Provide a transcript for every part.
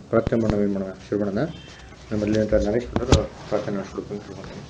ಪ್ರಾರ್ಥನೆ ಮಾಡೋಣ ಏನು ಮಾಡೋಣ ಶುರು ಮಾಡೋಣ ನಮ್ಮಲ್ಲಿ ಅಂತ ನರೇಶ್ ಬಂದರು ಪ್ರಾರ್ಥನೆ ಮಾಡಿಸ್ಬೇಕು ಶುರು ಮಾಡ್ತೀನಿ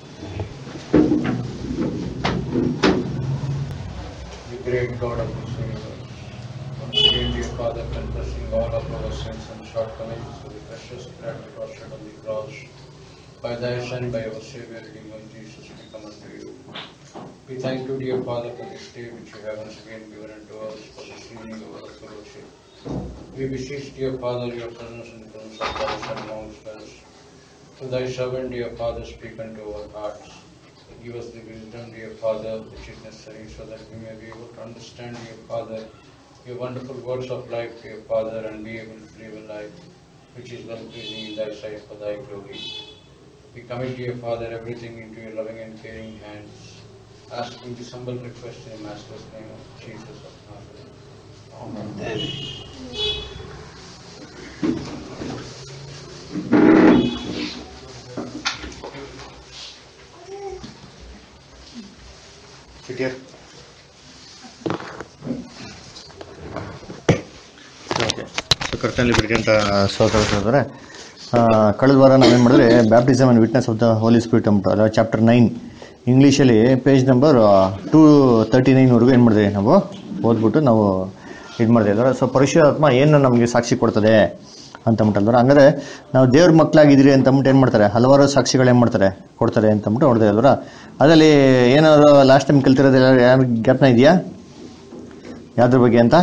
The great God of this universe, once again, dear Father, confessing all of our sins and shortcomings to the precious blood that was shed on the cross, by thy Son, by our Savior, Redeemer Jesus, we come unto you. We thank you, dear Father, for this day which you have once again given unto us for this evening of our fellowship. We beseech, dear Father, your presence in the presence of thy Son amongst us. To thy servant, dear Father, speak unto our hearts. Give us the wisdom, dear Father, which is necessary so that we may be able to understand, dear Father, your wonderful words of life, dear Father, and be able to live a life which is well pleasing in thy sight for thy glory. We commit, dear Father, everything into your loving and caring hands, asking this humble request in the Master's name of Jesus of Nazareth. Amen. ಸಿಟಿಯರ್ okay so ಕರ್ತನಲ್ಲಿ ಬಿಡ್ಕಂತ ಸೋದರ ಕಳೆದ ವಾರ ನಾವೇನು ಮಾಡಿದ್ರೆ baptism and witness of the holy spirit ಅಂದ್ಬಿಟ್ಟು ಅಲ್ಲ ಚಾಪ್ಟರ್ ನೈನ್ ಇಂಗ್ಲೀಷಲ್ಲಿ ಪೇಜ್ ನಂಬರ್ ಟೂ ತರ್ಟಿ ನೈನ್ವರೆಗೂ ಏನು ಮಾಡಿದ್ವಿ ನಾವು ಓದ್ಬಿಟ್ಟು ನಾವು ಇದು ಮಾಡಿದೆ ಅದರ ಸೊ ಪರಿಶುದ್ಧಾತ್ಮ ಏನು ನಮಗೆ ಸಾಕ್ಷಿ ಕೊಡ್ತದೆ ಅಂತಂಬಿಟ್ಟಲ್ವರ ಹಂಗಾದ್ರೆ ನಾವು ದೇವ್ರ ಮಕ್ಕಳಾಗಿದ್ದೀರಿ ಅಂತಂದ್ಬಿಟ್ಟು ಏನು ಮಾಡ್ತಾರೆ ಹಲವಾರು ಸಾಕ್ಷಿಗಳು ಏನು ಮಾಡ್ತಾರೆ ಕೊಡ್ತಾರೆ ಅಂತಂದ್ಬಿಟ್ಟು ನೋಡಿದೆ ಅಲ್ವರ ಅದರಲ್ಲಿ ಏನಾದ್ರು ಲಾಸ್ಟ್ ಟೈಮ್ ಕಲ್ತಿರೋದು ಯಾರು ಜ್ಞಾಪನ ಇದೆಯಾ ಯಾವ್ದ್ರ ಬಗ್ಗೆ ಅಂತ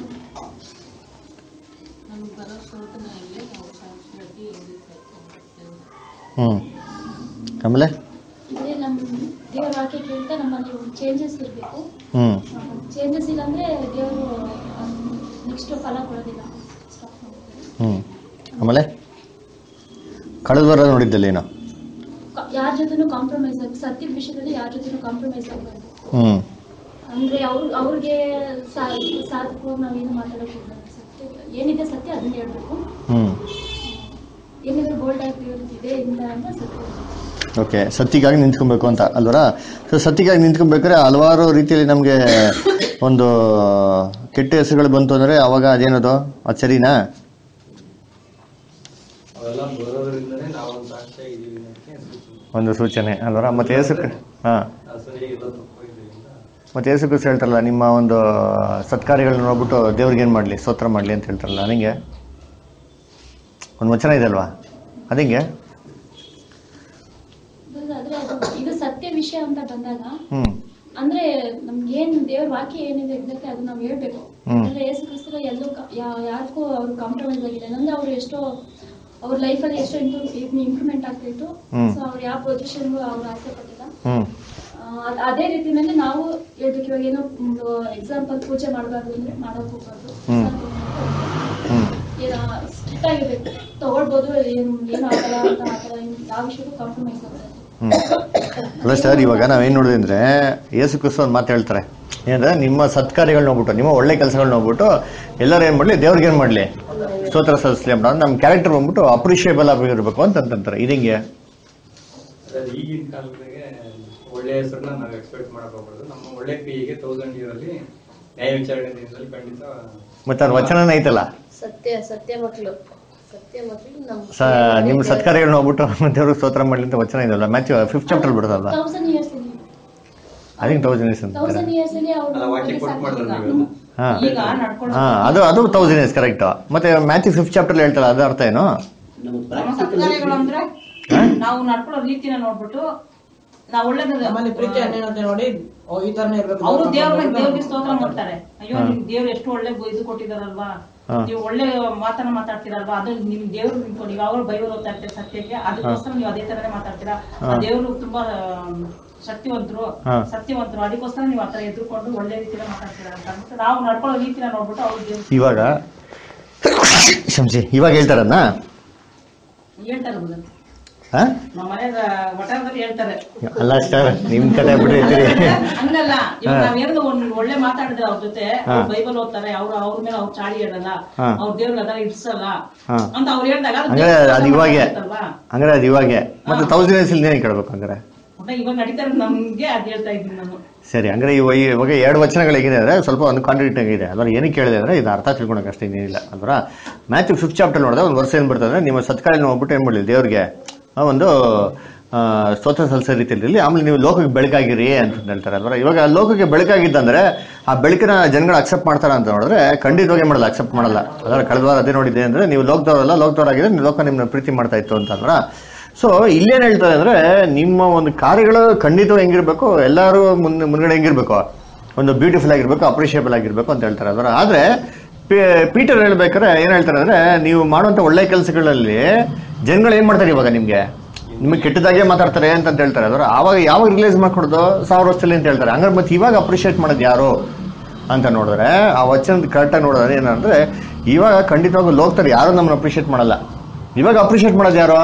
ನಮ್ಗೆ ಬರೋ ಶೋಧನೆಯಲ್ಲಿ ನಾವು ಸಾಕ್ಷಿಯಾಗಿ ಇರಬೇಕು ಹ್ಞೂ ಆಮೇಲೆ ಇದೇ ನಮ್ಮ ದೇವ್ರ ವಾಕ್ಯ ಕೇಳ್ತಾ ನಮ್ಮಲ್ಲಿ ಒಂದು ಚೇಂಜಸ್ ಇರಬೇಕು ಹ್ಞೂ ಚೇಂಜಸ್ ಇಲ್ಲಾಂದ್ರೆ ದೇವರು ನೆಕ್ಸ್ಟ್ ಫಲ ಕೊಡೋದಿಲ್ಲ Stop ಮಾಡ್ತಾರೆ. ಹ್ಞೂ ಆಮೇಲೆ ಕಳೆದ ವಾರ ನೋಡಿದ್ದಲ್ಲಿ ಏನು ಕ- ಯಾರ ಜೊತೆನೂ ಕಾಂಪ್ರಮೈಸ್ ಆಗಿ ಸತ್ಯದ ವಿಷಯದಲ್ಲಿ ಯಾರ ಜೊತೆನೂ ಕಾಂಪ್ರಮೈಸ್ ಆಗಬಾರ್ದು ಹ್ಞೂ ಅಂದ್ರೆ ಅವ್ರ ಅವ್ರಿಗೆ ಸಾಧಕವಾಗಿ ನಾವೇನು ಮಾತಾಡೋಕೆ ಸತ್ಯ ಏನಿದೆ ಸತ್ಯ ಅದನ್ನ ಹೇಳ್ಬೇಕು ಹ್ಞೂ ಏನಿದೆ ಬೋಲ್ಡ್ ಆಗಿ ಇದೆ ಇಂದ ಅಂತ ಸತ್ಯ ಓಕೆ ಸತ್ತಿಗಾಗಿ ನಿಂತ್ಕೊಬೇಕು ಅಂತ ಅಲ್ವರ ಸೊ ಸತ್ತಿಗಾಗಿ ನಿಂತ್ಕೊಬೇಕಾದ್ರೆ ಹಲವಾರು ರೀತಿಯಲ್ಲಿ ನಮಗೆ ಒಂದು ಕೆಟ್ಟ ಹೆಸರುಗಳು ಬಂತು ಅಂದರೆ ಅವಾಗ ಅದೇನದು ಅದು ಸರಿನಾ ಅವೆಲ್ಲ ಬರೋದ್ರಿಂದನೇ ನಾವೊಂದು ಸಾಕ್ಷ್ಯ ಇದೀವಿ ಅನ್ನೋದಕ್ಕೆ ಸೂಚನೆ. ಒಂದು ಸೂಚನೆ ಅಲ್ವರ ಮತ್ತೆ ಏಸು ಹಾಂ ಆ ಸರಿ ಎಲ್ಲ ತಪ್ಪು ಇದರಿಂದ ಮತ್ತೆ ಏಸು ಕ್ರಿಸ್ತ ಹೇಳ್ತಾರಲ್ಲ ನಿಮ್ಮ ಒಂದು ಸತ್ಕಾರ್ಯಗಳನ್ನ ನೋಡ್ಬಿಟ್ಟು ದೇವ್ರಿಗೆ ಏನು ಮಾಡಲಿ ಸ್ತೋತ್ರ ಮಾಡಲಿ ಅಂತ ಹೇಳ್ತಾರಲ್ಲ ನನಗೆ ಒಂದು ವಚನ ಇದೆ ಅಲ್ವಾ ಅದಿಂಗೆ ಆದ್ರೆ ಅದು ಇದು ಸತ್ಯ ವಿಷಯ ಅಂತ ಬಂದಾಗ ಹ್ಞೂ ಅಂದ್ರೆ ನಮ್ಗೆ ಏನ್ ದೇವ್ರ ವಾಕ್ಯ ಏನಿದೆ ಎಕ್ಸಾಕ್ಟ್ ಅದು ನಾವು ಹೇಳ್ಬೇಕು ಹ್ಮ್. ಅಂದ್ರೆ ಯೇಸು ಕ್ರಿಸ್ತರ ಎಲ್ಲೂ ಕ- ಯಾ- ಯಾರಿಗೂ ಅವ್ರು ಕಾಂಪ್ರಮೈಸ್ ಆಗಿಲ್ಲ ಅಂದ್ರೆ ಅವ್ರು ಎಷ್ಟೋ ಅವ್ರ ಲೈಫಲ್ಲಿ ಎಷ್ಟೋ ಇಂಪ್ರೂವ್ಮೆಂಟ್ ಆಗ್ತಾ ಇತ್ತು ಹ್ಮ್. ಸೊ ಅವ್ರು ಯಾವ ಪೊಸಿಷನ್ಗೂ ಅವ್ರು ಆಸೆ ಪಟ್ಟಿಲ್ಲ ಹ್ಞೂ ಆ, ಅದ್- ಅದೇ ರೀತಿನಲ್ಲಿ ನಾವು ಹೇಳ್ಬೇಕು ಇವಾಗ ಏನೋ ಒಂದು ಎಕ್ಸಾಂಪಲ್ ಪೂಜೆ ಮಾಡಬಾರ್ದು ಅಂದ್ರೆ ಮಾಡೋಕ್ ಹೋಗ್ಬಾರ್ದು ಹ್ಮ್. ಹ್ಞೂ ಏನೋ ಸ್ಟ್ರಿಕ್ಟ್ ಆಗಿರ್ಬೇಕು ತಗೊಳ್ಬೋದು ಏನು ಏನು ಆಗಲ್ಲ ಅಂತ ಆ ಥರ ಏನ್- ಯಾವ ವಿಷಯಕ್ಕೂ ಕಾಂಪ್ರಮೈಸ್ ಆಗಬಾರ್ದು ಹ್ಮ್. ಅಲ್ಲ ಸರ್ ಇವಾಗ ನಾವೇನು ನೋಡಿದ್ವಿ ಅಂದ್ರೆ ಯೇಸು ಕ್ರಿಸ್ತ ಒಂದು ಮಾತು ಹೇಳ್ತಾರೆ ಏನಂದ್ರೆ ನಿಮ್ಮ ಸತ್ಕಾರ್ಯಗಳು ನೋಡ್ಬಿಟ್ಟು ನಿಮ್ಮ ಒಳ್ಳೆ ಕೆಲಸಗಳು ನೋಡ್ಬಿಟ್ಟು ಎಲ್ಲರೂ ಏನು ಮಾಡಲಿ ದೇವ್ರಿಗೆ ಏನು ಮಾಡಲಿ ಸ್ತೋತ್ರ ಸಲ್ಲಿಸಲಿ ಅಂತ ನಮ್ಮ ಕ್ಯಾರೆಕ್ಟರ್ ಬಂದ್ಬಿಟ್ಟು ಅಪ್ರಿಷಿಯೇಬಲ್ ಆಗಿರ್ಬೇಕು ಅಂತಂತಾರೆ ಇದಂಗೆ ಅದೇ ಈಗಿನ ಕಾಲದಾಗೆ ಒಳ್ಳೆ ಹೆಸರನ್ನ ನಾವು ಎಕ್ಸ್ಪೆಕ್ಟ್ ಮಾಡಕ್ ಹೋಗ್ಬಾರ್ದು ನಮ್ಮ ಒಳ್ಳೆ ಕ್ರಿಯೆಗೆ ತೌಸಂಡ್ ಇಯರ್ ಅಲ್ಲಿ ನ್ಯಾಯ ವಿಚಾರಣೆ ದಿನದಲ್ಲಿ ಖಂಡಿತ ಮತ್ತೆ ಅದು ವಚನನೇ ಐತಲ್ಲ ಸತ್ಯ ಸತ್ಯ ಮಕ್ಕಳು ಸತ್ಯ ಮಕ್ಕಳು ನಮ್ಮ ಸ ನಿಮ್ಮ ಸತ್ಕಾರ್ಯಗಳು ನೋಡ್ಬಿಟ್ಟು ದೇವ್ರಿಗೆ ಸ್ತೋತ್ರ ಮಾಡಲಿ ಅಂತ ವಚನ ಇದಲ್ಲ ಮ್ಯಾಥ್ಯೂ ಫಿಫ್ತ್ ಚಾಪ್ಟರ್ ಬಿಡೋದಲ್ಲ ತೌಸಂಡ್ ಇಯರ್ಸ್ ಅಲ್ಲಿ ಅದಕ್ಕೆ ತೌಸಂಡ್ ಇಯರ್ಸ್ ಅಂತ ತೌಸಂಡ್ ಇಯರ್ಸ್ ಅಲ್ಲಿ ಅಲ್ಲ ವಾಕ್ಯ ಅವ್ರು ಕೊಟ್ಟು ಮಾಡಿದ್ರೆ ನೀವೆಲ್ಲ ಹಾ ಈಗ ನಡ್ಕೊಂಡು ಹಾ ಅದು ಅದು ತೌಸಂಡ್ ಇಯರ್ಸ್ ಕರೆಕ್ಟ್ ಮತ್ತೆ ಮ್ಯಾಥ್ಯೂ ಫಿಫ್ತ್ ಚಾಪ್ಟರ್ ಹೇಳ್ತಾರಲ್ಲ ಅದು ಅರ್ಥ ಏನು ನಮ್ಮ ಸತ್ಕಾರ್ಯಗಳು ಅಂದ್ರೆ ನಾವು ನಡ್ಕೊಳ್ಳೋ ರೀತಿನ ನೋಡ್ಬಿಟ್ಟು ನಾವು ನಮ್ಮಲ್ಲಿ ಪ್ರೀತಿ ಒಳ್ಳೇದು ಅನ್ಯೋನ್ಯತೆ ನೋಡಿ ಓ, ಈ ತರನೇ ಇರ್ಬೇಕು ಅವರು ನಾವು ದೇವ್ರ ನಮ್ಮ ದೇವ್ರಿಗೆ ಸ್ತೋತ್ರ ಮಾಡ್ತಾರೆ ಅಯ್ಯೋ ನಿಮ್ ದೇವ್ರು ಎಷ್ಟು ಒಳ್ಳೆ ಇದು ಕೊಟ್ಟಿದಾರಲ್ವಾ ಹಾ. ನೀವು ಒಳ್ಳೆ ಮಾತನ್ನ ಮಾತಾಡ್ತೀರಲ್ವಾ ಅದು ನಿಮ್ ದೇವ್ರು ನಿಮ್ಕೊಂಡು ನೀವು ಅವರು ಬೈಬಲ್ ಓದ್ತಾ ಇರ್ತೀರಿ ಸತ್ಯಕ್ಕೆ ಅದಕ್ಕೋಸ್ಕರ ನೀವು ಅದೇ ತರನೇ ಮಾತಾಡ್ತೀರಾ ಹಾ. ಆ ದೇವ್ರು ತುಂಬಾ ಆ, ಶಕ್ತಿವಂತರು ಹಾ. ಸತ್ಯವಂತರು ಅದಕ್ಕೋಸ್ಕರ ನೀವು ಆತರ ಎದುರ್ಕೊಂಡು ಒಳ್ಳೆ ರೀತಿಯಲ್ಲಿ ಮಾತಾಡ್ತೀರಾ ಅಂತ ಅಂದ್ಬಿಟ್ಟು ನಾವು ನಡ್ಕೊಳ್ಳೋ ರೀತಿನ ನೋಡ್ಬಿಟ್ಟು ಅವ್ರು ದೇವ್ರು ಇವಾಗ ಶಂಸಿ ಇವಾಗ ಹೇಳ್ತಾರನ್ನ ಹೇಳ್ತಾರೆ ಬುದ್ಧ. ಹಾ ನಮ್ಮ ಮನೆಯ ವಟಾರದಲ್ಲಿ ಹೇಳ್ತಾರೆ ಅಲ್ಲ ಸರ್ ನಿಮ್ ಕಡೆ ಬಿಟ್ಟಿರ್ತೀರಿ ಹಂಗಲ್ಲ ಇವಾಗ ಹಾ. ನಾವೇನಾದ್ರು ಒಂದ್ ಒಳ್ಳೆ ಮಾತಾಡಿದ್ರೆ ಅವ್ರ ಜೊತೆ ಹಾ. ಅವ್ರು ಬೈಬಲ್ ಓದ್ತಾರೆ ಅವ್ರ ಅವ್ರ ಮೇಲೆ ಅವ್ರು ಚಾಡಿ ಹೇಳಲ್ಲ ಹಾ. ಅವ್ರ ದೇವ್ರಿಗೆ ಅದನ್ನ ಇಡ್ಸಲ್ಲ ಹಾ. ಅಂತ ಅವ್ರು ಹೇಳಿದಾಗ ಅದು ಹಂಗಾರೆ ದೇವ್ರ ಅದು ಇವಾಗೆ ಮಾತಾಡ್ತಲ್ವಾ? ಹಂಗಾರೆ ಅದು ಇವಾಗೆ ಮತ್ತೆ ಹಾ. ತೌಸಂಡ್ ಇಯರ್ಸ್ ಇಲ್ದೇನೆ ಕೇಳ್ಬೇಕು ಹಂಗಾರೆ ಒಟ್ಟ ಇವಾಗ ನಡೀತಾ ಇರೋದು ನಮ್ಗೆ ಅದ್ ಹೇಳ್ತಾ ಇದ್ದೀನಿ ನಾನು ಸರಿ ಹಂಗಾರೆ ಇವ ಇವಾಗ ಎರಡು ವಚನಗಳು ಹೇಗಿದೆ ಅಂದರೆ ಸ್ವಲ್ಪ ಒಂದು ಕಾಂಟ್ರಿಕ್ಟ್ ಆಗಿದೆ ಅದರ ಏನಕ್ಕೆ ಕೇಳಿದೆ ಅಂದರೆ ಇದು ಅರ್ಥ ತಿಳ್ಕೊಳಕ್ಕೆ ಅಷ್ಟೇ ಏನಿಲ್ಲ ಅದರ ಮ್ಯಾಥ್ಯೂ ಫಿಫ್ತ್ ಚಾಪ್ಟರ್ ನೋಡಿದ್ರೆ ಒಂದು ವರ್ಷ ಏನು ಬರ್ತದೆ ನಿಮ್ಮ ಸತ್ಕಾಲ ಹೋಗ್ಬಿಟ್ಟು ಏನು ಮಾಡಲಿ ದೇವ್ರಿಗೆ ಆ ಒಂದು ಆ, ಸ್ತೋತ್ರ ಸಲ್ಲಿಸೋ ರೀತಿಯಲ್ಲಿ ಆಮೇಲೆ ನೀವು ಲೋಕಕ್ಕೆ ಬೆಳಕಾಗಿರಿ ಅಂತ ಹೇಳ್ತಾರೆ ಅಲ್ವಾ ಇವಾಗ ಲೋಕಕ್ಕೆ ಬೆಳಕಾಗಿದ್ದಂದ್ರೆ ಆ ಬೆಳಕಿನ ಜನಗಳು ಅಕ್ಸೆಪ್ಟ್ ಮಾಡ್ತಾರ ಅಂತ ನೋಡಿದ್ರೆ ಖಂಡಿತವಾಗಿ ಏನ್ ಮಾಡಲ್ಲ ಅಕ್ಸೆಪ್ಟ್ ಮಾಡಲ್ಲ ಅದರ ಕಳೆದ ವಾರ ಅದೇ ನೋಡಿದ್ದೆ ಅಂದ್ರೆ ನೀವು ಲೋಕದವರಲ್ಲ ಲೋಕದವರಾಗಿದ್ರೆ ನೀವು ಲೋಕ ನಿಮ್ಮನ್ನ ಪ್ರೀತಿ ಮಾಡ್ತಾ ಇತ್ತು ಅಂತಂದ್ರ ಸೊ ಇಲ್ಲೇನ್ ಹೇಳ್ತಾರೆ ಅಂದ್ರೆ ನಿಮ್ಮ ಒಂದು ಕಾರ್ಯಗಳು ಖಂಡಿತವಾಗಿ ಹೆಂಗಿರ್ಬೇಕು ಎಲ್ಲರೂ ಮುಂದೆ ಮುಂದ್ಗಡೆ ಹೆಂಗಿರ್ಬೇಕು ಒಂದು ಬ್ಯೂಟಿಫುಲ್ ಆಗಿರ್ಬೇಕು ಅಪ್ರಿಷಿಯೇಬಲ್ ಆಗಿರ್ಬೇಕು ಅಂತ ಹೇಳ್ತಾರೆ ಅದರ ಆದ್ರೆ ಪೀ- ಪೀಟರ್ ಹೇಳ್ಬೇಕಾದ್ರೆ ಏನ್ ಹೇಳ್ತಾರೆ ಅಂದ್ರೆ ನೀವು ಮಾಡುವಂತ ಒಳ್ಳೆ ಕೆಲಸಗಳಲ್ಲಿ ಜನಗಳು ಏನ್ ಮಾಡ್ತಾರೆ ಇವಾಗ ನಿಮ್ಗೆ ನಿಮಗೆ ಕೆಟ್ಟದಾಗೆ ಮಾತಾಡ್ತಾರೆ ಅಂತ ಅಂತ ಹೇಳ್ತಾರೆ ಅದರ ಆವಾಗ ಯಾವಾಗ ರಿಲೈಸ್ ಮಾಡ್ಕೊಡೋದು ಸಾವಿರ ವರ್ಷದಲ್ಲಿ ಅಂತ ಹೇಳ್ತಾರೆ ಹಂಗಾರೆ ಮತ್ತೆ ಇವಾಗ ಅಪ್ರಿಷಿಯೇಟ್ ಮಾಡೋದು ಯಾರು ಅಂತ ನೋಡಿದ್ರೆ ಆ ವಚನದ ಕರೆಕ್ಟಾಗಿ ನೋಡಿದ್ರೆ ಏನಂದ್ರೆ ಇವಾಗ ಖಂಡಿತವಾಗೂ ಲೋಕದಲ್ಲಿ ಯಾರು ನಮ್ಮನ್ನ ಅಪ್ರಿಷಿಯೇಟ್ ಮಾಡಲ್ಲ ಇವಾಗ ಅಪ್ರಿಷಿಯೇಟ್ ಮಾಡೋದು ಯಾರು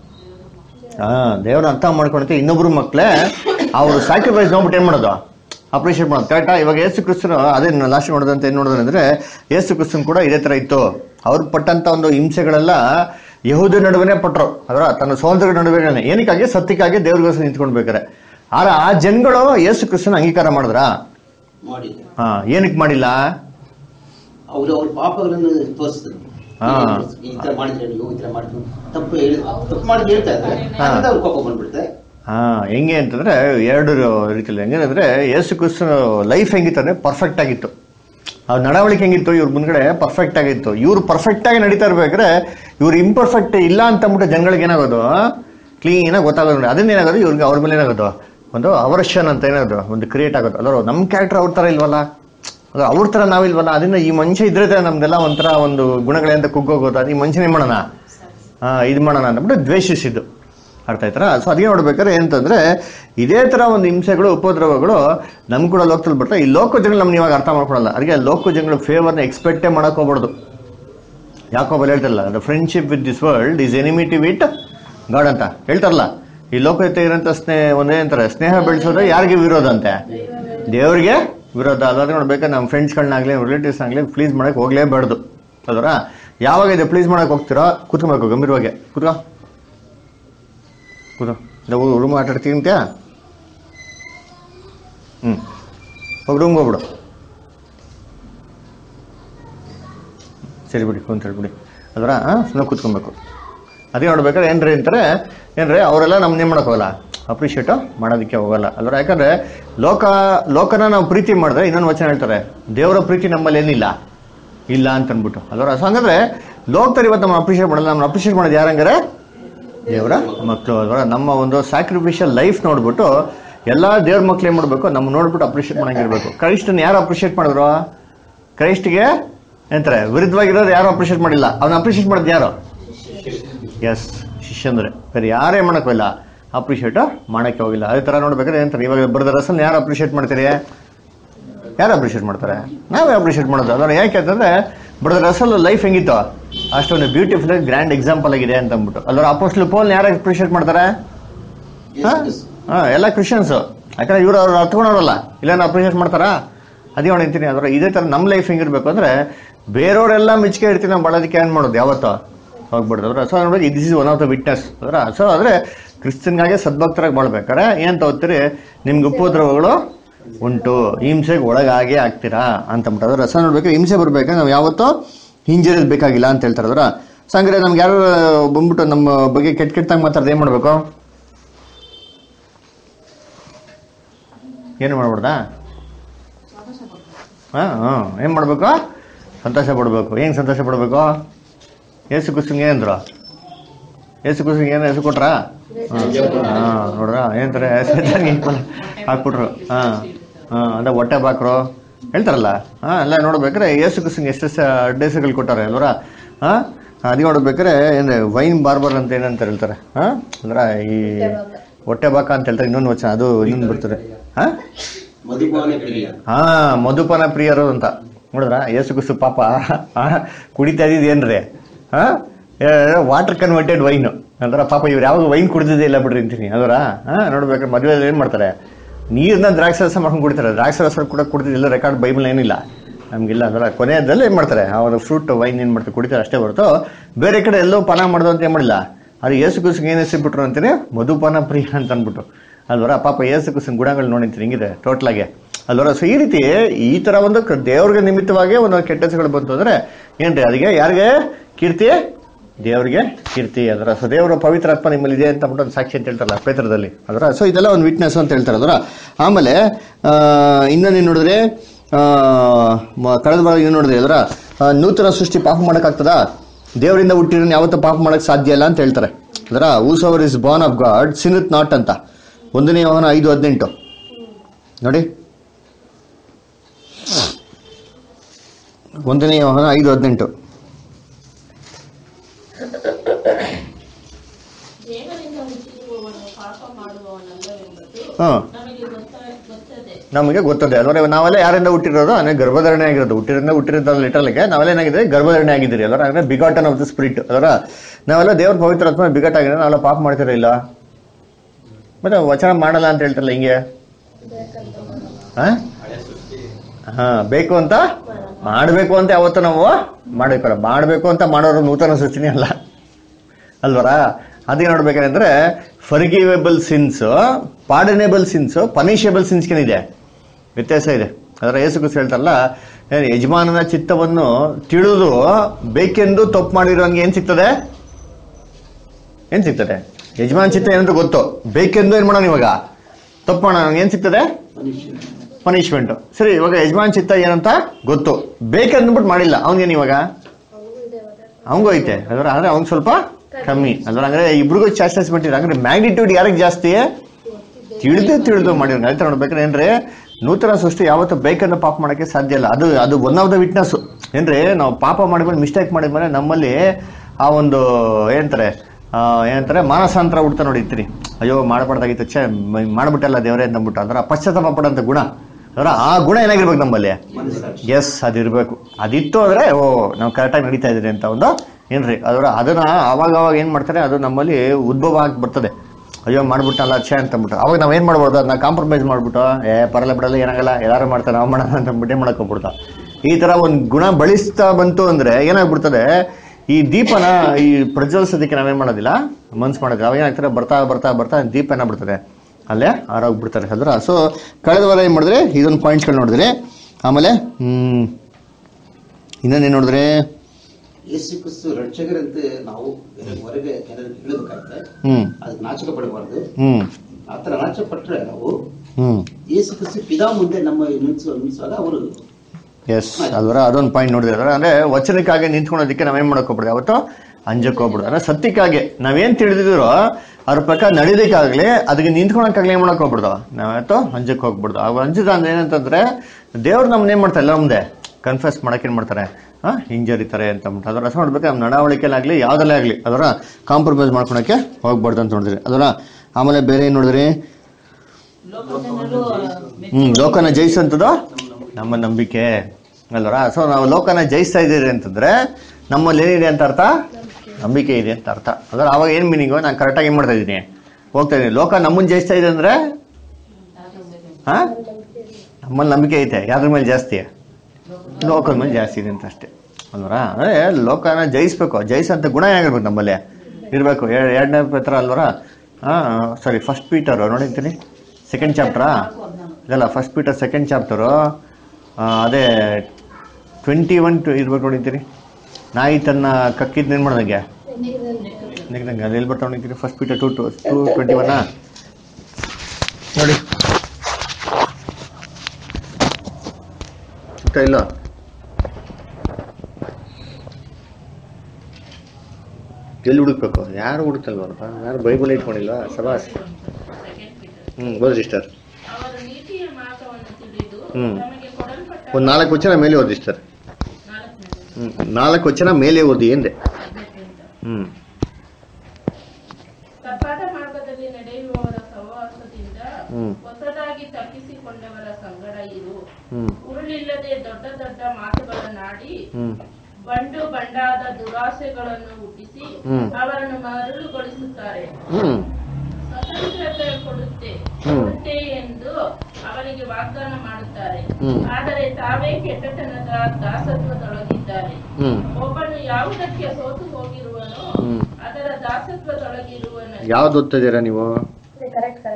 ಹಾ ದೇವ್ರ ಅರ್ಥ ಮಾಡ್ಕೊಂಡಂತೆ ಇನ್ನೊಬ್ರು ಮಕ್ಳೇ ಅವ್ರು ಸ್ಯಾಕ್ರಿಫೈಸ್ ನೋಡ್ಬಿಟ್ಟು ಏನ್ ಮಾಡೋದು ಅಪ್ರಿಷಿಯೇಟ್ ಮಾಡೋದು ಕರೆಕ್ಟಾ ಇವಾಗ ಯೇಸು ಕ್ರಿಸ್ತನು ಅದೇ ಲಾಸ್ಟ್ ನೋಡೋದಂತ ಏನ್ ನೋಡಿದ್ರೆ ಅಂದ್ರೆ ಯೇಸು ಕ್ರಿಸ್ತನ್ ಕೂಡ ಇದೇ ತರ ಇತ್ತು ಅವ್ರು ಪಟ್ಟಂತ ಒಂದು ಹಿಂಸೆಗಳೆಲ್ಲ ಯಹೂದ ನಡುವೆನೆ ಪಟ್ರು ಅದರ ತನ್ನ ಸಹೋದರ ನಡುವೆ ಏನಕ್ಕಾಗಿ ಸತ್ಯಕ್ಕಾಗಿ ದೇವ್ರಿಗೋಸ್ಕರ ನಿಂತ್ಕೊಂಡ್ಬೇಕಾರೆ ಆದ್ರೆ ಆ ಜನಗಳು ಯೇಸು ಕ್ರಿಸ್ತನ ಅಂಗೀಕಾರ ಮಾಡಿದ್ರಾ ಮಾಡಿದ್ದಾರೆ ಹಾ ಏನಕ್ಕೆ ಮಾಡಿಲ್ಲ ಅವರು ಅವ್ರ ಪಾಪಗಳನ್ನು ತೋರಿಸಿದ್ರು ಹಾ. ಈ ತರ ಮಾಡಿದ್ರೆ ನೀವು ಈ ತರ ಮಾಡಿದ್ರು ತಪ್ಪು ಹೇಳಿ ತಪ್ಪು ಮಾಡಿದ್ ಹೇಳ್ತಾ ಇದ್ದಾರೆ ಹಾ. ಅದರಿಂದ ಅವ್ರ ಕೋಪ ಬಂದ್ಬಿಡುತ್ತೆ ಹಾ ಹೆಂಗೆ ಅಂತಂದ್ರೆ ಎರಡು ರೀತಿಯಲ್ಲಿ ಹೆಂಗೆ ಅಂದ್ರೆ ಯೇಸು ಕ್ರಿಸ್ತನ ಲೈಫ್ ಹೆಂಗಿತ್ತಂದ್ರೆ ಪರ್ಫೆಕ್ಟ್ ಆಗಿತ್ತು ಅವ್ರ ನಡವಳಿಕೆ ಹೆಂಗಿತ್ತು ಇವ್ರ ಮುಂದ್ಗಡೆ ಪರ್ಫೆಕ್ಟ್ ಆಗಿತ್ತು ಇವ್ರು ಪರ್ಫೆಕ್ಟ್ ಆಗಿ ನಡೀತಾ ಇರ್ಬೇಕಾದ್ರೆ ಇವ್ರು ಇಂಪರ್ಫೆಕ್ಟ್ ಇಲ್ಲ ಅಂತ ಅಂದ್ಬಿಟ್ಟು ಜನಗಳಿಗೆ ಏನಾಗೋದು ಕ್ಲೀನ್ ಆಗಿ ಗೊತ್ತಾಗೋದು ನೋಡಿ ಅದನ್ನೇನಾಗೋದು ಇವ್ರಿಗೆ ಅವ್ರ ಮೇಲೆ ಏನಾಗೋದು ಒಂದು ಅವರ್ಷನ್ ಅಂತ ಏನಾಗೋದು ಒಂದು ಕ್ರಿಯೇಟ್ ಆಗೋದು ಅದ್ರ ನಮ್ಮ ಕ್ಯಾರೆಕ್ಟರ್ ಅವ್ರ ತರ ಇಲ್ವಲ್ಲ ಅದು ಅವ್ರ ತರ ನಾವಿಲ್ವಲ್ಲ ಅದನ್ನ ಈ ಮನುಷ್ಯ ಇದ್ರೆ ತಾನೇ ನಮ್ದೆಲ್ಲ ಒಂಥರ ಒಂದು ಗುಣಗಳಿಂದ ಕುಗ್ಗೋಗೋದು ಅದು ಈ ಮನುಷ್ಯನೇ ಮಾಡೋಣ ಆ, ಇದು ಮಾಡೋಣ ಅಂದ್ಬಿಟ್ಟು ದ್ವೇಷಿಸಿದ್ದು ಅರ್ಥ ಆಯ್ತಾರ ಸೊ ಅದೇ ನೋಡ್ಬೇಕಾದ್ರೆ ಏನಂತಂದ್ರೆ ಇದೇ ತರ ಒಂದು ಹಿಂಸೆಗಳು ಉಪದ್ರವಗಳು ನಮ್ ಕೂಡ ಲೋಕದಲ್ಲಿ ಬರ್ತಾರೆ ಈ ಲೋಕ ಜನಗಳು ನಮ್ಗೆ ಇವಾಗ ಅರ್ಥ ಮಾಡ್ಕೊಳಲ್ಲ ಅದಕ್ಕೆ ಲೋಕ ಜನಗಳು ಫೇವರ್ನ ಎಕ್ಸ್ಪೆಕ್ಟೇ ಮಾಡಕ್ ಹೋಗ್ಬಾರ್ದು ಯಾಕೋಬಲ್ಲಿ ಹೇಳ್ತಾರಲ್ಲ the friendship with this world is enmity with God ಅಂತ ಹೇಳ್ತಾರಲ್ಲ ಈ ಲೋಕ ಜೊತೆ ಇರೋಂಥ ಸ್ನೇಹ ಒಂದೇ ಅಂತಾರೆ ಸ್ನೇಹ ಬೆಳೆಸೋದು ಯಾರಿಗೆ ವಿರೋಧ ಅಂತೆ ದೇವರಿಗೆ ವಿರೋಧ ಅದಾದ್ರೆ ನೋಡ್ಬೇಕಾದ್ರೆ ನಮ್ಮ ಫ್ರೆಂಡ್ಸ್ಗಳನ್ನಾಗ್ಲಿ ರಿಲೇಟಿವ್ಸ್ ಆಗಲಿ ಪ್ಲೀಸ್ ಮಾಡಕ್ ಹೋಗ್ಲೇಬಾರ್ದು ಅದರ ಯಾವಾಗ ಇದು ಪ್ಲೀಸ್ ಮಾಡಕ್ ಹೋಗ್ತೀರೋ ಕೂತ್ಕೊಬೇಕು ಗಂಭೀರವಾಗಿ ಕೂತ್ಕೋ ಕೂತ್ಕೋ ನಾವು ರೂಮ್ ಆಟಾಡ್ತೀನಿ ಅಂತ್ಯಾ ಹ್ಞೂ ಹೋಗಿ ರೂಮ್ಗೆ ಹೋಗ್ಬಿಡು ಸರಿ ಬಿಡಿ ಕುಂತ ಹೇಳ್ಬಿಡಿ ಅದರ ಸುಮ್ಮನೆ ಕೂತ್ಕೊಬೇಕು ಅದೇ ನೋಡ್ಬೇಕಾದ್ರೆ ಏನ್ರಿ ಅಂತಾರೆ ಏನ್ರಿ ಅವರೆಲ್ಲ ನಮ್ನ ಏನು ಹೋಗಲ್ಲ ಅಪ್ರಿಷಿಯೇಟ್ ಮಾಡೋದಕ್ಕೆ ಹೋಗಲ್ಲ ಅಲ್ರ ಯಾಕಂದ್ರೆ ಲೋಕ ಲೋಕನ ನಾವು ಪ್ರೀತಿ ಮಾಡಿದ್ರೆ ಇನ್ನೊಂದು ವಚನ ಹೇಳ್ತಾರೆ ದೇವರ ಪ್ರೀತಿ ನಮ್ಮಲ್ಲಿ ಏನಿಲ್ಲ ಇಲ್ಲ ಅಂತ ಅಂದ್ಬಿಟ್ಟು ಅಲ್ವರ ಸೊ ಹಂಗಂದ್ರೆ ಲೋಕದಲ್ಲಿ ಇವತ್ತು ನಮ್ಮ ಅಪ್ರಿಷಿಯೇಟ್ ಮಾಡಲ್ಲ ನಮ್ಮ ಅಪ್ರಿಷಿಯೇಟ್ ಮಾಡೋದು ಯಾರಂಗಾರೆ ದೇವರ ಮಕ್ಕಳು ಅಲ್ವರ ನಮ್ಮ ಒಂದು ಸ್ಯಾಕ್ರಿಫಿಷಿಯಲ್ ಲೈಫ್ ನೋಡ್ಬಿಟ್ಟು ಎಲ್ಲ ದೇವ್ರ ಮಕ್ಳು ಏನ್ ಮಾಡ್ಬೇಕು ನಮ್ಮ ನೋಡ್ಬಿಟ್ಟು ಅಪ್ರಿಷಿಯೇಟ್ ಮಾಡಂಗಿರ್ಬೇಕು ಕ್ರೈಸ್ಟನ್ ಯಾರು ಅಪ್ರಿಷಿಯೇಟ್ ಮಾಡಿದ್ರು ಕ್ರೈಸ್ಟ್ಗೆ ಎಂತಾರೆ ವಿರುದ್ಧವಾಗಿರೋರು ಯಾರು ಅಪ್ರಿಷಿಯೇಟ್ ಮಾಡಿಲ್ಲ ಅವ್ನ ಅಪ್ರಿಷಿಯೇಟ್ ಮಾಡೋದು ಯಾರು ಎಸ್ ಶಿಷ್ಯಂದ್ರೆ ಬೇರೆ ಯಾರೇ ಮಾಡೋಕ್ಕಿಲ್ಲ ಅಪ್ರಿಷಿಯೇಟ್ ಮಾಡಕ್ಕೆ ಹೋಗಿಲ್ಲ ಅದೇ ತರ ನೋಡ್ಬೇಕಾದ್ರೆ ಏನಂತಾರೆ ಇವಾಗ ಬರೆದ ರಸಲ್ ಯಾರು ಅಪ್ರಿಷಿಯೇಟ್ ಮಾಡ್ತೀರಿ ಯಾರು ಅಪ್ರಿಷಿಯೇಟ್ ಮಾಡ್ತಾರೆ ನಾವೇ ಅಪ್ರಿಷಿಯೇಟ್ ಮಾಡೋದು ಅದರ ಯಾಕೆ ಅಂತಂದ್ರೆ ಬ್ರದರ್ ರಸಲ್ ಲೈಫ್ ಹೆಂಗಿತ್ತು ಅಷ್ಟೊಂದು ಬ್ಯೂಟಿಫುಲ್ ಗ್ರ್ಯಾಂಡ್ ಎಕ್ಸಾಂಪಲ್ ಆಗಿದೆ ಅಂತ ಅಂದ್ಬಿಟ್ಟು ಅಲ್ಲರ ಅಪೋಸ್ಟ್ಲ್ ಪೋಲ್ ಯಾರು ಅಪ್ರಿಷಿಯೇಟ್ ಮಾಡ್ತಾರೆ ಹಾ? ಹಾ ಎಲ್ಲ ಕ್ರಿಶ್ಚಿಯನ್ಸ್ ಯಾಕಂದ್ರೆ ಇವ್ರು ಅವ್ರು ಅರ್ಥಕೊಂಡವ್ರಲ್ಲ ಇಲ್ಲ ಅಪ್ರಿಷಿಯೇಟ್ ಮಾಡ್ತಾರಾ ಅದೇ ನೋಡಿ ಅಂತೀನಿ ಅದರ ಇದೇ ತರ ನಮ್ಮ ಲೈಫ್ ಹೆಂಗಿರ್ಬೇಕು ಅಂದ್ರೆ ಬೇರೆಯವರೆಲ್ಲ ಮೆಚ್ಚುಗೆ ಇರ್ತೀವಿ ನಾವು ಬಳೋದಕ್ಕೆ ಏನ್ ಮಾಡೋದು ಯಾವತ್ತೋ ಹೋಗ್ಬಿಡ್ದು ಅದ್ರ ಸೊ ನೋಡಿ this is one of the witness ಅದರ ಸೊ ಆದ್ರೆ ಕ್ರಿಶ್ಚಿಯನ್ಗಾಗೆ ಸದ್ಭಕ್ತರಾಗಿ ಬಾಳ್ಬೇಕಾರೆ ಏನ್ ತಗೋತೀರಿ ನಿಮ್ಗೆ ಉಪದ್ರವಗಳು ಉಂಟು ಹಿಂಸೆಗೆ ಒಳಗಾಗೇ ಆಗ್ತೀರಾ ಅಂತ ಅಂದ್ಬಿಟ್ಟು ರಸ ನೋಡ್ಬೇಕು ಹಿಂಸೆ ಬರ್ಬೇಕಾದ್ರೆ ನಾವು ಯಾವತ್ತೂ ಹಿಂಜರಿಯೋದು ಬೇಕಾಗಿಲ್ಲ ಅಂತ ಹೇಳ್ತಾರೆ ಅದರ ಸಂಗ್ರೆ ನಮ್ಗೆ ಯಾರು ಬಂದ್ಬಿಟ್ಟು ನಮ್ಮ ಬಗ್ಗೆ ಕೆಟ್ಟ ಕೆಟ್ಟದಾಗ ಮಾತಾಡ್ದು ಏನ್ ಮಾಡ್ಬೇಕು ಏನು ಮಾಡ್ಬಿಡ್ದಾ ಹಾಂ ಹಾಂ ಏನು ಮಾಡಬೇಕು ಸಂತೋಷ ಪಡಬೇಕು ಹೆಂಗೆ ಸಂತೋಷ ಪಡಬೇಕು ಏಸು ಕುಸಿಂಗ್ ಏನಂದ್ರು ಏಸು ಕುಸಿಂಗ್ ಏನು ಹೆಸರು ಕೊಟ್ರಾ ಹಾಂ ನೋಡ್ರ ಏನಂತಾರೆ ಹಾಕ್ಬಿಟ್ರು ಹಾಂ ಹಾಂ ಅದ ಹೊಟ್ಟೆ ಬಾಕ್ರು ಹೇಳ್ತಾರಲ್ಲ ಹಾಂ ಎಲ್ಲ ನೋಡ್ಬೇಕಾರೆ ಏಸು ಕುಸಿಂಗ್ ಎಷ್ಟೆಷ್ಟು ಅಡ್ಡೆಸ್ಗಳು ಕೊಟ್ಟಾರೆ ಅಲ್ವರ ಹಾಂ ಅದು ನೋಡ್ಬೇಕಾರೆ ಏನು ವೈನ್ ಬಾರ್ಬರ್ ಅಂತ ಏನಂತ ಹೇಳ್ತಾರೆ ಹಾಂ ಅಂದ್ರೆ ಈ ಹೊಟ್ಟೆ ಬಾಕ ಅಂತ ಹೇಳ್ತಾರೆ ಇನ್ನೊಂದು ವಚನ ಅದು ಇನ್ನೊಂದು ಬರ್ತದೆ ಹಾಂ ಮಧುಪಾನ ಪ್ರಿಯ ಹಾ ಮಧುಪಾನ ಪ್ರಿಯರು ಅಂತ ನೋಡಿದ್ರ ಏಸು ಕುಸು ಪಾಪ ಆ, ಕುಡಿತಾ ಇದ್ದಿದ್ ಏನ್ರಿ ಹಾ ವಾಟರ್ ಕನ್ವರ್ಟೆಡ್ ವೈನ್ ಅಂದ್ರ ಪಾಪ ಇವ್ರು ಯಾವಾಗ ವೈನ್ ಕುಡಿದಿದೆ ಇಲ್ಲ ಬಿಡ್ರಿ ಅಂತೀನಿ ಅದರ ಹಾ ನೋಡ್ಬೇಕಾದ್ರೆ ಮದುವೆ ಏನ್ ಮಾಡ್ತಾರೆ ನೀರ್ನ ದ್ರಾಕ್ಷಿ ರಸ ಮಾಡ್ಕೊಂಡು ಕುಡಿತಾರೆ ದ್ರಾಕ್ಷಿ ರಸ ಕೂಡ ಕುಡಿದಿಲ್ಲ ರೆಕಾರ್ಡ್ ಬೈಬಲ್ ಏನಿಲ್ಲ ನಮ್ಗಿಲ್ಲ ಅಂದ್ರೆ ಕೊನೆಯದಲ್ಲಿ ಏನ್ ಮಾಡ್ತಾರೆ ಆ ಒಂದು ಫ್ರೂಟ್ ವೈನ್ ಏನ್ ಮಾಡ್ತಾರೆ ಕುಡಿತಾರೆ ಅಷ್ಟೇ ಹೊರತು ಬೇರೆ ಕಡೆ ಎಲ್ಲೋ ಪಾನ ಮಾಡೋದು ಅಂತ ಏನ್ ಮಾಡಿಲ್ಲ ಅದು ಏಸು ಕುಸಿಗೆ ಏನು ಹೆಸರು ಬಿಟ್ರು ಅಂತೀನಿ ಮಧುಪಾನ ಪ್ರಿಯ ಅಂತ ಅಂದ್ಬಿಟ್ಟು ಅಲ್ವರ ಪಾಪ ಏಸು ಕ್ರಿಸ್ತನ ಗುಣಗಳು ನೋಡಿರ್ತೀನಿ ಹಿಂಗಿದೆ ಟೋಟ್ಲಾಗೆ ಅಲ್ವರ ಸೊ ಈ ರೀತಿ ಈ ತರ ಒಂದು ಕ- ದೇವ್ರಿಗೆ ನಿಮಿತ್ತವಾಗಿ ಒಂದು ಕೆಟ್ಟ ಹೆಸರುಗಳು ಬಂತು ಅಂದ್ರೆ ಏನ್ರಿ ಅದಕ್ಕೆ ಯಾರಿಗೆ ಕೀರ್ತಿ ದೇವರಿಗೆ ಕೀರ್ತಿ ಅದರ ಸೊ ದೇವರ ಪವಿತ್ರ ಆತ್ಮ ನಿಮ್ಮಲ್ಲಿ ಇದೆ ಅಂತ ಅಂದ್ಬಿಟ್ಟು ಒಂದು ಸಾಕ್ಷಿ ಅಂತ ಹೇಳ್ತಾರಲ್ಲ ಪೇತ್ರದಲ್ಲಿ ಅದರ ಸೊ ಇದೆಲ್ಲ ಒಂದು ವಿಟ್ನೆಸ್ ಅಂತ ಹೇಳ್ತಾರೆ ಅದರ ಆಮೇಲೆ ಆ, ಇನ್ನೊಂದು ನೋಡಿದ್ರೆ ಆ, ಮ- ಕಳೆದ ಬಾರಿ ಏನು ನೋಡಿದ್ರೆ ಅದರ ಆ, ನೂತನ ಸೃಷ್ಟಿ ಪಾಪ ಮಾಡೋಕ್ಕಾಗ್ತದಾ ದೇವರಿಂದ ಹುಟ್ಟಿರೋ ಯಾವತ್ತೂ ಪಾಪ ಮಾಡಕ್ ಸಾಧ್ಯ ಇಲ್ಲ ಅಂತ ಹೇಳ್ತಾರೆ ಅದರ whosoever is born of God sin not ಅಂತ ಒಂದನೇ ಯೋಹನ ಐದು ಹದಿನೆಂಟು ನೋಡಿ ಒಂದನೇ ಯೋಹನ ಐದು ಹದಿನೆಂಟು ದೇವರಿಂದ ಹುಟ್ಟಿರುವವನು ಪಾಪ ಮಾಡುವವನಲ್ಲವೆಂಬುದು ಹಾಂ ನಮಗೆ ಗೊತ್ತ ಗೊತ್ತದೆ ನಮಗೆ ಗೊತ್ತದೆ ಅಲ್ವರ ನಾವೆಲ್ಲ ಯಾರಿಂದ ಹುಟ್ಟಿರೋದು ಅಂದ್ರೆ ಗರ್ಭಧಾರಣೆ ಆಗಿರೋದು ಹುಟ್ಟಿರಿಂದ ಹುಟ್ಟಿರೋದು ಲಿಟರ್ಲಿಗೆ ನಾವೆಲ್ಲ ಏನಾಗಿದೆ ಗರ್ಭಧಾರಣೆ ಆಗಿದ್ದೀರಿ ಅಲ್ವರ ಅಂದ್ರೆ ಬಿಗಾಟನ್ ಆಫ್ ದ ಸ್ಪಿರಿಟ್ ಅದರ ನಾವೆಲ್ಲ ದೇವ್ರ ಪವಿತ್ರ ಆತ್ಮ ಬಿಗಟ್ ಆಗಿದೆ ನಾವೆಲ್ಲ ಪಾಪ ಮಾಡ್ತಿರಲಿಲ್ಲ ಮತ್ತೆ ವಚನ ಮಾಡಲ್ಲ ಅಂತ ಹೇಳ್ತಾರಲ್ಲ ಹಿಂಗೆ ಹಾ ಹಳೆ ಸೃಷ್ಟಿ ಹಾ ಬೇಕು ಅಂತ ಮಾಡಬೇಕು ಅಂತ ಯಾವತ್ತು ನಾವು ಮಾಡಬೇಕಲ್ಲ ಮಾಡಬೇಕು ಅಂತ ಮಾಡೋರು ನೂತನ ಸೃಷ್ಟಿನೇ ಅಲ್ಲ ಅಲ್ವರ ಅದೇ ನೋಡ್ಬೇಕಂದ್ರೆ ಫರ್ಗಿವೇಬಲ್ ಸಿನ್ಸ್ ಪಾರ್ಡನೇಬಲ್ ಸಿನ್ಸ್ ಪನಿಷೇಬಲ್ ಸಿನ್ಸ್ಗೇನಿದೆ ವ್ಯತ್ಯಾಸ ಇದೆ ಅದರ ಯೇಸು ಕ್ರಿಸ್ತ ಹೇಳ್ತಾರಲ್ಲ ಏನ್ ಯಜಮಾನನ ಚಿತ್ತವನ್ನು ತಿಳಿದು ಬೇಕೆಂದು ತಪ್ಪು ಮಾಡಿರೋನ್ಗೆ ಏನ್ ಸಿಗ್ತದೆ ಏನ್ ಸಿಗ್ತದೆ ಯಜಮಾನ ಚಿತ್ತ ಏನಂತ ಗೊತ್ತು ಬೇಕೆಂದು ಏನ್ ಮಾಡೋಣ ಇವಾಗ ತಪ್ಪು ಮಾಡೋಣ ಏನ್ ಸಿಗ್ತದೆ ಮನುಷ್ಯ ಪನಿಷ್ಮೆಂಟ್ ಸರಿ ಇವಾಗ ಯಜಮಾನ್ ಚಿತ್ತ ಏನಂತ ಗೊತ್ತು ಬೇಕಂದ್ಬಿಟ್ಟು ಮಾಡಿಲ್ಲ ಅವನಿಗೇನು ಇವಾಗ ಅವಂಗೂ ಐತೆ ಅದರ ಅಂದ್ರೆ ಅವ್ನ್ ಸ್ವಲ್ಪ ಕಮ್ಮಿ ಅದ್ರ ಅಂದ್ರೆ ಇಬ್ರಿಗೂ ಚಾಸ್ಟೈಸ್ಮೆಂಟ್ ಇದೆ ಅಂದ್ರೆ ಮ್ಯಾಗ್ನಿಟ್ಯೂಡ್ ಯಾರಿಗೆ ಜಾಸ್ತಿ ತಿಳಿದು ತಿಳಿದು ಮಾಡಿರೋ ಆಯ್ತು ನೋಡ್ಬೇಕಾದ್ರೆ ಏನ್ರಿ ನೂತನ ಸೃಷ್ಟಿ ಯಾವತ್ತೂ ಬೇಕನ್ನ ಪಾಪ ಮಾಡಕ್ಕೆ ಸಾಧ್ಯ ಇಲ್ಲ ಅದು ಅದು ಒನ್ ಆಫ್ ದ ವಿಟ್ನೆಸ್ ಏನ್ರಿ ನಾವು ಪಾಪ ಮಾಡಿದ್ಮೇಲೆ ಮಿಸ್ಟೇಕ್ ಮಾಡಿದ್ಮೇಲೆ ನಮ್ಮಲ್ಲಿ ಆ ಒಂದು ಏನಂತಾರೆ ಆ, ಏನಂತಾರೆ ಮಾನಸಾಂತರ ಹುಡ್ತಾ ನೋಡಿರ್ತೀರಿ ಅಯ್ಯೋ ಮಾಡಬಾರ್ದಾಗಿತ್ತು ಛೇ ಮ- ಮಾಡ್ಬಿಟ್ಟಲ್ಲ ದೇವರೇ ಅಂತ ಅಂದ್ಬಿಟ್ಟು ಅಂದ್ರೆ ಪಶ್ಚಾತ್ತಾಪ ಪಡೋಂಥ ಗುಣ ಅದರ ಆ ಗುಣ ಏನಾಗಿರ್ಬೇಕು ನಮ್ಮಲ್ಲಿ ಮನಸ್ಸಾಕ್ಷಿ ಎಸ್ ಅದಿರ್ಬೇಕು ಅದಿತ್ತು ಅಂದ್ರೆ ಓ ನಾವು ಕರೆಕ್ಟಾಗಿ ನಡೀತಾ ಇದ್ದೀರಿ ಅಂತ ಒಂದು ಏನ್ರಿ ಅದರ ಅದನ್ನ ಅವಾಗ ಅವಾಗ ಏನ್ ಮಾಡ್ತಾರೆ ಅದು ನಮ್ಮಲ್ಲಿ ಉದ್ಭವ ಆಗಿ ಬರ್ತದೆ ಅಯ್ಯೋ ಮಾಡ್ಬಿಟ್ಟಲ್ಲ ಛೇ ಅಂತ ಅಂದ್ಬಿಟ್ಟು ಅವಾಗ ನಾವ್ ಏನ್ ಮಾಡ್ಬೋದು ಅದನ್ನ ಕಾಂಪ್ರಮೈಸ್ ಮಾಡ್ಬಿಟ್ಟು ಏ ಪರಲ್ಲ ಬಿಡಲ್ಲ ಏನಾಗಲ್ಲ ಎಲ್ಲಾರು ಮಾಡ್ತಾರೆ ನಾವು ಮಾಡೋಣ ಅಂತ ಅಂದ್ಬಿಟ್ಟು ಏನ್ ಮಾಡಕ್ ಹೋಗ್ಬಿಡ್ತಾ ಈ ತರ ಒಂದು ಗುಣ ಬಳಸ್ತಾ ಬಂತು ಅಂದ್ರೆ ಏನಾಗ್ಬಿಡ್ತದೆ ಈ ದೀಪನ ಈ ಪ್ರಜ್ವಲಿಸೋದಕ್ಕೆ ನಾವೇನ್ ಮಾಡೋದಿಲ್ಲ ಮನ್ಸ್ ಮಾಡೋದಿಲ್ಲ ಅವಾಗ ಏನಾಗ್ತಾರೆ ಬರ್ತಾ ಬರ್ತಾ ಬರ್ತಾ ದೀಪ ಏನಾಗ್ಬಿಡ್ತದೆ ಅಲ್ಲೇ ಆರೋಗ್ಬಿಡ್ತಾರೆ ಅದ್ರ ಸೊ ಕಳೆದ ವಾರ ಏನ್ ಮಾಡಿದ್ರೆ ಇದೊಂದು ಪಾಯಿಂಟ್ಸ್ಗಳು ನೋಡಿದ್ರೆ ಆಮೇಲೆ ಹ್ಮ್ ಇನ್ನೊಂದೇನು ನೋಡಿದ್ರೆ ಯೇಸು ಕ್ರಿಸ್ತು ರಕ್ಷಕರಂತೆ ನಾವು ಹೊರಗೆ ಕೆಲವರು ಹೇಳಬೇಕಾದ್ರೆ ಹ್ಮ್ ಅದಕ್ಕೆ ನಾಚಿಕೆ ಪಡಬಾರ್ದು ಹ್ಮ್ ಆ ಥರ ನಾಚಿಕೆ ಪಟ್ಟರೆ ನಾವು ಹ್ಮ್ ಯೇಸು ಕ್ರಿಸ್ತು ಪಿತಾ ಮುಂದೆ ನಮ್ಮ ನಿಲ್ಸುವ ನಿಲ್ಸುವಾಗ ಅವರು ಎಸ್ ಅಲ್ವರ ಅದೊಂದು ಪಾಯಿಂಟ್ ನೋಡಿದ್ರೆ ಅದರ ಅಂದ್ರೆ ವಚನಕ್ಕಾಗಿ ನಿಂತ್ಕೊಳ್ಳೋದಕ್ಕೆ ನಾವೇನ್ ಮಾಡಕ್ ಹೋಗ್ಬಿಡ್ದು ಅವತ್ತು ಅಂಜಕ್ ಹೋಗ್ಬಿಡ್ದು ಅಂದ್ರೆ ಸತ್ಯಕ್ಕಾಗಿ ನಾವೇನ್ ತಿಳಿದಿದ್ರು ಅದ್ರ ಪ್ರಕಾರ ನಡೀಲಿಕ್ಕಾಗ್ಲಿ ಅದಕ್ಕೆ ನಿಂತ್ಕೊಳಕ್ಕಾಗ್ಲಿ ಏನ್ ಮಾಡಕ್ ಹೋಗ್ಬಿಡ್ದು ನಾವತ್ತು ಅಂಜಕ್ ಹೋಗ್ಬಿಡ್ದು ಅವಾಗ ಅಂಜಿದ ಅಂದ್ರೆ ಏನಂತಂದ್ರೆ ದೇವ್ರು ನಮ್ನ ಏನ್ ಮಾಡ್ತಾರೆ ಎಲ್ಲ ಮುಂದೆ ಕನ್ಫ್ಯೂಸ್ ಮಾಡಕ್ ಏನ್ ಮಾಡ್ತಾರೆ ಹಾ ಹಿಂಜರಿತಾರೆ ಅಂತ ಅಂದ್ಬಿಟ್ಟು ಅದರ ರಸ ನೋಡ್ಬೇಕು ನಮ್ಮ ನಡವಳಿಕೆಲಾಗ್ಲಿ ಯಾವ್ದಲ್ಲೇ ಆಗ್ಲಿ ಅದರ ಕಾಂಪ್ರಮೈಸ್ ಮಾಡ್ಕೊಳಕ್ಕೆ ಹೋಗ್ಬಾರ್ದು ಅಂತ ನೋಡಿದ್ರಿ ಅದರ ಆಮೇಲೆ ಬೇರೆ ಏನ್ ನೋಡಿದ್ರಿ ಲೋಕಜನರು ಹ್ಮ್ ಲೋಕನ ಜಯಿಸಂತದ್ದು ನಮ್ಮ ನಂಬಿಕೆ ಅಲ್ವರ ಸೊ ನಾವು ಲೋಕನ ಜಯಿಸ್ತಾ ಇದ್ದೀರಿ ಅಂತಂದ್ರೆ ನಮ್ಮಲ್ಲಿ ಏನಿದೆ ಅಂತ ಅರ್ಥ ನಂಬಿಕೆ ಇದೆ ಅಂತ ಅರ್ಥ ಅಂದ್ರೆ ಅವಾಗ ಏನ್ ಮೀನಿಂಗು ನಾನು ಕರೆಕ್ಟಾಗಿ ಏನ್ ಮಾಡ್ತಾ ಇದ್ದೀನಿ ಹೋಗ್ತಾ ಇದ್ದೀನಿ ಲೋಕ ನಮ್ಮನ್ನ ಜಯಿಸ್ತಾ ಇದೆ ಅಂದ್ರೆ ಹಾ ನಮ್ಮಲ್ಲಿ ನಂಬಿಕೆ ಐತೆ ಯಾವ್ದ್ರ ಮೇಲೆ ಜಾಸ್ತಿ ಲೋಕದ ಮೇಲೆ ಜಾಸ್ತಿ ಇದೆ ಅಂತ ಅಷ್ಟೇ ಅಲ್ವರ ಅಂದ್ರೆ ಲೋಕನ ಜಯಿಸ್ಬೇಕು ಜಯಿಸಂತ ಗುಣ ಆಗಿರ್ಬೇಕು ನಮ್ಮಲ್ಲಿ ಇರ್ಬೇಕು ಎ- ಎರಡನೇ ಪತ್ರ ಅಲ್ವರ ಹಾ ಸಾರಿ ಫಸ್ಟ್ ಪೀಟರ್ ನೋಡಿರ್ತೀನಿ ಸೆಕೆಂಡ್ ಚಾಪ್ಟರಾ ಇದಲ್ಲ ಫಸ್ಟ್ ಪೀಟರ್ ಸೆಕೆಂಡ್ ಚಾಪ್ಟರು ಅದೇ ಟ್ವೆಂಟಿ ಒನ್ ಟು ಇರ್ಬೇಕು ನೋಡಿರ್ತೀರಿ ನಾಯಿ ತನ್ನ ಕಕ್ಕಿದ್ ಏನ್ ಮಾಡ್ದಂಗೆ ನೆಗ್ದಂಗೆ ಅಲ್ಲಿ ಎಲ್ಲಿ ಬರ್ತಾ ನೋಡಿರ್ತೀರಿ first Peter two two two twenty ಒನ್ನ ನೋಡಿ ಸಿಗ್ತಾ ಇಲ್ಲ ಎಲ್ಲಿ ಹುಡುಕ್ಬೇಕು ಯಾರು ಹುಡುಕ್ತಲ್ವಪ್ಪ ಯಾರು ಬೈಬಲ್ ಇಟ್ಕೊಂಡಿಲ್ವಾ ಸಬಾಸ್ ಹ್ಮ್ ಓದಿ ಸಿಸ್ಟರ್ ಅವರ ನೀತಿಯ ಮಾರ್ಗವನ್ನು ತಿಳಿದು ಹ್ಮ್. ನಮಗೆ ಕೊಡಲ್ಪಟ್ಟ ಒಂದು ನಾಲ್ಕು ವಚನ ಮೇಲೆ ಓದಿ ಸಿಸ್ಟರ್ ನಾಲ್ಕನೇ ಹ್ಮ್ ನಾಲ್ಕು ವಚನ ಮೇಲೆ ಓದಿ ಎಂದೆ ಹ್ಮ್ ತಪ್ಪಾದ ಮಾರ್ಗದಲ್ಲಿ ನಡೆಯುವವರ ಸಹವಾಸದಿಂದ ಹ್ಮ್. ಹೊಸದಾಗಿ ತಪ್ಪಿಸಿಕೊಂಡವರ ಸಂಗಡ ಇರು ಹ್ಮ್ ಉರುಳಿಲ್ಲದೆ ದೊಡ್ಡ ದೊಡ್ಡ ಮಾತುಗಳನ್ನಾಡಿ ಹ್ಮ್ ಬಂಡು ಬಂಡಾದ ದುರಾಸೆಗಳನ್ನು ಹುಟ್ಟಿಸಿ ಹ್ಮ್. ಅವರನ್ನು ಮರಳುಗೊಳಿಸುತ್ತಾರೆ ಹ್ಮ್ ಸ್ವತಂತ್ರತೆ ಕೊಡುತ್ತೆ ಹ್ಮ್. ಕೊಡುತ್ತೆ ಎಂದು ಅವರಿಗೆ ವಾಗ್ದಾನ ಮಾಡುತ್ತಾರೆ ಹ್ಮ್. ಆದರೆ ತಾವೇ ಕೆಟ್ಟತನದ ದಾಸತ್ವದೊಳಗಿದ್ದಾರೆ ಹ್ಮ್ ಒಬ್ಬನು ಯಾವುದಕ್ಕೆ ಸೋತು ಹೋಗಿರುವನೋ ಹ್ಮ್. ಅದರ ದಾಸತ್ವದೊಳಗಿರುವನು ಯಾವ್ದು ಓದ್ತಾ ಇದ್ದೀರಾ ನೀವು ಕರೆಕ್ಟ್ ಕರೆಕ್ಟ್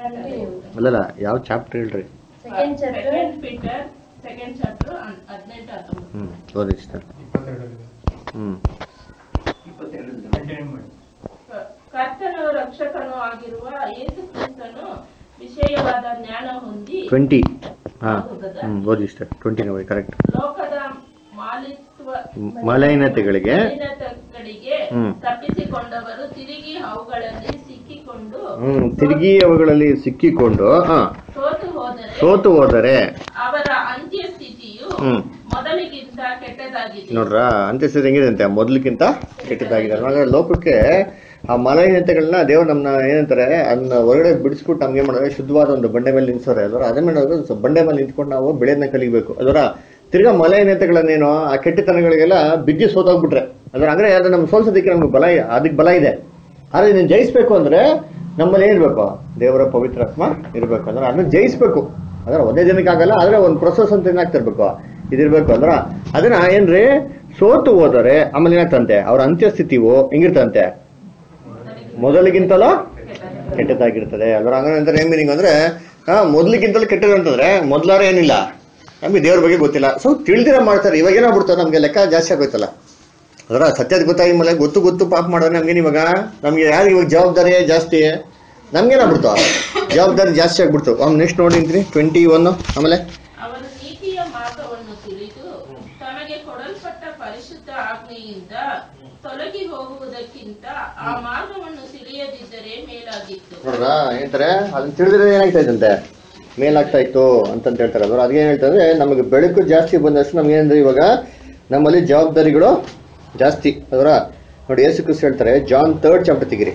ಅಲ್ಲಲ್ಲ ಯಾವ ಚಾಪ್ಟರ್ ಹೇಳ್ರಿ second chapter second Peter second chapter ಹದಿನೆಂಟು ಹತ್ತೊಂಬತ್ತು ಹ್ಞೂ ಓದಿ ಸರ್ ಹ್ಞೂ ಕಂಟಿನ್ಯೂ ಮಾಡಿ ಕ- ಕರ್ತನು ರಕ್ಷಕನು ಆಗಿರುವ ಯೇಸು ಕ್ರಿಸ್ತನು ವಿಷಯವಾದ ಜ್ಞಾನ ಹೊಂದಿ ಟ್ವೆಂಟಿ ಹಾಂ ಹೌದಾ? ಹ್ಞೂ ಓದಿ ಸರ್ ಟ್ವೆಂಟಿನ ಓದಿ ಕರೆಕ್ಟ್ ಲೋಕದ ಮಾಲಿತ್ವ ಮಲೈನತೆಗಳಿಗೆ ಮಲಿನತೆಗಳಿಗೆ ಹ್ಮ್. ತಪ್ಪಿಸಿಕೊಂಡವರು ತಿರುಗಿ ಅವುಗಳಲ್ಲಿ ಸಿಕ್ಕಿಕೊಂಡು ಹ್ಞೂ ತಿರುಗಿ ಅವುಗಳಲ್ಲಿ ಸಿಕ್ಕಿಕೊಂಡು ಹಾಂ ಸೋತು ಹೋದರೆ ಸೋತು ಹೋದರೆ ಅವರ ಅಂತ್ಯ ಸ್ಥಿತಿಯು ಹ್ಮ್. ಮೊದಲಿಗಿಂತ ಕೆಟ್ಟದಾಗಿದೆ ನೋಡ್ರ ಅಂತ್ಯಸ್ಥಿತಿ ಹೆಂಗಿದೆ ಅಂತೆ ಮೊದಲಿಗಿಂತ ಕೆಟ್ಟದಾಗಿದೆ ಅಂದ್ರೆ ಲೋಕಕ್ಕೆ ಆ ಮಲಹೀನತೆಗಳನ್ನ ದೇವ್ರು ನಮ್ಮನ್ನ ಏನಂತಾರೆ ಅದನ್ನ ಹೊರಗಡೆ ಬಿಡಿಸ್ಬಿಟ್ಟು ನಮ್ಗೆ ಏನ್ ಮಾಡೋದು ಶುದ್ಧವಾದ ಒಂದು ಬಂಡೆ ಮೇಲೆ ನಿಲ್ಸೋರೆ ಅದರ ಅದೇ ಮಾಡೋದು ಸ್ವಲ್ಪ ಬಂಡೆ ಮೇಲೆ ನಿಂತ್ಕೊಂಡು ನಾವು ಬೆಳೆಯನ್ನ ಕಲಿಬೇಕು ಅದರ ತಿರ್ಗಾ ಮಲಹೀನತೆಗಳನ್ನೇನೋ ಆ ಕೆಟ್ಟತನಗಳಿಗೆಲ್ಲ ಬಿದ್ದು ಸೋತೋಗ್ಬಿಟ್ರೆ ಅದರ ಅಂದ್ರೆ ಅದು ನಮ್ಗೆ ಸೋಲ್ಸೋದಕ್ಕೆ ನಮ್ಗೆ ಬಲ ಅದಕ್ಕೆ ಬಲ ಇದೆ ಆದ್ರೆ ಇದನ್ನ ಜಯಿಸ್ಬೇಕು ಅಂದ್ರೆ ನಮ್ಮಲ್ಲಿ ಏನಿರ್ಬೇಕು ದೇವರ ಪವಿತ್ರಾತ್ಮ ಇರ್ಬೇಕು ಅಂದ್ರೆ ಅದನ್ನ ಜಯಿಸ್ಬೇಕು ಅಂದ್ರೆ ಒಂದೇ ದಿನಕ್ಕೆ ಆಗಲ್ಲ ಆದ್ರೆ ಒಂದು ಪ್ರೊಸೆಸ್ ಅಂತ ಏನಾಗ್ತಿರ್ಬೇಕು ಇದಿರ್ಬೇಕು ಅಂದ್ರ ಅದನ್ನ ಏನ್ರಿ ಸೋತು ಹೋದರೆ ಆಮೇಲೆ ಏನಾಗ್ತಂತೆ ಅವ್ರ ಅಂತ್ಯಸ್ಥಿತಿವು ಹೆಂಗಿರ್ತಂತೆ ಮೊದಲಿಗಿಂತಲೂ ಕೆಟ್ಟದಾಗಿರ್ತದೆ ಅದ್ರ ಹಂಗಂದ್ರೆ ಏನ್ ಮೀನಿಂಗ್ ಅಂದ್ರೆ ಹಾ ಮೊದಲಿಗಿಂತಲೂ ಕೆಟ್ಟದ ಅಂತಂದ್ರೆ ಮೊದ್ಲಾರ ಏನಿಲ್ಲ ನಮ್ಗೆ ದೇವ್ರ ಬಗ್ಗೆ ಗೊತ್ತಿಲ್ಲ ಸೊ ತಿಳಿದಿರ ಮಾಡ್ತಾರೆ ಇವಾಗ ಏನಾಗ್ಬಿಡ್ತಾರೆ ನಮ್ಗೆ ಲೆಕ್ಕ ಜಾಸ್ತಿ ಆಗೋಯ್ತಲ್ಲ ಅದರ ಸತ್ಯದ ಗೊತ್ತಾಗಿ ಮೇಲೆ ಗೊತ್ತು ಗೊತ್ತು ಪಾಪ ಮಾಡೋದು ನಮ್ಗೆ ಇವಾಗ ನಮ್ಗೆ ಯಾರು ಇವಾಗ ಜವಾಬ್ದಾರಿ ಜಾಸ್ತಿ ನಮ್ಗೇನಾಗ್ಬಿಡ್ತು ಜವಾಬ್ದಾರಿ ಜಾಸ್ತಿ ಆಗ್ಬಿಡ್ತು ಅವ್ನು ನೆಕ್ಸ್ಟ್ ನೋಡಿದ್ರಿ ಟ್ವೆಂಟಿ ಒನ್ ಆಮೇಲೆ ಅವರು ನೀತಿಯ ಮಾರ್ಗವನ್ನು ತಿಳಿದು ತಮಗೆ ಕೊಡಲ್ಪಟ್ಟ ಪರಿಶುದ್ಧ ಆಜ್ಞೆಯಿಂದ ತೊಲಗಿ ಹೋಗುವುದಕ್ಕಿಂತ ಆ ಮಾರ್ಗವನ್ನು ತಿಳಿಯದಿದ್ದರೆ ಮೇಲಾಗಿತ್ತು ನೋಡ್ರಾ ಏನಂತಾರೆ ಅದನ್ನ ತಿಳಿದ್ರೆ ಏನಾಗ್ತಾ ಇತ್ತಂತೆ ಮೇಲಾಗ್ತಾ ಇತ್ತು ಅಂತಂತ ಹೇಳ್ತಾರೆ ಅದ್ರ ಅದೇನ್ ಹೇಳ್ತಾರೆ ನಮಗೆ ಬೆಳಕು ಜಾಸ್ತಿ ಬಂದಷ್ಟು ನಮ್ಗೆ ಏನಂದ್ರೆ ಇವಾಗ ನಮ್ಮಲ್ಲಿ ಜವಾಬ್ದಾರಿಗಳು ಜಾಸ್ತಿ ಅದರ ನೋಡಿ ಯೇಸು ಕ್ರಿಸ್ತ ಹೇಳ್ತಾರೆ ಜಾನ್ ಥರ್ಡ್ ಚಾಪ್ಟರ್ ತೆಗಿರಿ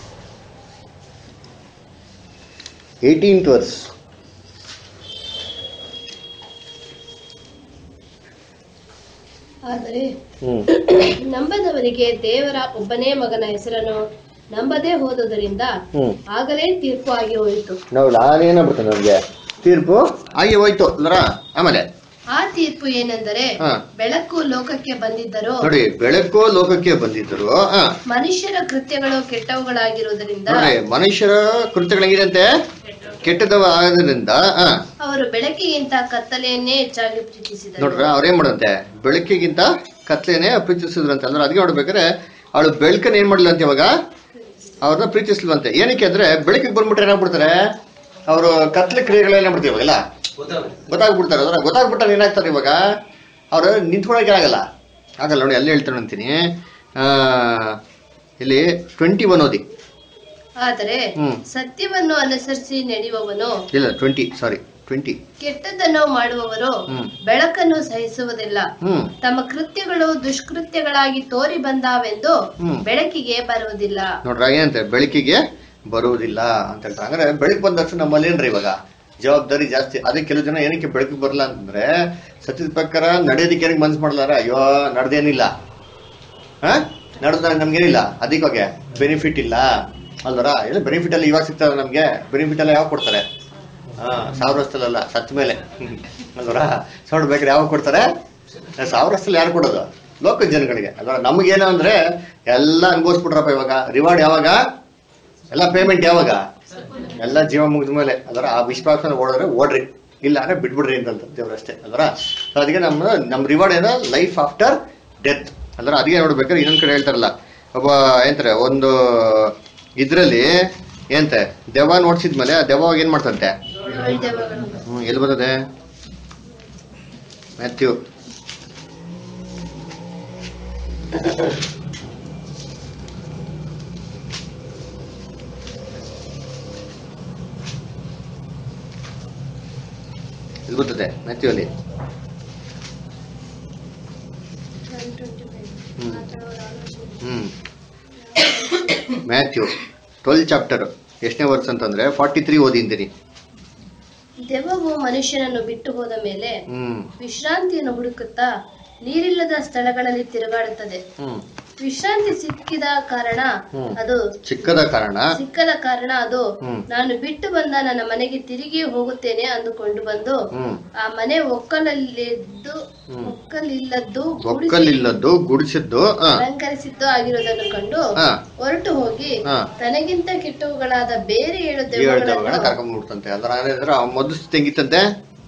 ಏಯ್ಟೀನ್ತ್ ವರ್ಸ್ ಆದರೆ ಹ್ಮ್ ನಂಬದವರಿಗೆ ದೇವರ ಒಬ್ಬನೇ ಮಗನ ಹೆಸರನ್ನು ನಂಬದೇ ಹೋದುದರಿಂದ ಹ್ಮ್ ಆಗಲೇ ತೀರ್ಪು ಆಗಿ ಹೋಯಿತು ನಾವು ಏನಾಗ್ಬಿಡ್ತು ನಮ್ಗೆ ತೀರ್ಪು ಆಗಿ ಹೋಯ್ತು ಅಲ್ರ ಆಮೇಲೆ ಆ ತೀರ್ಪು ಏನೆಂದರೆ ಹಾ. ಬೆಳಕು ಲೋಕಕ್ಕೆ ಬಂದಿದ್ದರೂ ನೋಡಿ ಬೆಳಕು ಲೋಕಕ್ಕೆ ಬಂದಿದ್ದರು ಹಾ ಮನುಷ್ಯರ ಕೃತ್ಯಗಳು ಕೆಟ್ಟವುಗಳಾಗಿರುವುದರಿಂದ ನೋಡಿ ಮನುಷ್ಯರ ಕೃತ್ಯಗಳಂಗಿದಂತೆ ಕೆಟ್ಟದವ ಆಗೋದ್ರಿಂದ ಹಾ ಅವರು ಬೆಳಕಿಗಿಂತ ಕತ್ತಲೆಯನ್ನೇ ಹೆಚ್ಚಾಗಿ ಪ್ರೀತಿಸಿದರು ನೋಡ್ರ ಅವ್ರೇನ್ ಮಾಡಂತೆ ಬೆಳಕಿಗಿಂತ ಕತ್ಲೇನೆ ಪ್ರೀತಿಸಿದ್ರಂತೆ ಅಂದ್ರೆ ಅದಕ್ಕೆ ನೋಡ್ಬೇಕಾದ್ರೆ ಅವಳು ಬೆಳಕನ್ನ ಏನ್ ಮಾಡ್ಲಿಲ್ಲ ಅಂತ ಇವಾಗ ಅವ್ರನ್ನ ಪ್ರೀತಿಸ್ಲಿಲ್ವಂತೆ ಏನಕ್ಕೆ ಅಂದ್ರೆ ಬೆಳಕಿಗೆ ಬಂದ್ಬಿಟ್ರೆ ಏನಾಗ್ಬಿಡ್ತಾರೆ ಅವರು ಕತ್ಲೆ ಕ್ರಿಯೆಗಳೆಲ್ಲ ಏನಾಗ್ಬಿಡ್ತೀವಿ ಇವಾಗೆಲ್ಲ ಗೊತ್ತಾಗ್ಬಿಡ್ತಾರೆ ಅದ್ರ ಗೊತ್ತಾಗ್ಬಿಟ್ಟಾರೆ ಏನಾಗ್ತಾರೆ ಇವಾಗ ಅವ್ರು ನಿಂತ್ಕೊಳಕ್ಕೆ ಆಗಲ್ಲ ಆಗಲ್ಲ ನೋಡಿ ಅಲ್ಲಿ ಹೇಳ್ತಾನೆ ಅಂತೀನಿ ಆ, ಇಲ್ಲಿ ಟ್ವೆಂಟಿ ಒನ್ ಓದಿ ಆದರೆ ಹ್ಮ್. ಸತ್ಯವನ್ನು ಅನುಸರಿಸಿ ನಡೆಯುವವನು ಇಲ್ಲ ಟ್ವೆಂಟಿ ಸಾರಿ ಟ್ವೆಂಟಿ ಕೆಟ್ಟದ್ದನ್ನು ಮಾಡುವವರು ಹ್ಮ್. ಬೆಳಕನ್ನು ಸಹಿಸುವುದಿಲ್ಲ ಹ್ಮ್ ತಮ್ಮ ಕೃತ್ಯಗಳು ದುಷ್ಕೃತ್ಯಗಳಾಗಿ ತೋರಿ ಬಂದಾವೆಂದು ಹ್ಮ್. ಬೆಳಕಿಗೆ ಬರುವುದಿಲ್ಲ ನೋಡ್ರ ಏನಂತೆ ಬೆಳಕಿಗೆ ಬರುವುದಿಲ್ಲ ಅಂತ ಹೇಳ್ತಾರೆ ಅಂದ್ರೆ ಬೆಳಕು ಬಂದಷ್ಟು ನಮ್ಮಲ್ಲಿ ಏನ್ರಿ ಇವಾಗ ಜವಾಬ್ದಾರಿ ಜಾಸ್ತಿ ಅದಕ್ಕೆ ಕೆಲವು ಜನ ಏನಕ್ಕೆ ಬೆಳಕಿಗೆ ಬರಲ್ಲ ಅಂತಂದ್ರೆ ಸತ್ಯದ ಪ್ರಕಾರ ನಡೆಯೋದಕ್ಕೆ ಏನಕ್ಕೆ ಮನ್ಸು ಮಾಡಲಾರ ಅಯ್ಯೋ ನಡ್ದೇನಿಲ್ಲ ಹಾ ನಡೆದ ನಮ್ಗೇನಿಲ್ಲ ಅದಕ್ಕೆ ಬೆನಿಫಿಟ್ ಇಲ್ಲ ಅಲ್ವರ ಏನು ಬೆನಿಫಿಟ್ ಎಲ್ಲ ಇವಾಗ ಸಿಗ್ತದೆ ನಮ್ಗೆ ಬೆನಿಫಿಟ್ ಎಲ್ಲ ಯಾವಾಗ ಕೊಡ್ತಾರೆ ಹಾ ಸಾವಿರ ವರ್ಷದಲ್ಲ ಸತ್ತ ಮೇಲೆ ಅಲ್ವರ ಸೌಂಡ್ ಬೇಕಾದ್ರೆ ಯಾವಾಗ ಕೊಡ್ತಾರೆ ಸಾವಿರ ವರ್ಷದಲ್ಲಿ ಯಾರು ಕೊಡೋದು ಲೋಕದ ಜನಗಳಿಗೆ ಅಲ್ವರ ನಮಗೇನು ಅಂದ್ರೆ ಎಲ್ಲ ಅನ್ಭವಿಸ್ಬಿಟ್ರಪ್ಪ ಇವಾಗ ರಿವಾರ್ಡ್ ಯಾವಾಗ ಎಲ್ಲ ಪೇಮೆಂಟ್ ಯಾವಾಗ ಎಲ್ಲ ಜೀವ ಮುಗಿದ ಮೇಲೆ ಅದರ ಆ ವಿಶ್ವಾಸನ ಓಡಿದ್ರೆ ಓಡ್ರಿ ಇಲ್ಲ ಅಂದ್ರೆ ಬಿಟ್ಬಿಡ್ರಿ ಅಂತ ದೇವ್ರಷ್ಟೇ ಅದರ ಸೊ ಅದಕ್ಕೆ ನಮ್ಮ ನಮ್ಮ ರಿವಾರ್ಡ್ ಏನೋ ಲೈಫ್ ಆಫ್ಟರ್ ಡೆತ್ ಅದರ ಅದಕ್ಕೆ ನೋಡ್ಬೇಕಾದ್ರೆ ಇನ್ನೊಂದ್ ಕಡೆ ಹೇಳ್ತಾರಲ್ಲ ಒಬ್ಬ ಏನಂತಾರೆ ಒಂದು ಇದ್ರಲ್ಲಿ ಏನಂತೆ ದೆವ್ವ ನೋಡ್ಸಿದ್ಮೇಲೆ ಆ ದೆವ್ವ ಏನ್ ಮಾಡ್ತಂತೆ ಏಳು ದೆವ್ವಗಳು. ಹ್ಮ್ ಎಲ್ಲಿ ಬರ್ತದೆ ಮ್ಯಾಥ್ಯೂ ಎಲ್ಲಿ ಬರ್ತದೆ ಮ್ಯಾಥ್ಯೂ ಅಲ್ಲಿ ಹ್ಮ್. ಹ್ಮ್ ಮ್ಯಾಥ್ಯೂ ಟ್ವೆಲ್ ಚಾಪ್ಟರ್ ಎಷ್ಟನೇ ವರ್ಸ್ ಅಂತಂದ್ರೆ ಫಾರ್ಟಿ ತ್ರೀ ಓದಿಂತೀನಿ ದೆವ್ವವು ಮನುಷ್ಯನನ್ನು ಬಿಟ್ಟು ಹೋದ ಮೇಲೆ ಹ್ಮ್ ವಿಶ್ರಾಂತಿಯನ್ನು ಹುಡುಕುತ್ತಾ ನೀರಿಲ್ಲದ ಸ್ಥಳಗಳಲ್ಲಿ ತಿರುಗಾಡುತ್ತದೆ ಹ್ಮ್ ವಿಶ್ರಾಂತಿ ಸಿಕ್ಕಿದ ಕಾರಣ ಹ್ಮ್. ಅದು ಚಿಕ್ಕದ ಕಾರಣ ಸಿಕ್ಕದ ಕಾರಣ ಅದು ಹ್ಮ್. ನಾನು ಬಿಟ್ಟು ಬಂದ ನನ್ನ ಮನೆಗೆ ತಿರುಗಿ ಹೋಗುತ್ತೇನೆ ಅಂದುಕೊಂಡು ಬಂದು ಹ್ಮ್ ಆ ಮನೆ ಒಕ್ಕಲಲ್ಲಿದ್ದು ಒಕ್ಕಲಿಲ್ಲದ್ದು ಗುಡಿಸಿ ಒಕ್ಕಲಿಲ್ಲದ್ದು ಗುಡಿಸಿದ್ದು ಆ, ಅಲಂಕರಿಸಿದ್ದು ಆಗಿರುವುದನ್ನು ಕಂಡು ಹಾ. ಹೊರಟು ಹೋಗಿ ಹಾ. ತನಗಿಂತ ಕೆಟ್ಟವುಗಳಾದ ಬೇರೆ ಏಳು ಏಳು ದೆವ್ವಗಳನ್ನ ದೆವ್ವಗಳನ್ನು ಕರ್ಕೊಂಡ್ಬಿಡ್ತಂತೆ ಅದರ ಅಂದ್ರೆ ಆ ಮೊದಲು ಸ್ಥಿತಿ ಹೆಂಗಿತ್ತಂತೆ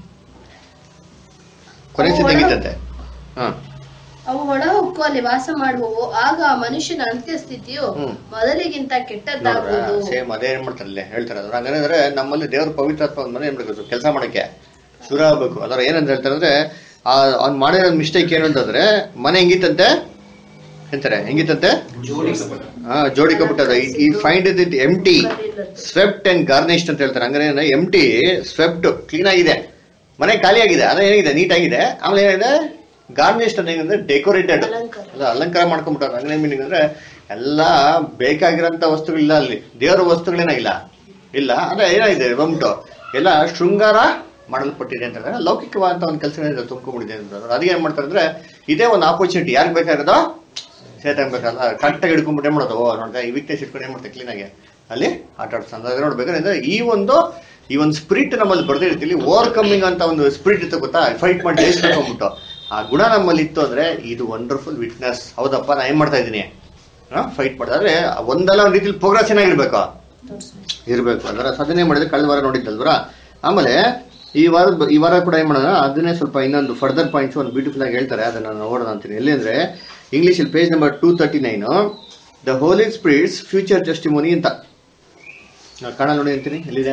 ಕೊನೆ ಸ್ಥಿತಿ ಹೆಂಗಿತ್ತಂತೆ ಹಾ ಅವು ಒಳ ಹೊಕ್ಕು ಅಲ್ಲಿ ವಾಸ ಮಾಡುವವು ಆಗ ಆ ಮನುಷ್ಯನ ಅಂತ್ಯಸ್ಥಿತಿಯು ಹ್ಮ್. ಮೊದಲಿಗಿಂತ ಕೆಟ್ಟದ್ದಾಗುವುದು ಸೇಮ್ ಅದೇ ಏನ್ ಮಾಡ್ತಾರೆ ಇಲ್ಲಿ ಹೇಳ್ತಾರೆ ಅದ್ರ ಹಂಗಂದ್ರೆ ನಮ್ಮಲ್ಲಿ ದೇವ್ರ ಪವಿತ್ರಾತ್ಮ ಅಂದ್ಮೇಲೆ ಏನ್ ಬೇಕು ಕೆಲಸ ಮಾಡಕ್ಕೆ ಶುರು ಆಗ್ಬೇಕು ಅದರ ಏನಂತ ಹೇಳ್ತಾರೆ ಅಂದ್ರೆ ಆ ಅವ್ನ್ ಮಾಡಿರೋ ಮಿಸ್ಟೇಕ್ ಏನು ಅಂತಂದ್ರೆ ಮನೆ ಹೆಂಗಿತ್ತಂತೆ ಎಂತಾರೆ ಹೆಂಗಿತ್ತಂತೆ ಹಾ ಜೋಡಿಕೊಬಿಟ್ಟದ ಈ find it empty swept and garnished ಅಂತ ಹೇಳ್ತಾರೆ ಹಂಗಾರೆ ಎಮ್ ಟಿ ಸ್ವೆಪ್ಟ್ ಕ್ಲೀನ್ ಆಗಿದೆ ಮನೆ ಖಾಲಿ ಆಗಿದೆ ಅದ ಏನಿದೆ ನೀಟ್ ಆಗಿದೆ ಆಮೇಲೆ ಏನಿದೆ ಗಾರ್ನಿಶ್ಡ್ ಅಂತ ಏನಂದ್ರೆ ಡೆಕೋರೇಟೆಡ್ ಅಲಂಕಾರ. ಅಲ್ಲ ಅಲಂಕಾರ ಮಾಡ್ಕೊಂಡ್ಬಿಟ್ಟಾರೆ ಹಂಗನೇ ಮೀನಿಂಗ್ ಅಂದ್ರೆ ಎಲ್ಲ ಬೇಕಾಗಿರೋಂಥ ವಸ್ತುಗಳಿಲ್ಲ ಅಲ್ಲಿ ದೇವರ ವಸ್ತುಗಳೇನಾಗಿಲ್ಲ ಇಲ್ಲ ಅದೇ ಏನಾಗಿದೆ ಬಂದ್ಬಿಟ್ಟು ಎಲ್ಲ ಶೃಂಗಾರ ಮಾಡಲ್ಪಟ್ಟಿದೆ ಅಂತ ಹೇಳಿದ್ರೆ ಲೌಕಿಕವಾದಂಥ ಒಂದು ಕೆಲಸ ತುಂಬ್ಕೊಂಡ್ಬಿಟ್ಟಿದೆ ಅಂತ ಅದಕ್ಕೆ ಏನ್ ಮಾಡ್ತಾರೆ ಅಂದ್ರೆ ಇದೇ ಒಂದು ಆಪರ್ಚುನಿಟಿ ಯಾರಿಗೆ ಬೇಕಾಗಿರೋದು ಸೇತನ್ ಬೇಕಲ್ಲ ಕರೆಕ್ಟಾಗಿ ಹಿಡ್ಕೊಂಡ್ಬಿಟ್ಟು ಏನ್ ಮಾಡೋದು ಓ ನೋಡ್ತಾ ಈ ವೀಕ್ನೆಸ್ ಇಟ್ಕೊಂಡು ಏನ್ ಮಾಡ್ತಾರೆ ಕ್ಲೀನಾಗಿ ಅಲ್ಲಿ ಆಟ ಆಡ್ತಾನೆ ಅದೇ ನೋಡ್ಬೇಕಾದ್ರೆ ಈ ಒಂದು ಈ ಒಂದು ಸ್ಪಿರಿಟ್ ನಮ್ಮಲ್ಲಿ ಬರ್ದಿರ್ತೀವಿ ಓವರ್ಕಮಿಂಗ್ ಅಂತ ಒಂದು ಸ್ಪಿರಿಟ್ ಇತ್ತು ಗೊತ್ತಾ ಫೈಟ್ ಮಾಡಿ ಜಯಿಸ್ಬೇಕು ಅಂದ್ಬಿಟ್ಟು ಆ ಗುಣ ನಮ್ಮಲ್ಲಿ ಇತ್ತು ಅಂದ್ರೆ ಇದು ವಂಡರ್ಫುಲ್ ವಿಟ್ನೆಸ್ ಹೌದಪ್ಪ ನಾ ಏನ್ ಮಾಡ್ತಾ ಇದ್ದೀನಿ ಫೈಟ್ ಮಾಡಿದ್ರೆ ಒಂದಲ್ಲ ಒಂದು ರೀತಿಲಿ ಪ್ರೋಗ್ರೆಸ್ ಏನಾಗಿರ್ಬೇಕು ಇರ್ಬೇಕು ಅದರ ಸಾಧನೆ ಮಾಡಿದ್ರೆ ಕಳೆದ ವಾರ ನೋಡಿದ್ದಲ್ವರ ಆಮೇಲೆ ಈ ವಾರ ಈ ವಾರ ಕೂಡ ಏನ್ ಮಾಡೋಣ ಅದನ್ನೇ ಸ್ವಲ್ಪ ಇನ್ನೊಂದು ಫರ್ದರ್ ಪಾಯಿಂಟ್ಸ್ ಒಂದು ಬ್ಯೂಟಿಫುಲ್ ಆಗಿ ಹೇಳ್ತಾರೆ ಅದನ್ನ ನಾನು ನೋಡೋಣ ಅಂತೀನಿ ಎಲ್ಲಿ ಅಂದ್ರೆ ಇಂಗ್ಲಿಷ್ ಅಲ್ಲಿ page number two thirty nine the holy spirit's future testimony ಅಂತ ನಾನು ಕನ್ನಡ ನೋಡಿ ಅಂತೀನಿ ಎಲ್ಲಿದೆ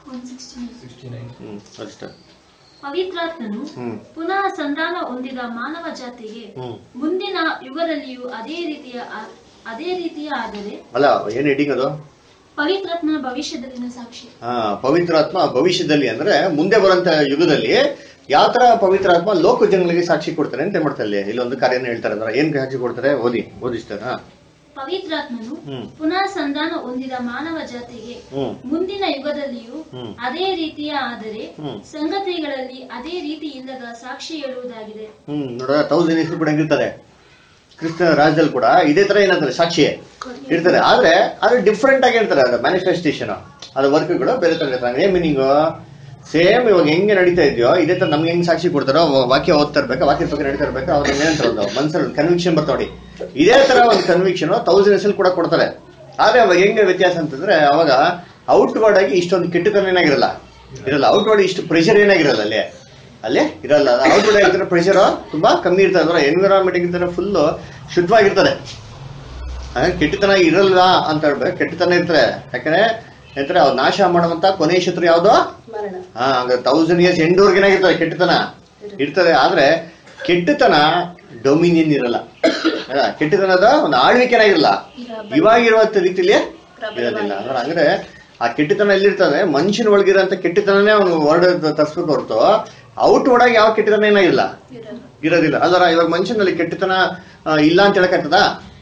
ಹ್ಮ್ ಅಷ್ಟೇ ಪವಿತ್ರಾತ್ಮನು ಹ್ಮ್ ಪುನಃ ಸಂಧಾನ ಹೊಂದಿದ ಮಾನವ ಜಾತಿಗೆ ಹ್ಮ್ ಮುಂದಿನ ಯುಗದಲ್ಲಿಯೂ ಅದೇ ರೀತಿಯ ಆ- ಅದೇ ರೀತಿಯ ಆದರೆ ಅಲ್ಲ ಏನ್ ಹೆಡಿಂಗ್ ಅದು ಪವಿತ್ರಾತ್ಮನ ಭವಿಷ್ಯದಲ್ಲಿನ ಸಾಕ್ಷಿ ಹಾ ಪವಿತ್ರಾತ್ಮ ಭವಿಷ್ಯದಲ್ಲಿ ಅಂದ್ರೆ ಮುಂದೆ ಬರುವಂತ ಯುಗದಲ್ಲಿ ಯಾವ ತರ ಪವಿತ್ರಾತ್ಮ ಲೋಕ ಜನಗಳಿಗೆ ಸಾಕ್ಷಿ ಕೊಡ್ತಾರೆ ಅಂತ ಏನ್ ಮಾಡ್ತಾರೆ ಇಲ್ಲಿ ಇಲ್ಲೊಂದು ಕಾರ್ಯನ ಹೇಳ್ತಾರೆ ಅಂದ್ರೆ ಏನ್ ಸಾಕ್ಷಿ ಕೊಡ್ತಾರೆ ಓದಿ ಓದಿಸ್ತಾರೆ ಹಾ ಪವಿತ್ರಾತ್ಮನು ಹ್ಮ್ ಪುನಃ ಸಂಧಾನ ಹೊಂದಿದ ಮಾನವ ಜಾತಿಗೆ ಹ್ಮ್ ಮುಂದಿನ ಯುಗದಲ್ಲಿಯೂ ಹ್ಮ್. ಅದೇ ರೀತಿಯ ಆದರೆ ಹ್ಮ್. ಸಂಗತಿಗಳಲ್ಲಿ ಅದೇ ರೀತಿ ಇಲ್ಲದ ಸಾಕ್ಷಿ ಹೇಳುವುದಾಗಿದೆ ಹ್ಮ್ ನೋಡ ತೌಸಂಡ್ ಇಷ್ಟು ಕೂಡ ಹೆಂಗಿರ್ತದೆ ಕ್ರಿಸ್ತನ ರಾಜ್ಯದಲ್ಲಿ ಕೂಡ ಇದೇ ತರ ಏನಂತಾರೆ ಸಾಕ್ಷಿ ಇರ್ತದೆ ಆದ್ರೆ ಅದು ಡಿಫ್ರೆಂಟ್ ಆಗಿ ಇರ್ತಾರೆ ಅದು ಮ್ಯಾನಿಫೆಸ್ಟೇಷನ್ ಅದು ವರ್ಕ್ಗಳು ಬೇರೆ ತರ ಇರ್ತಾರೆ ಏನ್ ಮೀನಿಂಗ್ ಸೇಮ್ ಇವಾಗ ಹೆಂಗೆ ನಡೀತಾ ಇದೆಯೋ ಇದೇ ತರ ನಮ್ಗೆ ಹೆಂಗ್ ಸಾಕ್ಷಿ ಕೊಡ್ತಾರೋ ವ- ವಾಕ್ಯ ಓದ್ತಾ ಇರ್ಬೇಕು ವಾಕ್ಯ ಬಗ್ಗೆ ನಡೀತಾ ಇರ್ಬೇಕು ಅವ್ರ ಏನಂತಾರೆ ಒಂದು ಮನ್ಸಲ್ಲಿ ಕನ್ವಿಕ್ಷನ್ ಬರ್ತಾವಡಿ ಇದೇ ತರ ಒಂದು ಕನ್ವಿಕ್ಷನ್ ತೌಸಂಡ್ ಎಸ್ ಕೂಡ ಕೊಡ್ತಾರೆ ಆದ್ರೆ ಅವಾಗ ಹೆಂಗೆ ವ್ಯತ್ಯಾಸ ಅಂತಂದ್ರೆ ಅವಾಗ ಔಟ್ವರ್ಡ್ ಆಗಿ ಇಷ್ಟೊಂದು ಕೆಟ್ಟತನ ಏನಾಗಿರಲ್ಲ ಇರಲ್ಲ ಔಟ್ವರ್ಡ್ ಇಷ್ಟು ಪ್ರೆಷರ್ ಏನಾಗಿರಲ್ಲ ಅಲ್ಲಿ ಅಲ್ಲಿ ಇರಲ್ಲ ಔಟ್ವರ್ಡ್ ಆಗಿರೋ ಪ್ರೆಷರ್ ತುಂಬಾ ಕಮ್ಮಿ ಇರ್ತದೆ ಅಂದ್ರೆ ಎನ್ವಿರಾನ್ಮೆಂಟ್ ಇರ್ತಾರೆ ಫುಲ್ ಶುದ್ಧವಾಗಿರ್ತದೆ ಹಾಗಾಗಿ ಕೆಟ್ಟತನ ಇರಲ್ಲ ಅಂತ ಹೇಳ್ಬೇಕು ಕೆಟ್ಟತನ ಇರ್ತಾರೆ ಯಾಕಂದ್ರೆ ಹೇಳ್ತಾರೆ ಅವ್ರು ನಾಶ ಮಾಡುವಂತ ಕೊನೆಯ ಶತ್ರು ಯಾವ್ದು ಮರಣ ಹಾ ಹಂಗ ತೌಸಂಡ್ ಇಯರ್ಸ್ ಎಂಡೂರ್ಗೆ ಏನಾಗಿರ್ತದೆ ಕೆಟ್ಟತನ ಇರ್ತದೆ ಆದ್ರೆ ಕೆಟ್ಟತನ ಡೊಮಿನಿಯನ್ ಇರಲ್ಲ ಅಲ್ಲ, ಕೆಟ್ಟತನದ ಒಂದು ಆಳ್ವಿಕೆನಾಗಿರಲ್ಲ ಇವಾಗಿರುವ ರೀತಿಲಿ ಇರೋದಿಲ್ಲ ಅಂದ್ರೆ ಅಂದ್ರೆ ಆ ಕೆಟ್ಟತನ ಎಲ್ಲಿರ್ತದೆ ಮನುಷ್ಯನ ಒಳಗಿರೋಂಥ ಕೆಟ್ಟತನನೇ ಅವನು ಹೊರಡ ತರಿಸ್ಬೇಕು ಹೊರತು ಔಟ್ ಒಳಗೆ ಯಾವ ಕೆಟ್ಟತನ ಏನಾಗಿಲ್ಲ ಇರೋದಿಲ್ಲ ಅದರ ಇವಾಗ ಮನುಷ್ಯನಲ್ಲಿ ಕೆಟ್ಟತನ ಆ, ಇಲ್ಲ ಅಂತ ಹೇಳಕತ್ತದ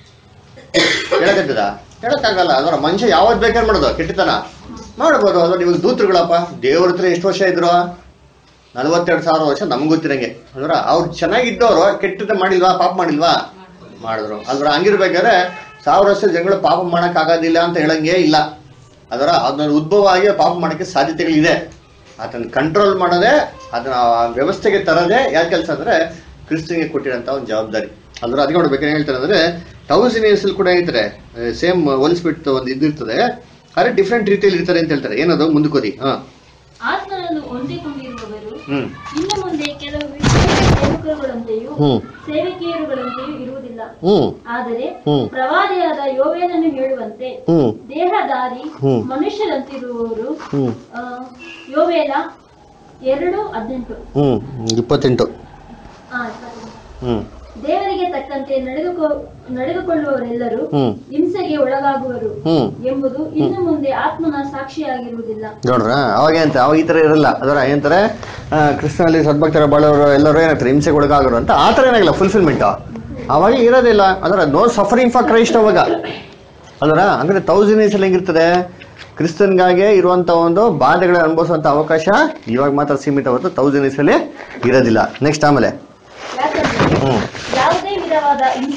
ಹೇಳಕತ್ತದ ಹೇಳಕ್ಕಾಗಲ್ಲ ಅದರ ಮನುಷ್ಯ ಯಾವತ್ ಬೇಕಾದ್ರೆ ಮಾಡೋದು ಕೆಟ್ಟತನ ಮಾಡ್ಬೋದು ಅದ್ರ ಇವಾಗ ದೂತರುಗಳಪ್ಪ ದೇವ್ರ ಹತ್ರ ಎಷ್ಟು ವರ್ಷ ಇದ್ರು ನಲವತ್ತೆರಡು ಸಾವಿರ ವರ್ಷ ನಮ್ಗೆ ಗೊತ್ತಿರಂಗೆ ಅಂದ್ರ ಅವ್ರು ಚೆನ್ನಾಗಿದ್ದವ್ರು ಕೆಟ್ಟದ ಮಾಡಿಲ್ವಾ ಪಾಪ ಮಾಡಿಲ್ವಾ ಮಾಡಿದ್ರು ಅದ್ರ ಹಂಗಿರ್ಬೇಕಾದ್ರೆ ಸಾವಿರ ವರ್ಷ ಜನಗಳು ಪಾಪ ಮಾಡಕ್ ಆಗೋದಿಲ್ಲ ಅಂತ ಹೇಳಂಗೆ ಇಲ್ಲ ಅದರ ಅದನ್ನ ಉದ್ಭವ ಆಗಿ ಪಾಪ ಮಾಡಕ್ಕೆ ಸಾಧ್ಯತೆಗಳಿದೆ ಅದನ್ನ ಕಂಟ್ರೋಲ್ ಮಾಡೋದೇ ಅದನ್ನ ಆ ವ್ಯವಸ್ಥೆಗೆ ತರದೇ ಯಾಕೆ ಕೆಲಸ ಅಂದ್ರೆ ಕ್ರಿಸ್ತನಿಗೆ ಕೊಟ್ಟಿರೋಂಥ ಒಂದು ಜವಾಬ್ದಾರಿ ಅದ್ರ ಅದಕ್ಕೆ ನೋಡ್ಬೇಕು ಏನ್ ಹೇಳ್ತಾರೆ ಅಂದ್ರೆ ತೌಸಂಡ್ ಇಯರ್ಸ್ ಕೂಡ ಹೇಳ್ತಾರೆ ಸೇಮ್ ಹೋಲಿಸ್ಬಿಟ್ಟು ಒಂದು ಇದಿರ್ತದೆ ಆದ್ರೆ ಡಿಫ್ರೆಂಟ್ ರೀತಿಯಲ್ಲಿ ಇರ್ತಾರೆ ಅಂತ ಹೇಳ್ತಾರೆ ಏನದು ಮುಂದಕ್ಕೋದಿ ಹಾ ಆತ್ಮನನ್ನು ಹೊಂದಿಕೊಂಡಿರುವವರು ಹ್ಮ್ ಇನ್ನು ಮುಂದೆ ಕೆಲವು ವಿಶೇಷ ಸೇವಕರುಗಳಂತೆಯೂ ಹ್ಮ್. ಸೇವಕಿಯರುಗಳಂತೆಯೂ ಇರುವುದಿಲ್ಲ ಹ್ಮ್ ಆದರೆ ಹ್ಮ್. ಪ್ರವಾದಿಯಾದ ಯೋವೇನನ್ನು ಹೇಳುವಂತೆ ಹ್ಮ್ ದೇಹದಾರಿ ಹ್ಮ್. ಮನುಷ್ಯರಂತಿರುವವರು ಹ್ಮ್ ಆ, ಯೋವೇಲ ಎರಡು ಹದಿನೆಂಟು ಹ್ಮ್ ಇಪ್ಪತ್ತೆಂಟು ಆ, ಇಪ್ಪತ್ತೆಂಟು. ಹ್ಮ್ ದೇವರಿಗೆ ತಕ್ಕಂತೆ ನಡೆದುಕೊ ನಡೆದುಕೊಳ್ಳುವವರೆಲ್ಲರೂ ಹ್ಮ್. ಹಿಂಸೆಗೆ ಒಳಗಾಗುವರು ಹ್ಮ್. ಎಂಬುದು ಇನ್ನು ಮುಂದೆ ಆತ್ಮನ ಸಾಕ್ಷಿಯಾಗಿರುವುದಿಲ್ಲ ನೋಡ್ರ ಅವಾಗ ಏನಂತ ಅವಾಗ ಈ ತರ ಇರಲ್ಲ ಅದರ ಏನಂತಾರೆ ಆ, ಕೃಷ್ಣನಲ್ಲಿ ಸದ್ಭಕ್ತರ ಬಾಳವರು ಎಲ್ಲರೂ ಏನಂತಾರೆ ಹಿಂಸೆಗೆ ಒಳಗಾಗರು ಅಂತ ಆ ಥರ ಏನಾಗಿಲ್ಲ ಫುಲ್ಫಿಲ್ಮೆಂಟ್ ಅವಾಗ ಇರೋದಿಲ್ಲ ಅದರ ನೋ ಸಫರಿಂಗ್ ಫಾರ್ ಕ್ರೈಸ್ಟ್ ಅವಾಗ ಅದರ ಅಂದ್ರೆ ತೌಸಂಡ್ ಇಯರ್ಸ್ ಹೆಂಗಿರ್ತದೆ ಕ್ರಿಸ್ತನ್ಗಾಗೆ ಇರುವಂತ ಒಂದು ಬಾಧೆಗಳ ಅನುಭವಿಸುವಂತ ಅವಕಾಶ ಇವಾಗ ಮಾತ್ರ ಸೀಮಿತ ಹೊರತು ತೌಸಂಡ್ ಇಯರ್ಸ್ ಅಲ್ಲಿ ಇರೋದಿಲ್ಲ ನೆಕ್ಸ್ಟ್ ಆಮೇಲೆ ಯಾಕಂದರೆ ಹ್ಮ್ ಯಾವುದೇ ವಿಧವಾದ ಹಿಂಸೆಗೂ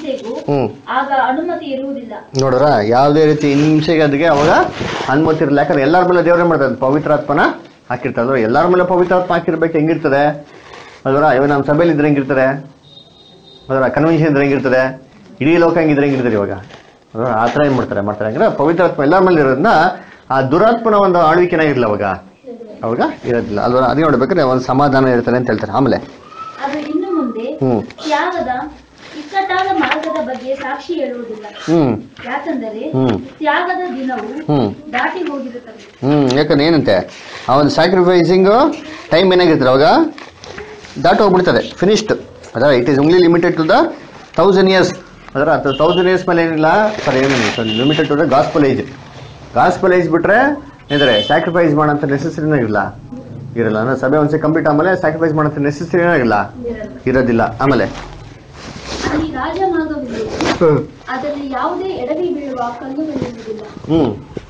ಹ್ಮ್ ಆಗ ಅನುಮತಿ ಇರುವುದಿಲ್ಲ ನೋಡ್ರ ಯಾವುದೇ ರೀತಿ ಹಿಂಸೆಗೆ ಅದಕ್ಕೆ ಅವಾಗ ಅನುಮತಿ ಇರಲ್ಲ ಯಾಕಂದ್ರೆ ಎಲ್ಲರ ಮೇಲೆ ದೇವರೇ ಮಾಡ್ತಾರೆ ಪವಿತ್ರಾತ್ಮನ ಹಾಕಿರ್ತಾರೆ ಅಂದ್ರೆ ಎಲ್ಲರ ಮೇಲೆ ಪವಿತ್ರಾತ್ಮ ಹಾಕಿರ್ಬೇಕು ಹೆಂಗಿರ್ತದೆ ಅಲ್ವರ ಇವಾಗ ನಮ್ಮ ಸಭೆಯಲ್ಲಿ ಇದ್ರೆ ಹೆಂಗಿರ್ತಾರೆ ಅದರ ಕನ್ವೆನ್ಷನ್ ಇದ್ರೆ ಹೆಂಗಿರ್ತದೆ ಇಡೀ ಲೋಕ ಹೆಂಗಿದ್ರೆ ಹೆಂಗಿರ್ತಾರೆ ಇವಾಗ ಅಲ್ವಾ? ಆ ಥರ ಏನು ಮಾಡ್ತಾರೆ ಮಾಡ್ತಾರೆ ಅಂದ್ರೆ ಪವಿತ್ರಾತ್ಮ ಎಲ್ಲರ ಮೇಲೆ ಇರೋದ್ರಿಂದ ಆ ದುರಾತ್ಮನ ಒಂದು ಆಳ್ವಿಕೆನ ಇರಲ್ಲ ಅವಾಗ ಅವಾಗ ಇರೋದಿಲ್ಲ ಅಲ್ವಾ ಅದೇ ನೋಡ್ಬೇಕಾದ್ರೆ ಒಂದು ಸಮಾಧಾನ ಇರ್ತಾರೆ ಅಂತ ಹೇಳ್ತಾರೆ ಆಮೇಲೆ ಅದು ಇನ್ನು ಮುಂದೆ ಹ್ಮ್ ತ್ಯಾಗದ ಇಕ್ಕಟ್ಟಾದ ಮಾರ್ಗದ ಬಗ್ಗೆ ಸಾಕ್ಷಿ ಹೇಳುವುದಿಲ್ಲ ಹ್ಮ್ ಯಾಕಂದರೆ ಹ್ಮ್ ತ್ಯಾಗದ ದಿನವು ಹ್ಮ್ ದಾಟಿ ಹೋಗಿರುತ್ತದೆ ಹ್ಮ್ ಯಾಕಂದ್ರೆ ಏನಂತೆ ಆ ಒಂದು ಸ್ಯಾಕ್ರಿಫೈಸಿಂಗು ಟೈಮ್ ಏನಾಗಿರ್ತಾರೆ ಅವಾಗ ದಾಟ ಹೋಗ್ಬಿಡ್ತದೆ ಫಿನಿಶ್ಡ್ ಅದರ it is only limited to the thousand years ಅದರ ತೌಸಂಡ್ ಇಯರ್ಸ್ ಮೇಲೆ ಏನಿಲ್ಲ ಸರ್ ಏನಿಲ್ಲ limited to the gospel age gospel age ಬಿಟ್ರೆ ಏನಂದ್ರೆ ಸ್ಯಾಕ್ರಿಫೈಸ್ ಮಾಡೋಂಥ ನೆಸೆಸರಿನೂ ಇಲ್ಲ ಇರಲ್ಲ ಅಂದ್ರೆ ಸಭೆ ಒಂದ್ಸರಿ ಕಂಪ್ಲೀಟ್ ಆಮೇಲೆ ಸ್ಯಾಕ್ರಿಫೈಸ್ ಮಾಡೋಂಥ ನೆಸೆಸರಿನೂ ಇಲ್ಲ ಇರೋದಿಲ್ಲ ಆಮೇಲೆ ಅಲ್ಲಿ ರಾಜಮಾರ್ಗವಿದೆ ಅದರಲ್ಲಿ ಯಾವುದೇ ಎಡವಿ ಬೀಳುವ ಕಲ್ಲುಗಳಿರುವುದಿಲ್ಲ ಹ್ಮ್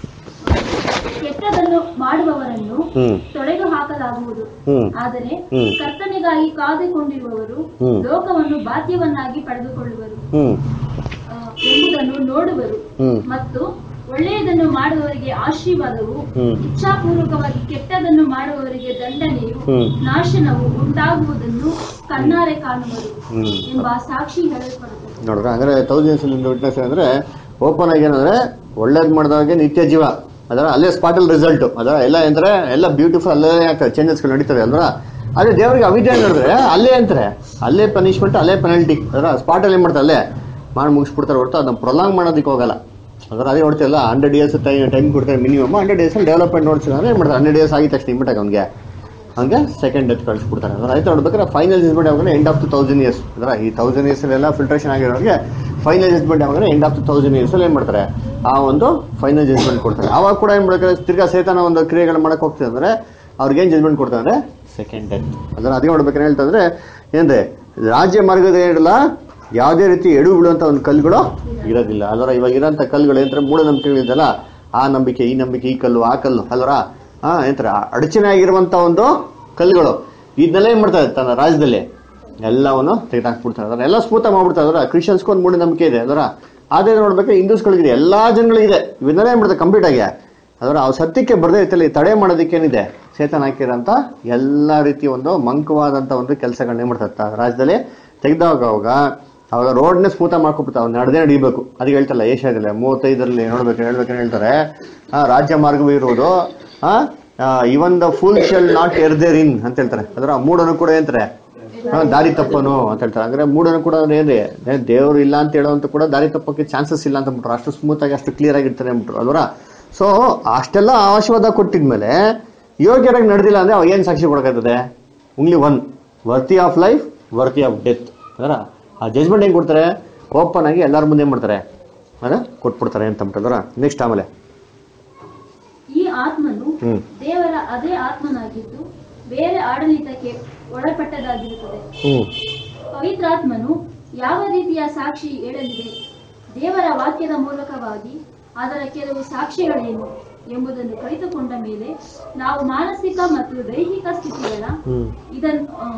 ಕೆಟ್ಟದನ್ನು ಮಾಡುವವರನ್ನು ಹ್ಮ್ ತೊಡೆದು ಹಾಕಲಾಗುವುದು ಹ್ಮ್ ಆದರೆ ಹ್ಮ್. ಕರ್ತನಿಗಾಗಿ ಕಾದುಕೊಂಡಿರುವವರು ಹ್ಮ್. ಲೋಕವನ್ನು ಬಾಧ್ಯವನ್ನಾಗಿ ಪಡೆದುಕೊಳ್ಳುವರು ಹ್ಮ್ ಆ, ಎಂಬುದನ್ನು ನೋಡುವರು ಹ್ಮ್. ಮತ್ತು ಒಳ್ಳೆಯದನ್ನು ಮಾಡುವವರಿಗೆ ಆಶೀರ್ವಾದವು ಹ್ಮ್. ಇಚ್ಛಾಪೂರ್ವಕವಾಗಿ ಕೆಟ್ಟದನ್ನು ಮಾಡುವವರಿಗೆ ದಂಡನೆಯು ಹ್ಮ್. ನಾಶನವು ಉಂಟಾಗುವುದನ್ನು ಕಣ್ಣಾರೆ ಕಾಣುವರು ಹ್ಮ್. ಎಂಬ ಸಾಕ್ಷಿ ಹೇಳಲ್ಪಡುತ್ತದೆ ನೋಡ್ರ ಅಂದ್ರೆ ತೌಸಂಡ್ಸ್ ವಿಟ್ನೆಸ್ ಅಂದ್ರೆ ಓಪನ್ ಆಗಿ ಏನಂದ್ರೆ ಒಳ್ಳೇದ್ ಮಾಡಿದವಾಗ ನಿತ್ಯ ಜೀವ ಅದರ ಅಲ್ಲೇ ಸ್ಪಾಟಲ್ ರಿಸಲ್ಟ್ ಅದರ ಎಲ್ಲ ಅಂದ್ರೆ ಎಲ್ಲ ಬ್ಯೂಟಿಫುಲ್ ಅಲ್ಲೇ ಆಗ್ತದೆ ಚೇಂಜಸ್ಗಳು ನಡೀತದೆ ಅಲ್ವಾ ಅದೇ ದೇವರಿಗೆ ಅವಿದ್ಯೆ ನೋಡಿದ್ರೆ ಅಲ್ಲೇ ಅಂತಾರೆ ಅಲ್ಲೇ ಪನಿಷ್ಮೆಂಟ್ ಅಲ್ಲೇ ಪೆನಲ್ಟಿ ಅದರ ಸ್ಪಾಟಲ್ಲಿ ಏನ್ ಮಾಡ್ತಾರೆ ಅಲ್ಲೇ ಮಾಡಿ ಮುಗಿಸ್ಬಿಡ್ತಾರೆ ಹೊರತು ಅದನ್ನ ಪ್ರೊಲಾಂಗ್ ಮಾಡೋದಕ್ಕೆ ಹೋಗಲ್ಲ ಅದರ ಅದೇ ನೋಡ್ತಿಲ್ಲ ಹಂಡ್ರೆಡ್ ಇಯರ್ಸ್ ಟೈಮ್ ಟೈಮ್ ಕೊಡ್ತಾರೆ ಮಿನಿಮಮ್ ಹಂಡ್ರೆಡ್ ಇಯರ್ಸ್ ಡೆವಲಪ್ಮೆಂಟ್ ನೋಡ್ತೀನಿ ಅಂದ್ರೆ ಏನು ಮಾಡ್ತಾರೆ ಹಂಡ್ರೆಡ್ ಇಯರ್ಸ್ ಆಗಿದ ತಕ್ಷಣ ಇಮ್ಮಿಟಾಗ ಅವ್ನಿಗೆ ಹಂಗೆ ಸೆಕೆಂಡ್ ಡೆತ್ ಕಳಿಸ್ಬಿಡ್ತಾರೆ ಅಂದ್ರೆ ಆಯ್ತು ನೋಡ್ಬೇಕಾದ್ರೆ ಫೈನಲ್ ಜಜ್ಮೆಂಟ್ ಯಾವಾಗ end of the thousand years ಅಂದ್ರೆ ಈ ತೌಸಂಡ್ ಇಯರ್ಸ್ ಎಲ್ಲ ಫಿಲ್ಟ್ರೇಷನ್ ಆಗಿರೋರಿಗೆ ಫೈನಲ್ ಜಜ್ಮೆಂಟ್ ಯಾವಾಗ end of the thousand years ಅಲ್ಲಿ ಏನ್ ಮಾಡ್ತಾರೆ ಆ ಒಂದು ಫೈನಲ್ ಜಜ್ಮೆಂಟ್ ಕೊಡ್ತಾರೆ ಅವಾಗ ಕೂಡ ಏನ್ ಮಾಡ್ತಾರೆ ತಿರ್ಗಾ ಸೇತನ ಒಂದು ಕ್ರಿಯೆಗಳು ಮಾಡಕ್ ಹೋಗ್ತದೆ ಅಂದ್ರೆ ಅವ್ರಿಗೆ ಏನ್ ಜಜ್ಮೆಂಟ್ ಕೊಡ್ತಾರೆ ಅಂದ್ರೆ ಸೆಕೆಂಡ್ ಡೆತ್ ಅದನ್ನ ಅದೇ ನೋಡ್ಬೇಕಾದ್ರೆ ಹೇಳ್ತಂದ್ರೆ ಏನ್ರೆ ರಾಜ್ಯ ಮಾರ್ಗದ ಏನಿಲ್ಲ ಯಾವುದೇ ರೀತಿ ಎಡು ಬೀಳುವಂತ ಒಂದು ಕಲ್ಲುಗಳು ಇರೋದಿಲ್ಲ ಅಲ್ವರ ಇವಾಗ ಇರೋಂಥ ಕಲ್ಲುಗಳು ಏನಂದ್ರೆ ಮೂಢನಂಬಿಕೆಗಳಿದೆಯಲ್ಲ ಆ ನಂಬಿಕೆ ಈ ನಂಬಿಕೆ ಈ ಕಲ್ಲು ಆ ಕಲ್ಲು ಅಲ್ವರ ಹಾ ಏನಂತಾರೆ ಅಡಚಣೆ ಆಗಿರುವಂತ ಒಂದು ಕಲ್ಲುಗಳು ಇದನ್ನೆಲ್ಲ ಏನ್ ಮಾಡ್ತಾರೆ ತನ್ನ ರಾಜ್ಯದಲ್ಲಿ ಎಲ್ಲವನ್ನು ತೆಗೆದಾಕ್ಬಿಡ್ತಾರೆ ಅದರ ಎಲ್ಲ ಸ್ಮೂತ ಮಾಡ್ಬಿಡ್ತಾರೆ ಅದರ ಕ್ರಿಶ್ಚಿಯನ್ಸ್ಗೂ ಒಂದು ಮೂಢನಂಬಿಕೆ ಇದೆ ಅದರ ಅದೇ ನೋಡ್ಬೇಕು ಹಿಂದೂಸ್ಗಳಿಗಿದೆ ಎಲ್ಲಾ ಜನಗಳಿಗಿದೆ ಇವನ್ನೆಲ್ಲ ಏನ್ ಮಾಡ್ತಾರೆ ಕಂಪ್ಲೀಟ್ ಆಗಿ ಅದರ ಆ ಸತ್ಯಕ್ಕೆ ಬರದೇ ಇತ್ತಲ್ಲಿ ತಡೆ ಮಾಡೋದಕ್ಕೇನಿದೆ ಚೇತನ ಹಾಕಿರೋಂಥ ಎಲ್ಲ ರೀತಿಯ ಒಂದು ಮಂಕವಾದಂಥ ಒಂದು ಕೆಲಸಗಳನ್ನ ಏನ್ ಮಾಡ್ತಾರೆ ತ- ರಾಜ್ಯದಲ್ಲಿ ತೆಗೆದಾಗ ಅವಾಗ ಅವಾಗ ರೋಡ್ನೇ ಸ್ಮೂತ ಮಾಡ್ಕೊಬಿಡ್ತಾರೆ ಅವ್ನು ನಡೆದೇ ನಡಿಬೇಕು ಅದಕ್ಕೆ ಹೇಳ್ತಲ್ಲ ಏಷ್ಯಾದಲ್ಲಿ ಮೂವತ್ತೈದರಲ್ಲಿ ನೋಡ್ಬೇಕು ಹೇಳ್ಬೇಕಂತ ಹೇಳ್ತಾರೆ ಆ ರಾಜ್ಯ ಮಾರ್ಗವೂ ಇರುವುದು ಆ even the fool shall not err therein ಅಂತ ಹೇಳ್ತಾರೆ ಅದರ ಮೂಡನು ಕೂಡ ಏನಂತಾರೆ ಆ, ದಾರಿ ತಪ್ಪನು ಅಂತ ಹೇಳ್ತಾರೆ ಅಂದ್ರೆ ಮೂಡನು ಕೂಡ ಏನ್ರಿ ದೇವ್ರು ಇಲ್ಲ ಅಂತ ಹೇಳೋಂತ ಕೂಡ ದಾರಿ ತಪ್ಪಕ್ಕೆ ಚಾನ್ಸಸ್ ಇಲ್ಲ ಅಂತ ಬಿಟ್ರು ಅಷ್ಟು ಸ್ಮೂತ್ ಆಗಿ ಅಷ್ಟು ಕ್ಲಿಯರ್ ಆಗಿರ್ತಾರೆ ಅಂದ್ಬಿಟ್ರು ಅಲ್ವರ ಸೊ ಅಷ್ಟೆಲ್ಲ ಆಶೀರ್ವಾದ ಕೊಟ್ಟಿದ್ಮೇಲೆ ಯೋಗ್ಯರಾಗಿ ನಡೆದಿಲ್ಲ ಅಂದ್ರೆ ಅವಾಗ ಏನ್ ಸಾಕ್ಷಿ ಕೊಡಕ್ಕಾಗ್ತದೆ only one worthy of life worthy of death ಅದರ ಆ ಜಜ್ಮೆಂಟ್ ಹೆಂಗ್ ಕೊಡ್ತಾರೆ ಓಪನ್ ಆಗಿ ಎಲ್ಲರ ಮುಂದೆ ಏನ್ ಮಾಡ್ತಾರೆ ಅದ ಕೊಟ್ಬಿಡ್ತಾರೆ ಅಂತ ಅಂದ್ಬಿಟ್ಟಲ್ವರ ನೆಕ್ಸ್ಟ್ ಆಮೇಲೆ ಈ ಆತ್ಮನು ಹ್ಮ್ ದೇವರ ಅದೇ ಆತ್ಮನಾಗಿದ್ದು ಬೇರೆ ಆಡಳಿತಕ್ಕೆ ಒಳಪಟ್ಟದಾಗಿರುತ್ತದೆ ಹ್ಮ್ ಪವಿತ್ರಾತ್ಮನು ಯಾವ ರೀತಿಯ ಸಾಕ್ಷಿ ಹೇಳಲಿದೆ ದೇವರ ವಾಕ್ಯದ ಮೂಲಕವಾಗಿ ಅದರ ಕೆಲವು ಸಾಕ್ಷ್ಯಗಳೇನು ಎಂಬುದನ್ನು ಕಲಿತುಕೊಂಡ ಮೇಲೆ ನಾವು ಮಾನಸಿಕ ಮತ್ತು ದೈಹಿಕ ಸ್ಥಿತಿಗಳ ಹ್ಮ್ ಇದನ್ನು ಆ,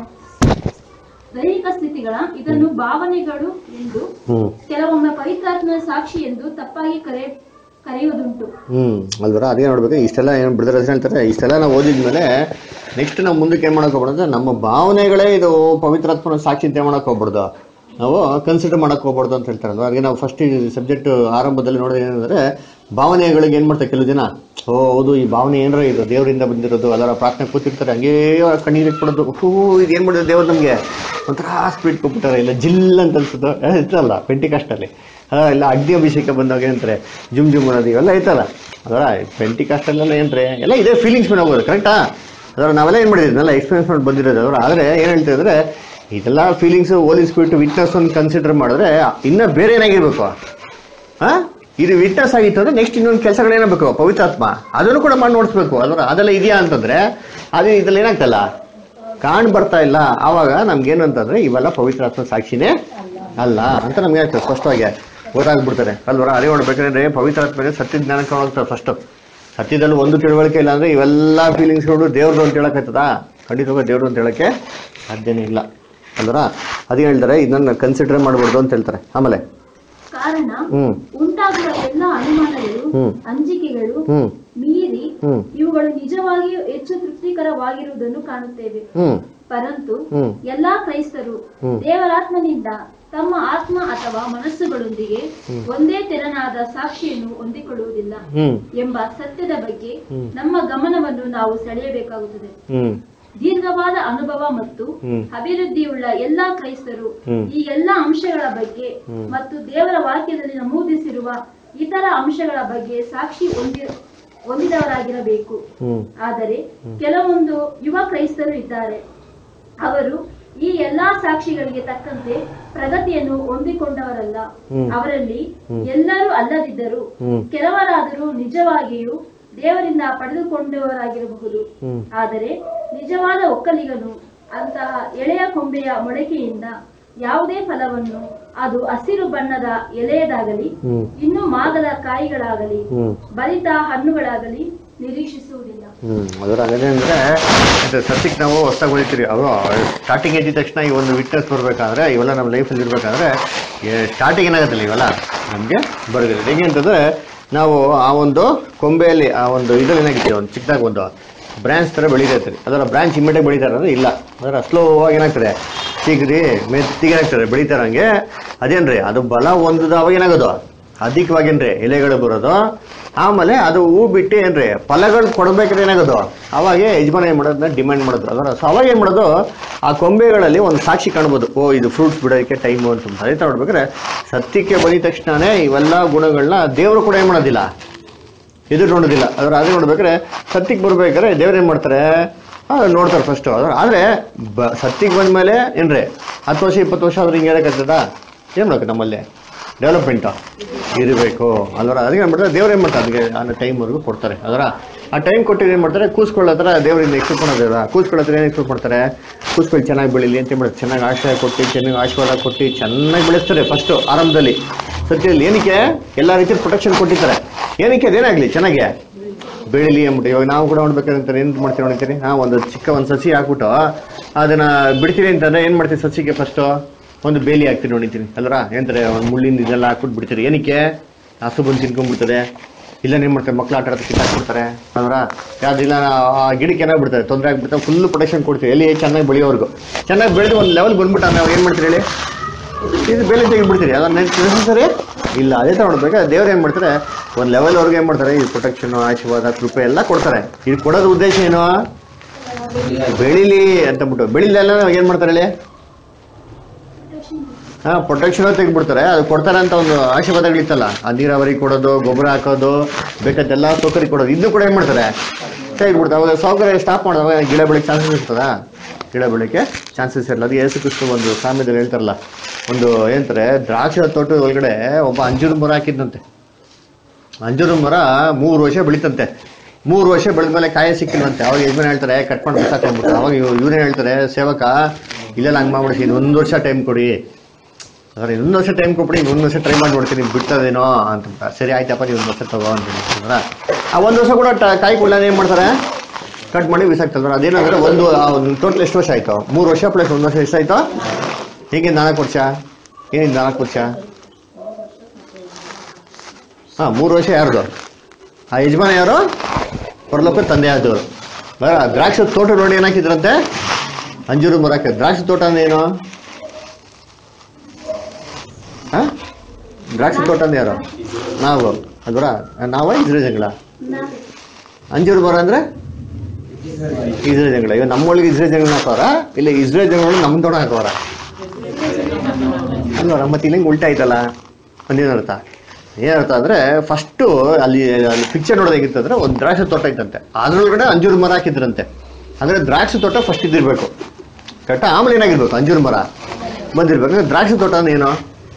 ದೈಹಿಕ ಸ್ಥಿತಿಗಳ ಇದನ್ನು ಭಾವನೆಗಳು ಎಂದು ಹ್ಮ್ ಕೆಲವೊಮ್ಮೆ ಪವಿತ್ರಾತ್ಮನ ಸಾಕ್ಷಿ ಎಂದು ತಪ್ಪಾಗಿ ಕರೆ ಕರೆಯುವುದುಂಟು ಹ್ಮ್ ಅಲ್ವರ ಅದೇ ನೋಡ್ಬೇಕು ಇಷ್ಟೆಲ್ಲ ಏನು ಬಿಡದ್ರ ಹೇಳ್ತಾರೆ ಇಷ್ಟೆಲ್ಲ ನಾವು ಓದಿದ್ಮೇಲೆ ನೆಕ್ಸ್ಟ್ ನಾವು ಮುಂದಕ್ಕೆ ಏನ್ ಮಾಡಕ್ ಹೋಗ್ಬಾರ್ದು ಅಂದ್ರೆ ನಮ್ಮ ಭಾವನೆಗಳೇ ಇದು ಪವಿತ್ರಾತ್ಮನ ಸಾಕ್ಷಿ ಅಂತ ಮಾಡಕ್ ಹೋಗ್ಬಾರ್ದು ನಾವು ಕನ್ಸಿಡರ್ ಮಾಡಕ್ ಹೋಗ್ಬಾರ್ದು ಅಂತ ಹೇಳ್ತಾರಲ್ವ ಅದಕ್ಕೆ ನಾವು ಫಸ್ಟ್ ಸಬ್ಜೆಕ್ಟ್ ಆರಂಭದಲ್ಲಿ ನೋಡಿದ್ರೆ ಏನಂದ್ರೆ ಭಾವನೆಗಳಿಗೆ ಏನ್ ಮಾಡ್ತಾರೆ ಕೆಲವು ಜನ ಓ ಹೌದು ಈ ಭಾವನೆ ಏನಾರ ಇದು ದೇವರಿಂದ ಬಂದಿರೋದು ಅದರ ಪ್ರಾರ್ಥನೆ ಕೂತಿರ್ತಾರೆ ಹಂಗೇ ಕಣ್ಣೀರು ಇಟ್ಬಿಡೋದು ಹೂ ಇದು ಏನ್ ಮಾಡಿದ್ರು ದೇವ್ರು ನಮ್ಗೆ ಒಂಥರ ಸ್ಪೀಡ್ ಕೊಟ್ಬಿಟ್ಟಾರೆ ಇಲ್ಲ ಜಿಲ್ ಅಂತ ಅನ್ಸುತ್ತೋ ಇರ್ತಲ್ಲ ಪೆಂಟಿ ಕಷ್ಟಲ್ಲಿ ಇಲ್ಲ ಅಗ್ನಿ ಅಭಿಷೇಕ ಬಂದಾಗ ಏನಂತಾರೆ ಜುಮ್ ಜುಮ್ ಅನ್ನೋದು ಇವೆಲ್ಲ ಐತಲ್ಲ ಅದರ ಪೆಂಟಿ ಕಾಸ್ಟಲ್ಲೆಲ್ಲ ಏನ್ರಿ ಎಲ್ಲ ಇದೇ ಫೀಲಿಂಗ್ಸ್ ಮೇಲೆ ಹೋಗೋದು ಕರೆಕ್ಟಾ ಅದರ ನಾವೆಲ್ಲ ಏನು ಮಾಡಿದ್ವಿ ಎಲ್ಲ ಎಕ್ಸ್ಪೀರಿಯನ್ಸ್ ಮಾಡಿ ಬಂದಿರೋದು ಅವ್ರು ಆದರೆ ಏನು ಹೇಳ್ತಾ ಇದ್ರೆ ಇದೆಲ್ಲ ಫೀಲಿಂಗ್ಸ್ ಹೋಲಿ ಸ್ಪಿರಿಟ್ ವಿಟ್ನೆಸ್ ಒಂದು ಕನ್ಸಿಡರ್ ಮಾಡಿದ್ರೆ ಇನ್ನೂ ಬೇರೆ ಏನಾಗಿರ್ಬೇಕು ಹಾ ಇದು ವಿಟ್ನೆಸ್ ಆಗಿತ್ತು ಅಂದ್ರೆ ನೆಕ್ಸ್ಟ್ ಇನ್ನೊಂದು ಕೆಲಸಗಳೇನಾಗಬೇಕು ಪವಿತ್ರಾತ್ಮ ಅದನ್ನು ಕೂಡ ಮಾಡಿ ನೋಡಿಸ್ಬೇಕು ಅದರ ಅದೆಲ್ಲ ಇದೆಯಾ ಅಂತಂದ್ರೆ ಅದು ಇದ್ರಲ್ಲಿ ಏನಾಗ್ತಲ್ಲ ಕಾಣ್ ಬರ್ತಾ ಇಲ್ಲ ಆವಾಗ ನಮ್ಗೇನು ಅಂತಂದ್ರೆ ಇವೆಲ್ಲ ಪವಿತ್ರಾತ್ಮ ಸಾಕ್ಷಿನೇ ಅಲ್ಲ ಅಂತ ನಮ್ಗೆ ಆಗ್ತದೆ ಸ್ಪಷ್ಟವಾಗಿ ಗೊತ್ತಾಗ್ಬಿಡ್ತಾರೆ ಅಲ್ವರ ಅದೇ ನೋಡ್ಬೇಕಂದ್ರೆ ಪವಿತ್ರಾತ್ಮಗೆ ಸತ್ಯ ಜ್ಞಾನಕ್ಕೆ ಹೋಗ್ತಾರೆ ಫಸ್ಟ್ ಸತ್ಯದಲ್ಲಿ ಒಂದು ತಿಳುವಳಿಕೆ ಇಲ್ಲ ಅಂದ್ರೆ ಇವೆಲ್ಲ ಫೀಲಿಂಗ್ಸ್ಗಳು ದೇವ್ರದ್ದು ಅಂತ ಹೇಳಕ್ಕಾಯ್ತದ ಖಂಡಿತವಾಗ ದೇವ್ರು ಅಂತ ಹೇಳಕ್ಕೆ ಸಾಧ್ಯನೇ ಇಲ್ಲ ಅಲ್ವರ ಅದೇ ಹೇಳ್ತಾರೆ ಇದನ್ನ ಕನ್ಸಿಡರ್ ಮಾಡ್ಬಾರ್ದು ಅಂತ ಹೇಳ್ತಾರೆ ಆಮೇಲೆ ಕಾರಣ ಹ್ಮ್ ಉಂಟಾಗುವ ಎಲ್ಲ ಅನುಮಾನಗಳು ಹ್ಮ್. ಅಂಜಿಕೆಗಳು ಹ್ಮ್ ಮೀರಿ ಹ್ಮ್ ಇವುಗಳು ನಿಜವಾಗಿಯೂ ಹೆಚ್ಚು ತೃಪ್ತಿಕರವಾಗಿರುವುದನ್ನು ಕಾಣುತ್ತೇವೆ ಹ್ಮ್ ಪರಂತು ಹ್ಮ್. ಎಲ್ಲಾ ಕ್ರೈಸ್ತರು ಹ್ಮ್. ದೇವರಾತ್ಮನಿಂದ ತಮ್ಮ ಆತ್ಮ ಅಥವಾ ಮನಸ್ಸುಗಳೊಂದಿಗೆ ಒಂದೇ ತೆರನಾದ ಸಾಕ್ಷಿಯನ್ನು ಹೊಂದಿಕೊಳ್ಳುವುದಿಲ್ಲ ಹ್ಮ್ ಎಂಬ ಸತ್ಯದ ಬಗ್ಗೆ ಹ್ಮ್. ನಮ್ಮ ಗಮನವನ್ನು ನಾವು ಸೆಳೆಯಬೇಕಾಗುತ್ತದೆ ಹ್ಮ್ ದೀರ್ಘವಾದ ಅನುಭವ ಮತ್ತು ಹ್ಮ್. ಅಭಿವೃದ್ಧಿಯುಳ್ಳ ಎಲ್ಲಾ ಕ್ರೈಸ್ತರು ಹ್ಮ್. ಈ ಎಲ್ಲಾ ಅಂಶಗಳ ಬಗ್ಗೆ ಹ್ಮ್. ಮತ್ತು ದೇವರ ವಾಕ್ಯದಲ್ಲಿ ನಮೂದಿಸಿರುವ ಇತರ ಅಂಶಗಳ ಬಗ್ಗೆ ಸಾಕ್ಷಿ ಹೊಂದಿ ಹೊಂದಿದವರಾಗಿರಬೇಕು ಹ್ಮ್ ಆದರೆ ಕೆಲವೊಂದು ಯುವ ಕ್ರೈಸ್ತರು ಇದ್ದಾರೆ ಅವರು ಈ ಎಲ್ಲಾ ಸಾಕ್ಷಿಗಳಿಗೆ ತಕ್ಕಂತೆ ಪ್ರಗತಿಯನ್ನು ಹೊಂದಿಕೊಂಡವರಲ್ಲ ಹ್ಮ್. ಅವರಲ್ಲಿ ಹ್ಮ್. ಎಲ್ಲರೂ ಅಲ್ಲದಿದ್ದರೂ ಹ್ಮ್. ಕೆಲವರಾದರೂ ನಿಜವಾಗಿಯೂ ದೇವರಿಂದ ಪಡೆದುಕೊಂಡವರಾಗಿರಬಹುದು ಹ್ಮ್. ಆದರೆ ನಿಜವಾದ ಒಕ್ಕಲಿಗನು ಅಂತಹ ಎಳೆಯ ಕೊಂಬೆಯ ಮೊಳಕೆಯಿಂದ ಯಾವುದೇ ಫಲವನ್ನು ಅದು ಹಸಿರು ಬಣ್ಣದ ಎಲೆಯದಾಗಲಿ ಹ್ಮ್. ಇನ್ನು ಮಾಗದ ಕಾಯಿಗಳಾಗಲಿ ಹ್ಮ್. ಬಲಿತ ಹಣ್ಣುಗಳಾಗಲಿ ನಿರೀಕ್ಷಿಸುವುದಿಲ್ಲ ಹ್ಮ್ ಅದರ ಅದೇ ಅಂದ್ರೆ ಮತ್ತೆ ಸತ್ಯಕ್ಕೆ ನಾವು ಹೊಸ್ದಾಗಿ ಹೊಳಿತೀರಿ ಅವರು ಸ್ಟಾರ್ಟಿಂಗ್ ಎದ್ದಿದ ತಕ್ಷಣ ಈ ಒಂದು ವಿಟ್ನೆಸ್ ಬರ್ಬೇಕಾದ್ರೆ ಇವೆಲ್ಲ ನಮ್ಮ ಲೈಫಲ್ಲಿ ಇರ್ಬೇಕಾದ್ರೆ ಸ್ಟಾರ್ಟಿಂಗ್ ಏನಾಗುತ್ತಲ್ಲ ಇವೆಲ್ಲ ನಮಗೆ ಬರೋದಿಲ್ಲ ಹೇಗೆ ಅಂತಂದ್ರೆ ನಾವು ಆ ಒಂದು ಕೊಂಬೆಯಲ್ಲಿ ಆ ಒಂದು ಇದ್ರಲ್ಲಿ ಏನಾಗುತ್ತೆ ಒಂದು ಚಿಕ್ಕದಾಗಿ ಒಂದು ಬ್ರಾಂಚ್ ಥರ ಬೆಳೀತೈತೆ ಅದರ ಬ್ರಾಂಚ್ ಇಮಿಡಿಯೇಟ್ ಬೆಳೀತಾರೆ ಅಂದ್ರೆ ಇಲ್ಲ ಅದರ ಸ್ಲೋ ಆಗಿ ಏನಾಗ್ತದೆ ಚಿಗ್ರಿ ಮೆತ್ತಿಗೆ ಏನಾಗ್ತದೆ ಬೆಳೀತಾರಂಗೆ ಅದೇನ್ರಿ ಅದು ಬಲ ಹೊಂದದ ಅವಾಗ ಏನಾಗೋದು ಅಧಿಕವಾಗೇನ್ರಿ ಎಲೆಗಳು ಬರೋದು ಆಮೇಲೆ ಅದು ಹೂ ಬಿಟ್ಟು ಏನ್ರಿ ಫಲಗಳು ಕೊಡ್ಬೇಕಾದ್ರೆ ಏನಾಗೋದು ಅವಾಗ ಯಜಮಾನ ಏನ್ ಮಾಡೋದನ್ನ ಡಿಮ್ಯಾಂಡ್ ಮಾಡೋದು ಅದರ ಸೊ ಅವಾಗ ಏನ್ ಮಾಡೋದು ಆ ಕೊಂಬೆಗಳಲ್ಲಿ ಒಂದು ಸಾಕ್ಷಿ ಕಾಣ್ಬೋದು ಓ ಇದು ಫ್ರೂಟ್ಸ್ ಬಿಡೋದಕ್ಕೆ ಟೈಮು ಅಂತ ಅದೇ ತರ ನೋಡ್ಬೇಕಾದ್ರೆ ಸತ್ಯಕ್ಕೆ ಬಂದಿದ ತಕ್ಷಣನೇ ಇವೆಲ್ಲ ಗುಣಗಳನ್ನ ದೇವರು ಕೂಡ ಏನ್ ಮಾಡೋದಿಲ್ಲ ಎದುರು ನೋಡೋದಿಲ್ಲ ಅದ್ರ ಅದೇ ನೋಡ್ಬೇಕಾದ್ರೆ ಸತ್ಯಕ್ಕೆ ಬರ್ಬೇಕಾದ್ರೆ ದೇವ್ರು ಏನ್ ಮಾಡ್ತಾರೆ ಆ, ನೋಡ್ತಾರೆ ಫಸ್ಟ್ ಅದ್ರ ಆದ್ರೆ ಬ ಸತ್ಯಕ್ಕೆ ಬಂದ್ಮೇಲೆ ಏನ್ರಿ ಹತ್ತು ವರ್ಷ ಇಪ್ಪತ್ತು ವರ್ಷ ಆದ್ರೆ ಹಿಂಗೆ ಹೇಳಕ್ಕಾಗ್ತದ ಏನ್ ಮಾಡ್ಬೇಕು ನಮ್ಮಲ್ಲಿ ಡೆವಲಪ್ಮೆಂಟ್ ಇರಬೇಕು ಅಲ್ವರ ಅದಕ್ಕೆ ಏನ್ ಮಾಡ್ತಾರೆ ದೇವ್ರು ಏನ್ ಮಾಡ್ತಾರೆ ಅದಕ್ಕೆ ಆ ಟೈಮ್ವರೆಗೂ ಕೊಡ್ತಾರೆ ಅದರ ಆ ಟೈಮ್ ಕೊಟ್ಟಿದ್ದು ಏನ್ ಮಾಡ್ತಾರೆ ಕೂಸ್ಕೊಳ್ಳೋ ಹತ್ರ ದೇವರಿಂದ ಎಕ್ಸ್ಪೆಕ್ಟ್ ಮಾಡೋದಿಲ್ಲ ಕೂಸ್ಕೊಳ್ಳೋ ಹತ್ರ ಏನು ಎಕ್ಸ್ಪೆಕ್ಟ್ ಮಾಡ್ತಾರೆ ಕೂಸ್ಕೊಳ್ಳಿ ಚೆನ್ನಾಗಿ ಬೆಳೀಲಿ ಅಂತ ಏನ್ ಮಾಡ್ತಾರೆ ಚೆನ್ನಾಗಿ ಆಶ್ರಯ ಕೊಟ್ಟು ಚೆನ್ನಾಗಿ ಆಶೀರ್ವಾದ ಕೊಟ್ಟು ಚೆನ್ನಾಗಿ ಬೆಳೆಸ್ತಾರೆ ಫಸ್ಟ್ ಆರಂಭದಲ್ಲಿ ಸತ್ಯದಲ್ಲಿ ಏನಕ್ಕೆ ಎಲ್ಲ ರೀತಿಯ ಪ್ರೊಟೆಕ್ಷನ್ ಕೊಟ್ಟಿರ್ತಾರೆ ಏನಕ್ಕೆ ಅದೇನಾಗ್ಲಿ ಚೆನ್ನಾಗಿ ಬೆಳಿಲಿ ಅಂದ್ಬಿಟ್ಟು ಇವಾಗ ನಾವು ಕೂಡ ನೋಡ್ಬೇಕಾದ್ರೆ ಏನ್ ಮಾಡ್ತೀವಿ ನೋಡ್ತೀರಿ ನಾವು ಒಂದು ಚಿಕ್ಕ ಒಂದು ಸಸಿ ಹಾಕ್ಬಿಟ್ಟು ಅದನ್ನ ಬಿಡ್ತೀವಿ ಅಂತಂದ್ರೆ ಏನ್ ಮಾಡ್ತೀವಿ ಸಸಿಗೆ ಫಸ್ಟ್ ಒಂದು ಬೇಲಿ ಹಾಕ್ತೀವಿ ನೋಡಿತೀನಿ ಅಲ್ರ ಏನಂತಾರೆ ಒಂದು ಮುಳ್ಳಿಂದ ಇದೆಲ್ಲ ಹಾಕ್ಬಿಟ್ಟು ಬಿಡ್ತೀರಿ ಏನಕ್ಕೆ ಹಸು ಬಂದು ತಿನ್ಕೊಂಡ್ಬಿಡ್ತದೆ ಇಲ್ಲ ಏನ್ ಮಾಡ್ತಾರೆ ಮಕ್ಳು ಆಟ ಆಡೋದಕ್ಕೆ ಕಿತ್ತಾಕ್ಬಿಡ್ತಾರೆ ಅಲ್ರ ಯಾವ್ದಿಲ್ಲ ಆ ಗಿಡಕ್ಕೆ ಏನಾಗ್ಬಿಡ್ತಾರೆ ತೊಂದರೆ ಆಗ್ಬಿಡ್ತಾರೆ ಫುಲ್ ಪ್ರೊಟೆಕ್ಷನ್ ಕೊಡ್ತೀವಿ ಎಲ್ಲಿ ಚೆನ್ನಾಗಿ ಬೆಳೆಯೋವರೆಗೂ ಚೆನ್ನಾಗಿ ಬೆಳೆದು ಒಂದು ಲೆವೆಲ್ ಬಂದ್ಬಿಟ್ಟು ನಾವು ಏನ್ ಮಾಡ್ತೀರಿ ಹೇಳಿ ಇದು ಬೆಲೆ ತೆಗಿಬಿಡ್ತೀರಿ ಅದನ್ನ ಸರಿ ಇಲ್ಲ ಅದೇ ತರ ನೋಡ್ಬೇಕು ದೇವ್ರು ಏನ್ ಮಾಡ್ತಾರೆ ಒಂದ್ ಲೆವೆಲ್ ಅವ್ರಿಗೆ ಏನ್ ಮಾಡ್ತಾರೆ ಈ ಪ್ರೊಟೆಕ್ಷನ್ ಆಶೀರ್ವಾದ ಕೃಪೆ ಎಲ್ಲ ಕೊಡ್ತಾರೆ ಇದು ಕೊಡೋದು ಉದ್ದೇಶ ಏನು ಬೆಳಿಲಿ ಅಂತ ಬಿಟ್ಟು ಬೆಳಿಲೆಲ್ಲ ಏನ್ ಮಾಡ್ತಾರೆ ಹೇಳಿ ಹಾ ಪ್ರೊಟೆಕ್ಷನ್ ತೆಗಿಬಿಡ್ತಾರೆ ಅದು ಕೊಡ್ತಾರೆ ಅಂತ ಒಂದು ಆಶೀರ್ವಾದಗಳಿತ್ತಲ್ಲ ಆ ನೀರಾವರಿ ಕೊಡೋದು ಗೊಬ್ಬರ ಹಾಕೋದು ಬೇಕಾದೆಲ್ಲ ಸೌಕರ್ಯ ಕೊಡೋದು ಇದನ್ನು ಕೂಡ ಏನ್ ಮಾಡ್ತಾರೆ ತೆಗಿಬಿಡ್ತಾರೆ ಅವಾಗ ಸೌಕರ್ಯ ಸ್ಟಾಪ್ ಮಾಡೋದು ಅವಾಗ ಗಿಡ ಬೆಳಿಗ್ಗೆ ಚಾನ್ಸಸ್ ಇರ್ತದ ಗಿಡ ಬೆಳಿಗ್ಗೆ ಚಾನ್ಸಸ್ ಇರಲ್ಲ ಅದು ಯೇಸು ಕ್ರಿಸ್ತು ಒಂದು ಸಾಮ್ಯದಲ್ಲಿ ಹೇಳ್ತಾರಲ್ಲ ಒಂದು ಏನಂತಾರೆ ದ್ರಾಕ್ಷಿ ತೋಟದ ಒಳಗಡೆ ಒಬ್ಬ ಅಂಜೂರು ಮರ ಹಾಕಿದ್ದಂತೆ ಅಂಜೂರು ಮರ ಮೂರು ವರ್ಷ ಬೆಳಿತಂತೆ ಮೂರು ವರ್ಷ ಬೆಳೆದ್ಮೇಲೆ ಕಾಯಿ ಸಿಕ್ಕಿಲ್ವಂತೆ ಅವಾಗ ಯಜಮಾನ ಹೇಳ್ತಾರೆ ಕಟ್ ಮಾಡಿ ಬಿಸಾಕೊಂಡ್ಬಿಟ್ಟು ಅವಾಗ ಇವ್ರೇನ್ ಹೇಳ್ತಾರೆ ಸೇವಕ ಇಲ್ಲೆಲ್ಲ ಹಂಗ್ ಮಾಡ್ಬಿಡಿ ಇನ್ನು ಒಂದು ವರ್ಷ ಟೈಮ್ ಕೊಡಿ ಅದ್ರ ಇನ್ನೊಂದು ವರ್ಷ ಟೈಮ್ ಕೊಟ್ಬಿಡಿ ಇನ್ನೊಂದು ವರ್ಷ ಟ್ರೈ ಮಾಡಿ ನೋಡ್ತೀನಿ ಬಿಡ್ತದೇನೋ ಅಂತ ಸರಿ ಆಯ್ತಪ್ಪ ನೀವು ಒಂದು ವರ್ಷ ತಗೋ ಅಂತ ಹೇಳ್ತಾರ ಆ ಒಂದು ವರ್ಷ ಕೂಡ ಟ- ಕಾಯಿ ಕೊಡ್ಲಾನ ಏನ್ ಮಾಡ್ತಾರೆ ಕಟ್ ಮಾಡಿ ಬಿಸಾಕ್ತಾರೆ ಅದೇನಂದ್ರೆ ಒಂದು ಟೋಟಲ್ ಎಷ್ಟು ವರ್ಷ ಆಯ್ತು ಮೂರು ವರ್ಷ ಪ್ಲಸ್ ಒಂದು ವರ್ಷ ಎಷ್ಟಾಯ್ತು ಹೀಗೆ ನಾಲ್ಕು ವರ್ಷ ಏನಿದೆ ನಾಲ್ಕು ವರ್ಷ ಹಾ ಮೂರು ವರ್ಷ ಯಾರ್ದು ಆ ಯಜಮಾನ ಯಾರು ಪರಲೋಕ ತಂದೆ ಆದವರು ಬರ ದ್ರಾಕ್ಷಿ ತೋಟ ನೋಡಿ ಏನಾಕಿದ್ರಂತೆ ಅಂಜೂರು ಮರ ಹಾಕಿದ್ರು ದ್ರಾಕ್ಷಿ ತೋಟ ಅಂದ್ರೆ ಏನು ಹಾ ದ್ರಾಕ್ಷಿ ತೋಟ ಅಂದ್ರೆ ಯಾರು ನಾವು ಅಲ್ವರ ನಾವ ಇದ್ರೆ ಜಂಗಳ ಅಂಜೂರು ಮರ ಅಂದ್ರೆ ಇಸ್ರೇಲ್ ಜಂಗಳ ಇವಾಗ ನಮ್ಮೊಳಗೆ ಇಸ್ರೇಲ್ ಜಂಗಳ ಹಾಕೋರ ಇಲ್ಲ ಇಸ್ರೇಲ್ ಜಂಗಳ ನಮ್ಮ ತೋಟ ಹಾಕೋರ ಅಲ್ವರ ಮತ್ತೆ ಇಲ್ಲಂಗೆ ಉಲ್ಟಾ ಆಯ್ತಲ್ಲ ಒಂದೇನರ್ಥ ಏನರ್ಥ ಅಂದ್ರೆ ಫಸ್ಟು ಅಲ್ಲಿ ಅಲ್ಲಿ ಪಿಕ್ಚರ್ ನೋಡೋದು ಹೇಗಿತ್ತಂದ್ರೆ ಒಂದು ದ್ರಾಕ್ಷಿ ತೋಟ ಇತ್ತಂತೆ ಅದ್ರೊಳಗಡೆ ಅಂಜೂರು ಮರ ಹಾಕಿದ್ರಂತೆ ಅಂದ್ರೆ ದ್ರಾಕ್ಷಿ ತೋಟ ಫಸ್ಟ್ ಇದ್ದಿರ್ಬೇಕು ಕರೆಕ್ಟ್ ಆಮೇಲೆ ಏನಾಗಿರ್ಬೇಕು ಅಂಜೂರು ಮರ ಬಂದಿರ್ಬೇಕು ಅಂದ್ರೆ ದ್ರಾಕ್ಷಿ ತೋಟ ಅಂದ್ರೆ ಏನು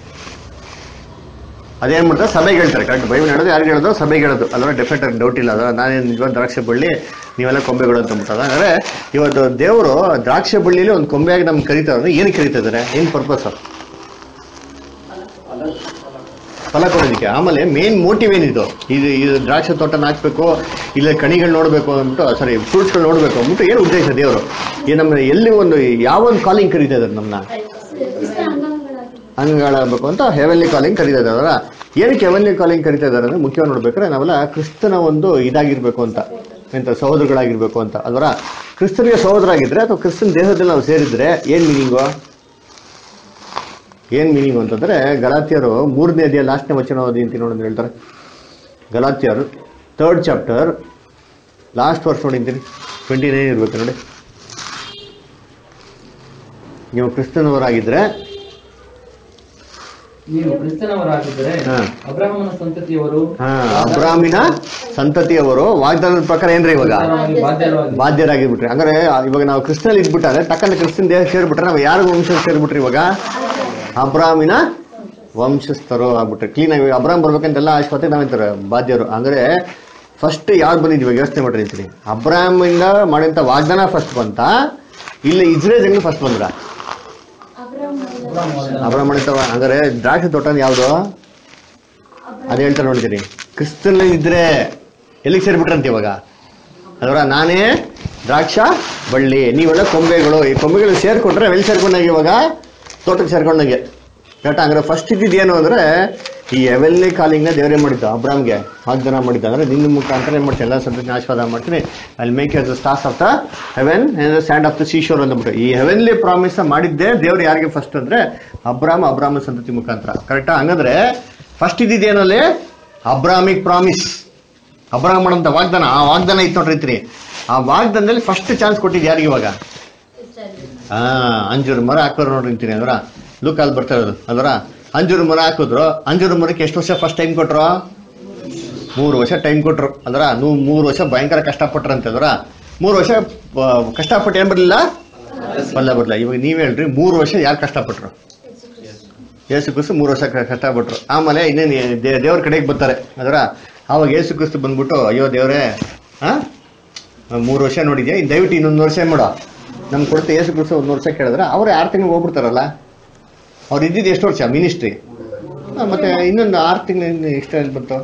ಅದೇನ್ ಮಾಡ್ತಾರೆ ಸಭೆಗೆ ಹೇಳ್ತಾರೆ ಕರೆಕ್ಟ್ ಬೈಬಲ್ ಹೇಳೋದು ಯಾರಿಗೆ ಹೇಳೋದು ಸಭೆಗೆ ಹೇಳೋದು ಅಲ್ವಾ ಡೆಫಿನೆಟ್ ಆಗಿ ಡೌಟ್ ಇಲ್ಲ ಅದ ನಾನೇನು ನಿಜವಾದ ದ್ರಾಕ್ಷಿ ಬಳ್ಳಿ ನೀವೆಲ್ಲ ಕೊಂಬೆಗಳು ಅಂತ ಅಂದ್ಬಿಟ್ಟದ ಅಂದ್ರೆ ಇವತ್ತು ದೇವರು ದ್ರಾಕ್ಷಿ ಬಳ್ಳಿಲಿ ಒಂದು ಕೊಂಬೆಯಾಗಿ ನಮ್ಗೆ ಕರೀತಾರೆ ಅಂದ್ರೆ ಏನಕ್ಕೆ ಕರೀತಾ ಇದಾರೆ ಏನ್ ಪರ್ಪಸ್ ಫಲ ಕೊಡೋದಕ್ಕೆ ಆಮೇಲೆ ಮೇನ್ ಮೋಟಿವ್ ಏನಿದು ಇದು ಇದು ದ್ರಾಕ್ಷಿ ತೋಟನ ಹಾಕ್ಬೇಕು ಇಲ್ಲ ಕಣಿಗಳು ನೋಡಬೇಕು ಅಂದ್ಬಿಟ್ಟು ಸಾರಿ ಫ್ರೂಟ್ಸ್ಗಳು ನೋಡಬೇಕು ಅಂದ್ಬಿಟ್ಟು ಏನು ಉದ್ದೇಶ ದೇವರು ಈ ನಮ್ಮ ಎಲ್ಲಿ ಒಂದು ಯಾವ ಒಂದು ಕಾಲಿಂಗ್ ಕರೀತಾ ಇದ್ದಾರೆ ನಮ್ಮನ್ನ ಅಂಗಗಳಾಗಬೇಕು ಅಂತ ಹೆವೆನ್ಲಿ ಕಾಲಿಂಗ್ ಕರೀತಾ ಇದ್ದಾರೆ ಅದರ ಏನಕ್ಕೆ ಹೆವೆನ್ಲಿ ಕಾಲಿಂಗ್ ಕರೀತಾ ಇದ್ದಾರೆ ಅಂದ್ರೆ ಮುಖ್ಯವಾಗಿ ನೋಡ್ಬೇಕಾದ್ರೆ ನಾವೆಲ್ಲ ಕ್ರಿಸ್ತನ ಒಂದು ಇದಾಗಿರ್ಬೇಕು ಅಂತ ಎಂತ ಸಹೋದರಗಳಾಗಿರ್ಬೇಕು ಅಂತ ಅದರ ಕ್ರಿಸ್ತನಿಗೆ ಸಹೋದರಾಗಿದ್ರೆ ಅಥವಾ ಕ್ರಿಸ್ತನ ದೇಹದಲ್ಲಿ ನಾವು ಸೇರಿದ್ರೆ ಏನ್ ಮೀನಿಂಗು ಏನ್ ಮೀನಿಂಗ್ ಅಂತಂದ್ರೆ ಗಲಾತಿಯರು ಮೂರನೇ ಅಧ್ಯಾಯ ಲಾಸ್ಟ್ನೇ ವಚನ ಓದಿ ಅಂತ ನೋಡಿ ಹೇಳ್ತಾರೆ ಗಲಾತಿಯರು ಥರ್ಡ್ ಚಾಪ್ಟರ್ ಲಾಸ್ಟ್ ವರ್ಷ ನೋಡಿದ್ದೀನಿ ಟ್ವೆಂಟಿ ನೈನ್ ಇರ್ಬೇಕು ನೋಡಿ ನೀವು ಕ್ರಿಸ್ತನವರಾಗಿದ್ರೆ ನೀವು ಕ್ರಿಸ್ತನವರಾಗಿದ್ದರೆ ಹಾ. ಅಬ್ರಾಹ್ಮನ ಸಂತತಿಯವರು ಹಾ ಅಬ್ರಾಮಿನ ಸಂತತಿಯವರು ವಾಗ್ದಾನದ ಪ್ರಕಾರ ಏನ್ರಿ ಇವಾಗ ಕ್ರಿಸ್ತನವಾಗಿ ಬಾಧ್ಯರಾಗಿ ಬಾಧ್ಯರಾಗಿರ್ಬಿಟ್ರಿ ಹಂಗಾರೆ ಇವಾಗ ನಾವು ಕ್ರಿಸ್ತನಲ್ಲಿ ಇದ್ಬಿಟ್ಟಾರೆ ತಕ್ಕಂತ ಕ್ರಿಸ್ತನ ದೇಹ ಸೇರ್ಬಿಟ್ರೆ ನಾವು ಯಾರು ವಂಶ ಸೇರ್ಬಿಟ್ರಿ ಇವಾಗ ಅಬ್ರಾಮಿನ ವಂಶಸ್ಥರು ಆಗ್ಬಿಟ್ರೆ ಕ್ಲೀನ್ ಆಗಿ ಅಬ್ರಾಮ್ ಬರ್ಬೇಕಂತೆಲ್ಲ ಆಶ್ವತೆ ನಾವಂತಾರೆ ಬಾಧ್ಯರು ಅಂದ್ರೆ ಫಸ್ಟ್ ಯಾವ್ದು ಬಂದಿದ್ವಿ ಇವಾಗ ಯೋಚನೆ ಮಾಡ್ರಿ ಅಂತೀನಿ ಅಬ್ರಾಮಿಂದ ಮಾಡಿದಂತ ವಾಗ್ದಾನ ಫಸ್ಟ್ ಬಂತ ಇಲ್ಲಿ ಇಸ್ರೇಲ್ ಫಸ್ಟ್ ಬಂದ್ರ ಅಬ್ರಾಮ್ ಮಾಡಿದಂತ ಹಂಗಾರೆ ದ್ರಾಕ್ಷಿ ತೋಟ ಯಾವ್ದು ಅದ್ ಹೇಳ್ತಾರೆ ನೋಡ್ತೀನಿ ಕ್ರಿಸ್ತನಲ್ಲಿ ಇದ್ರೆ ಎಲ್ಲಿಗೆ ಸೇರ್ಬಿಟ್ರಂತ ಇವಾಗ ಅದರ ನಾನೇ ದ್ರಾಕ್ಷ ಬಳ್ಳಿ ನೀವೆಲ್ಲ ಕೊಂಬೆಗಳು ಈ ಕೊಂಬೆಗಳು ಸೇರ್ಕೊಂಡ್ರೆ ಎಲ್ಲಿ ಸೇರ್ಕೊಂಡಾಗ ಇವಾಗ ತೋಟಕ್ಕೆ ಸೇರ್ಕೊಂಡಂಗೆ ಕರೆಕ್ಟ್ ಹಂಗಾರೆ ಫಸ್ಟ್ ಇದ್ದಿದ್ದು ಏನು ಅಂದ್ರೆ ಈ ಎವೆಲ್ನೇ ಕಾಲಿಂಗ್ನ ದೇವರೇ ಮಾಡಿದ್ದು ಅಬ್ರಾಮ್ಗೆ ವಾಗ್ದಾನ ಮಾಡಿದ್ದು ಅಂದ್ರೆ ನಿನ್ನ ಮುಖಾಂತರ ಏನು ಮಾಡ್ತೀನಿ ಎಲ್ಲ ಸಂತತಿ ಆಶೀರ್ವಾದ ಮಾಡ್ತೀನಿ ಅಲ್ಲಿ make as the stars of the heaven stand of the seashore ಅಂದ್ಬಿಟ್ಟು ಈ ಹೆವೆನ್ಲಿ ಪ್ರಾಮಿಸ್ ಮಾಡಿದ್ದೆ ದೇವ್ರು ಯಾರಿಗೆ ಫಸ್ಟ್ ಅಂದ್ರೆ ಅಬ್ರಾಮ್ ಅಬ್ರಾಮ ಸಂತತಿ ಮುಖಾಂತರ ಕರೆಕ್ಟಾ ಹಂಗಂದ್ರೆ ಫಸ್ಟ್ ಇದ್ದಿದ್ದೇನಲ್ಲಿ ಅಬ್ರಾಮಿಕ್ ಪ್ರಾಮಿಸ್ ಅಬ್ರಾಮ್ ಮಾಡಂತ ವಾಗ್ದಾನ ಆ ವಾಗ್ದಾನ ಇತ್ತು ನೋಡ್ರಿ ಐತ್ರಿ ಆ ವಾಗ್ದಾನದಲ್ಲಿ ಫಸ್ಟ್ ಚಾನ್ಸ್ ಕೊಟ್ಟಿದ್ದು ಯಾರಿಗೆ ಇವಾಗ ಹಾ ಅಂಜೂರು ಮರ ಹಾಕೋರು ನೋಡ್ರಿ ಅಂತೀನಿ ಅದರ ಲೂಕಾಲ್ ಬರ್ತಾ ಇರೋದು ಅದರ ಅಂಜೂರು ಮರ ಹಾಕಿದ್ರು ಅಂಜೂರು ಮರಕ್ಕೆ ಎಷ್ಟು ವರ್ಷ ಫಸ್ಟ್ ಟೈಮ್ ಕೊಟ್ರು ಮೂರು ವರ್ಷ ಟೈಮ್ ಕೊಟ್ರು ಅದರ ನೀವು ಮೂರು ವರ್ಷ ಭಯಂಕರ ಕಷ್ಟಪಟ್ರಂತೆ ಅದರ ಮೂರು ವರ್ಷ ಆ, ಕಷ್ಟಪಟ್ಟು ಏನ್ ಬರಲಿಲ್ಲ ಫಲ ಬರಲಿಲ್ಲ ಇವಾಗ ನೀವ್ ಹೇಳ್ರಿ ಮೂರು ವರ್ಷ ಯಾರು ಕಷ್ಟಪಟ್ರು ಯೇಸು ಕ್ರಿಸ್ತು ಮೂರು ವರ್ಷ ಕ- ಕಷ್ಟಪಟ್ರು ಆಮೇಲೆ ಇನ್ನೇನು ದೇ- ದೇವ್ರ ಕಡೆಗೆ ಬರ್ತಾರೆ ಅದರ ಆವಾಗ ಯೇಸು ಕ್ರಿಸ್ತು ಬಂದ್ಬಿಟ್ಟು ಅಯ್ಯೋ ದೇವ್ರೇ ಹಾ ಮೂರು ವರ್ಷ ನೋಡಿದ್ಯಾ ಇನ್ನು ದಯವಿಟ್ಟು ಇನ್ನೊಂದು ವರ್ಷ ಏನ್ ಮಾಡೋ ನಮ್ಗೆ ಕೊಡುತ್ತೆ ಯೇಸು ಕ್ರಿಸ್ತು ಒಂದು ವರ್ಷ ಕೇಳಿದ್ರೆ ಅವ್ರು ಆರು ತಿಂಗಳು ಹೋಗ್ಬಿಡ್ತಾರಲ್ಲ ಅವ್ರು ಇದ್ದಿದ್ದು ಎಷ್ಟು ವರ್ಷ ಮಿನಿಸ್ಟ್ರಿ ಮತ್ತೆ ಇನ್ನೊಂದು ಆರು ತಿಂಗಳು ಇಷ್ಟ ಎಲ್ಲಿ ಬಂತು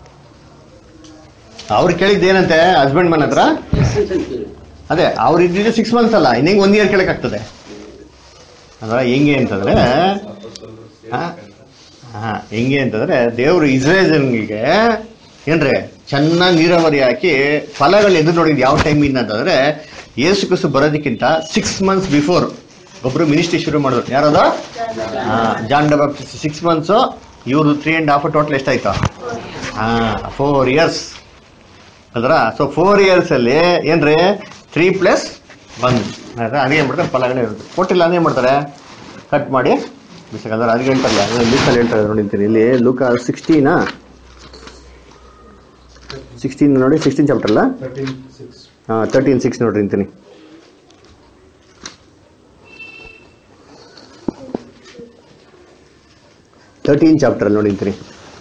ಅವ್ರು ಕೇಳಿದ್ದು ಏನಂತೆ ಹಸ್ಬೆಂಡ್ ಮನ್ ಹತ್ರ ಅದೇ ಅವ್ರು ಇದ್ದಿದ್ದು ಸಿಕ್ಸ್ ಮಂತ್ಸ್ ಅಲ್ಲ ಇನ್ನೇಂಗೆ ಒನ್ ಇಯರ್ ಕೇಳಕ್ಕಾಗ್ತದೆ ಅಂದ್ರೆ ಹೆಂಗೆ ಅಂತಂದ್ರೆ ಹಾ ಹಾ ಹೆಂಗೆ ಅಂತಂದ್ರೆ ದೇವರು ಇಸ್ರೇಲ್ಗೆ ಏನ್ರಿ ಚೆನ್ನಾಗಿ ನೀರಾವರಿ ಹಾಕಿ ಫಲಗಳು ಎದುರು ನೋಡಿದ್ ಯಾವ ಟೈಮಿಂದ ಅಂತಂದ್ರೆ ಯೇಸು ಕ್ರಿಸ್ತು ಬರೋದಕ್ಕಿಂತ ಸಿಕ್ಸ್ ಮಂತ್ಸ್ ಬಿಫೋರ್ ಒಬ್ರು ಮಿನಿಸ್ಟ್ರಿ ಶುರು ಮಾಡಿದ್ರು ಯಾರದು ಜಾನ್ ಡಬಾಪ್ಟಿಸ್ಟ್ ಸಿಕ್ಸ್ ಮಂತ್ಸು ಇವ್ರದ್ದು ತ್ರೀ ಆ್ಯಂಡ್ ಹಾಫ್ ಟೋಟಲ್ ಎಷ್ಟಾಯ್ತು ಹಾ ಫೋರ್ ಇಯರ್ಸ್ ಅದರ ಸೊ ಫೋರ್ ಇಯರ್ಸ್ ಅಲ್ಲಿ ಏನ್ರಿ ತ್ರೀ ಪ್ಲಸ್ ಒನ್ ಅದೇನ್ ಮಾಡ್ತಾರೆ ಫಲಗಳೇ ಇರುತ್ತೆ ಕೊಟ್ಟಿಲ್ಲ ಅದೇನ್ ಮಾಡ್ತಾರೆ ಕಟ್ ಮಾಡಿ ಬಿಸಾಕಂದ್ರೆ ಅದಕ್ಕೆ ಹೇಳ್ತಾರಲ್ಲ ಲೂಕಲ್ಲಿ ಹೇಳ್ತಾರೆ ನೋಡಿರ್ತೀನಿ ಇಲ್ಲಿ ಲೂಕ ಸಿಕ್ಸ್ಟೀನಾ ಸಿಕ್ಸ್ಟೀನ್ ನೋಡಿ ಸಿಕ್ಸ್ಟೀನ್ ಚಾಪ್ಟರ್ ಅಲ್ಲ ತರ್ಟೀನ್ ಸಿಕ್ಸ್ ಹಾಂ ತರ್ಟೀನ್ ಸಿಕ್ಸ್ ನೋಡ್ರಿ ಅಂತೀನಿ ತರ್ಟೀನ್ ಚಾಪ್ಟರ್ ನೋಡಿ ಅಂತೀನಿ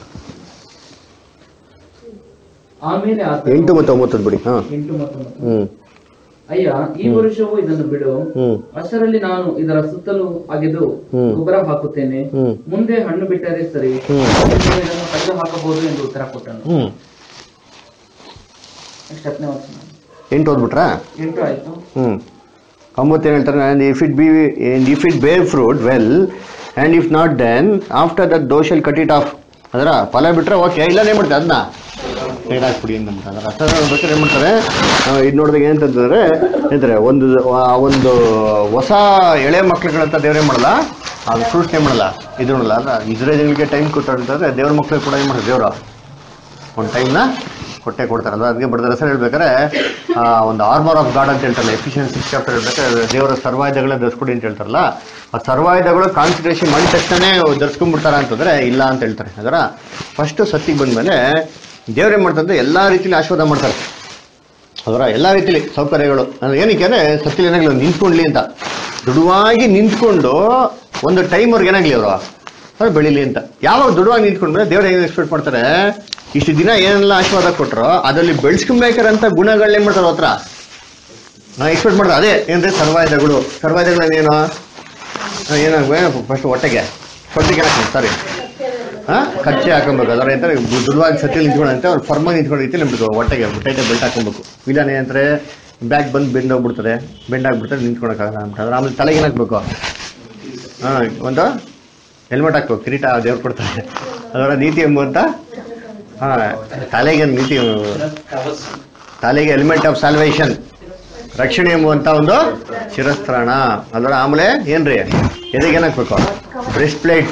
ಆಮೇಲೆ ಆತನು ಎಂಟು ಮತ್ತು ಒಂಬತ್ತದ್ದು ಬಿಡಿ ಹಾಂ ಎಂಟು ಮತ್ತು ಒಂಬತ್ತು. ಹ್ಞೂ ಅಯ್ಯ ಈ ವರ್ಷವೂ ಇದನ್ನು ಬಿಡು ಹ್ಞೂ ಅಷ್ಟರಲ್ಲಿ ನಾನು ಇದರ ಸುತ್ತಲೂ ಅಗೆದು ಹ್ಮ್. ಗೊಬ್ಬರ ಹಾಕುತ್ತೇನೆ ಹ್ಞೂ ಮುಂದೆ ಹಣ್ಣು ಬಿಟ್ಟರೆ ಸರಿ ಹ್ಮ್. ನೀವು ಇದನ್ನು ತೆಗೆದು ಹಾಕಬಹುದು ಎಂದು ಉತ್ತರ ಕೊಟ್ಟನು ಹ್ಞೂ ನೆಕ್ಸ್ಟ್ ಹತ್ತನೇ ವಚನ ಎಂಟು ಓದ್ಬಿಟ್ರಾ ಎಂಟು ಆಯ್ತು ಹ್ಞೂ ಒಂಬತ್ತೇನು ಹೇಳ್ತಾರೆ and if it be if it bear fruit well and if not then after that thou shalt cut it off ಅದರ ಫಲ ಬಿಟ್ಟರೆ ಓಕೆ ಇಲ್ಲ ಏನು ಮಾಡ್ತಾರೆ ಅದನ್ನ ಸೈಡ್ ಹಾಕ್ಬಿಡಿ ಅಂತ ಅದರ ಅರ್ಥ ಬೇಕಾದ್ರೆ ಏನು ಮಾಡ್ತಾರೆ ಇದು ನೋಡಿದಾಗ ಏನಂತಂದ್ರೆ ಹೇಳ್ತಾರೆ ಒಂದು ಆ ಒಂದು ಹೊಸ ಎಳೆ ಮಕ್ಳುಗಳಂತ ದೇವ್ರೇನು ಮಾಡಲ್ಲ ಅದು ಫ್ರೂಟ್ಸ್ ಏನು ಮಾಡಲ್ಲ ಇದು ಮಾಡಲ್ಲ ಅಂದ್ರೆ ಇಸ್ರೇಲ್ಗಳಿಗೆ ಟೈಮ್ ಕೊಟ್ಟಂತಂದ್ರೆ ದೇವ್ರ ಮಕ್ಳಿಗೆ ಕೂಡ ಏನು ಮಾಡ್ತಾರೆ ದೇವರು ಒಂದು ಟೈಮ್ನ ಕೊಟ್ಟೆ ಕೊಡ್ತಾರಲ್ಲ ಅದಕ್ಕೆ ಬಡದ ಹೆಸರು ಹೇಳ್ಬೇಕಾದ್ರೆ ಆ, ಒಂದು ಆರ್ಮರ್ ಆಫ್ ಗಾಡ್ ಅಂತ ಹೇಳ್ತಾರಲ್ಲ ಎಫಿಷಿಯನ್ಸಿ ಸಿಕ್ಸ್ ಚಾಪ್ಟರ್ ಹೇಳ್ಬೇಕಾದ್ರೆ ದೇವರ ಸರ್ವಾಯುಧಗಳೇ ಧರಿಸ್ಕೊಡಿ ಅಂತ ಹೇಳ್ತಾರಲ್ಲ ಆ ಸರ್ವಾಯುಧಗಳು ಕಾನ್ಸಂಟ್ರೇಷನ್ ಮಾಡಿದ ತಕ್ಷಣನೇ ಧರಿಸ್ಕೊಂಡ್ಬಿಡ್ತಾರ ಅಂತಂದ್ರೆ ಇಲ್ಲ ಅಂತ ಹೇಳ್ತಾರೆ ಅದರ ಫಸ್ಟ್ ಸತ್ತಿಗೆ ಬಂದ್ಮೇಲೆ ದೇವ್ರೇನ್ ಮಾಡ್ತಂದ್ರೆ ಎಲ್ಲಾ ರೀತಿಲಿ ಆಶೀರ್ವಾದ ಮಾಡ್ತಾರೆ ಅದರ ಎಲ್ಲ ರೀತಿಲಿ ಸೌಕರ್ಯಗಳು ಅಂದ್ರೆ ಏನಕ್ಕೆ ಅಂದ್ರೆ ಸತ್ತಿಲಿ ಏನಾಗಲಿ ನಿಂತ್ಕೊಂಡ್ಲಿ ಅಂತ ದುಡುವಾಗಿ ನಿಂತ್ಕೊಂಡು ಒಂದು ಟೈಮ್ವರೆಗೆ ಏನಾಗ್ಲಿ ಅವರು ಅವ್ರು ಬೆಳಿಲಿ ಅಂತ ಯಾವಾಗ ದುಡುವಾಗಿ ನಿಂತ್ಕೊಂಡ್ರೆ ದೇವ್ರು ಏನು ಎಕ್ಸ್ಪೆಕ್ಟ್ ಮಾಡ್ತಾರೆ ಇಷ್ಟು ದಿನ ಏನೆಲ್ಲ ಆಶೀರ್ವಾದ ಕೊಟ್ಟರು ಅದರಲ್ಲಿ ಬೆಳೆಸ್ಕೊಬೇಕಾರಂತ ಗುಣಗಳನ್ನ ಏನ್ ಮಾಡ್ತಾರೆ ಅವ್ರ ಹತ್ರ ಎಕ್ಸ್ಪೆಕ್ಟ್ ಮಾಡ್ತಾರೆ ಅದೇ ಏನ್ರಿ ಸರ್ವಾಯುಧಗಳು ಸರ್ವಾಯುಧಗಳು ಏನು ಏನಾಗ ಫಸ್ಟ್ ಹೊಟ್ಟೆಗೆ ಹೊಟ್ಟೆಗೆ ಹಾಕಿ ಸಾರಿ ಹಾ ಕಚ್ಚೆ ಹಾಕೊಬೇಕು ಅದರ ಎಂತಾರೆ ದುರ್ವಾಗಿ ಸತ್ಯ ನಿಂತ್ಕೊಂಡಂತೆ ಅವ್ರು ಫರ್ಮಾಗಿ ನಿಂತ್ಕೊಂಡು ರೀತಿ ನಮ್ದು ಹೊಟ್ಟೆಗೆ ಟೈಟೆ ಬೆಲ್ಟ್ ಹಾಕೊಬೇಕು ವಿಧಾನ ಏನಂದ್ರೆ ಬ್ಯಾಗ್ ಬಂದು ಬೆಂಡ್ ಹೋಗ್ಬಿಡ್ತದೆ ಬೆಂಡ್ ಆಗ್ಬಿಡ್ತದೆ ನಿಂತ್ಕೊಳಕ್ಕಾಗಲ್ಲ ಅಂತ ಆಮೇಲೆ ತಲೆಗೆ ಏನ್ ಹಾಕ್ಬೇಕು ಹಾ ಒಂದು ಹೆಲ್ಮೆಟ್ ಹಾಕ್ಬೇಕು ಕಿರೀಟ ದೇವ್ರು ಕೊಡ್ತಾರೆ ಅದರ ನೀತಿ ಎಂಬುವಂತ ಹಾ ತಲೆಗೆ ನೀತಿ ತಲೆಗೆ ಹೆಲ್ಮೆಟ್ ಆಫ್ ಸಾಲ್ವೇಷನ್ ರಕ್ಷಣೆ ಎಂಬುವಂತ ಒಂದು ಶಿರಸ್ತ್ರಾಣ ಅದರ ಆಮೇಲೆ ಏನ್ರಿ ಎದೆಗೆ ಏನಾಕ್ಬೇಕು ಬ್ರೆಸ್ಟ್ ಪ್ಲೇಟ್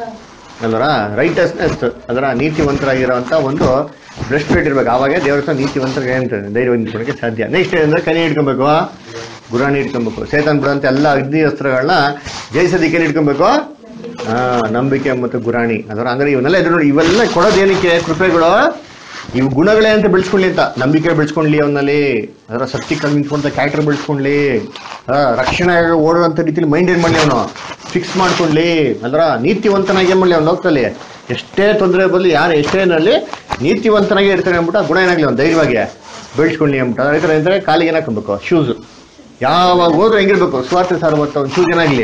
ಅಲ್ವರ ರೈಟಸ್ನೆಸ್ ಅದರ ನೀತಿವಂತರಾಗಿರೋಂಥ ಒಂದು ಬ್ರೆಸ್ಟ್ ಪ್ಲೇಟ್ ಇರ್ಬೇಕು ಆವಾಗ ದೇವ್ರ ಹತ್ರ ನೀತಿವಂತರಿಗೆ ಅಂತ ಧೈರ್ಯ ನಿಂತ್ಕೊಳ್ಳೋಕೆ ಸಾಧ್ಯ ನೆಕ್ಸ್ಟ್ ಏನಂದ್ರೆ ಕೈ ಇಟ್ಕೊಬೇಕು ಗುರಾಣಿ ಇಟ್ಕೊಬೇಕು ಸೇತನ್ ಬಿಡುವಂತ ಎಲ್ಲ ಅಗ್ನಿ ಅಸ್ತ್ರಗಳನ್ನ ಜಯಿಸೋದಕ್ಕೆ ಇಟ್ಕೊಬೇಕು ಹಾ ನಂಬಿಕೆ ಮತ್ತು ಗುರಾಣಿ ಅದರ ಅಂದ್ರೆ ಇವನ್ನೆಲ್ಲ ಎದುರು ನೋಡಿ ಇವೆಲ್ಲ ಕೊಡೋದು ಏನಕ್ಕೆ ಕೃಪೆಗಳು ಇವು ಗುಣಗಳೇ ಅಂತ ಬೆಳೆಸ್ಕೊಳ್ಳಿ ಅಂತ ನಂಬಿಕೆ ಬೆಳೆಸ್ಕೊಳ್ಳಿ ಅವನಲ್ಲಿ ಅದರ ಸತ್ಯಕ್ಕಾಗಿ ನಿಂತ್ಕೊಂತ ಕ್ಯಾರೆಕ್ಟರ್ ಬೆಳೆಸ್ಕೊಳ್ಳಿ ಆ, ರಕ್ಷಣೆ ಓಡುವಂತ ರೀತಿಲಿ ಮೈಂಡ್ ಏನ್ ಮಾಡಲಿ ಅವನು ಫಿಕ್ಸ್ ಮಾಡ್ಕೊಳ್ಳಿ ಅದರ ನೀತಿವಂತನಾಗಿ ಏನ್ ಮಾಡಲಿ ಅವ್ನು ಲೋಕದಲ್ಲಿ ಎಷ್ಟೇ ತೊಂದರೆ ಬರಲಿ ಯಾರು ಎಷ್ಟೇ ಏನಲ್ಲಿ ನೀತಿವಂತನಾಗಿ ಇರ್ತಾನೆ ಅಂದ್ಬಿಟ್ಟು ಆ ಗುಣ ಏನಾಗ್ಲಿ ಅವ್ನು ಧೈರ್ಯವಾಗಿ ಬೆಳೆಸ್ಕೊಳ್ಳಿ ಅಂದ್ಬಿಟ್ಟು ಅದ್ರ ರೈತರ ಅಂದ್ರೆ ಕಾಲಿಗೆ ಏನಾಕಬೇಕು ಶೂಸ್ ಯಾವಾಗ ಹೋದ್ರೂ ಹೆಂಗಿರ್ಬೇಕು ಸ್ವಾರ್ಥ ಸಾರ್ವತ್ತ ಒಂದು ಶೂಸ್ ಏನಾಗ್ಲಿ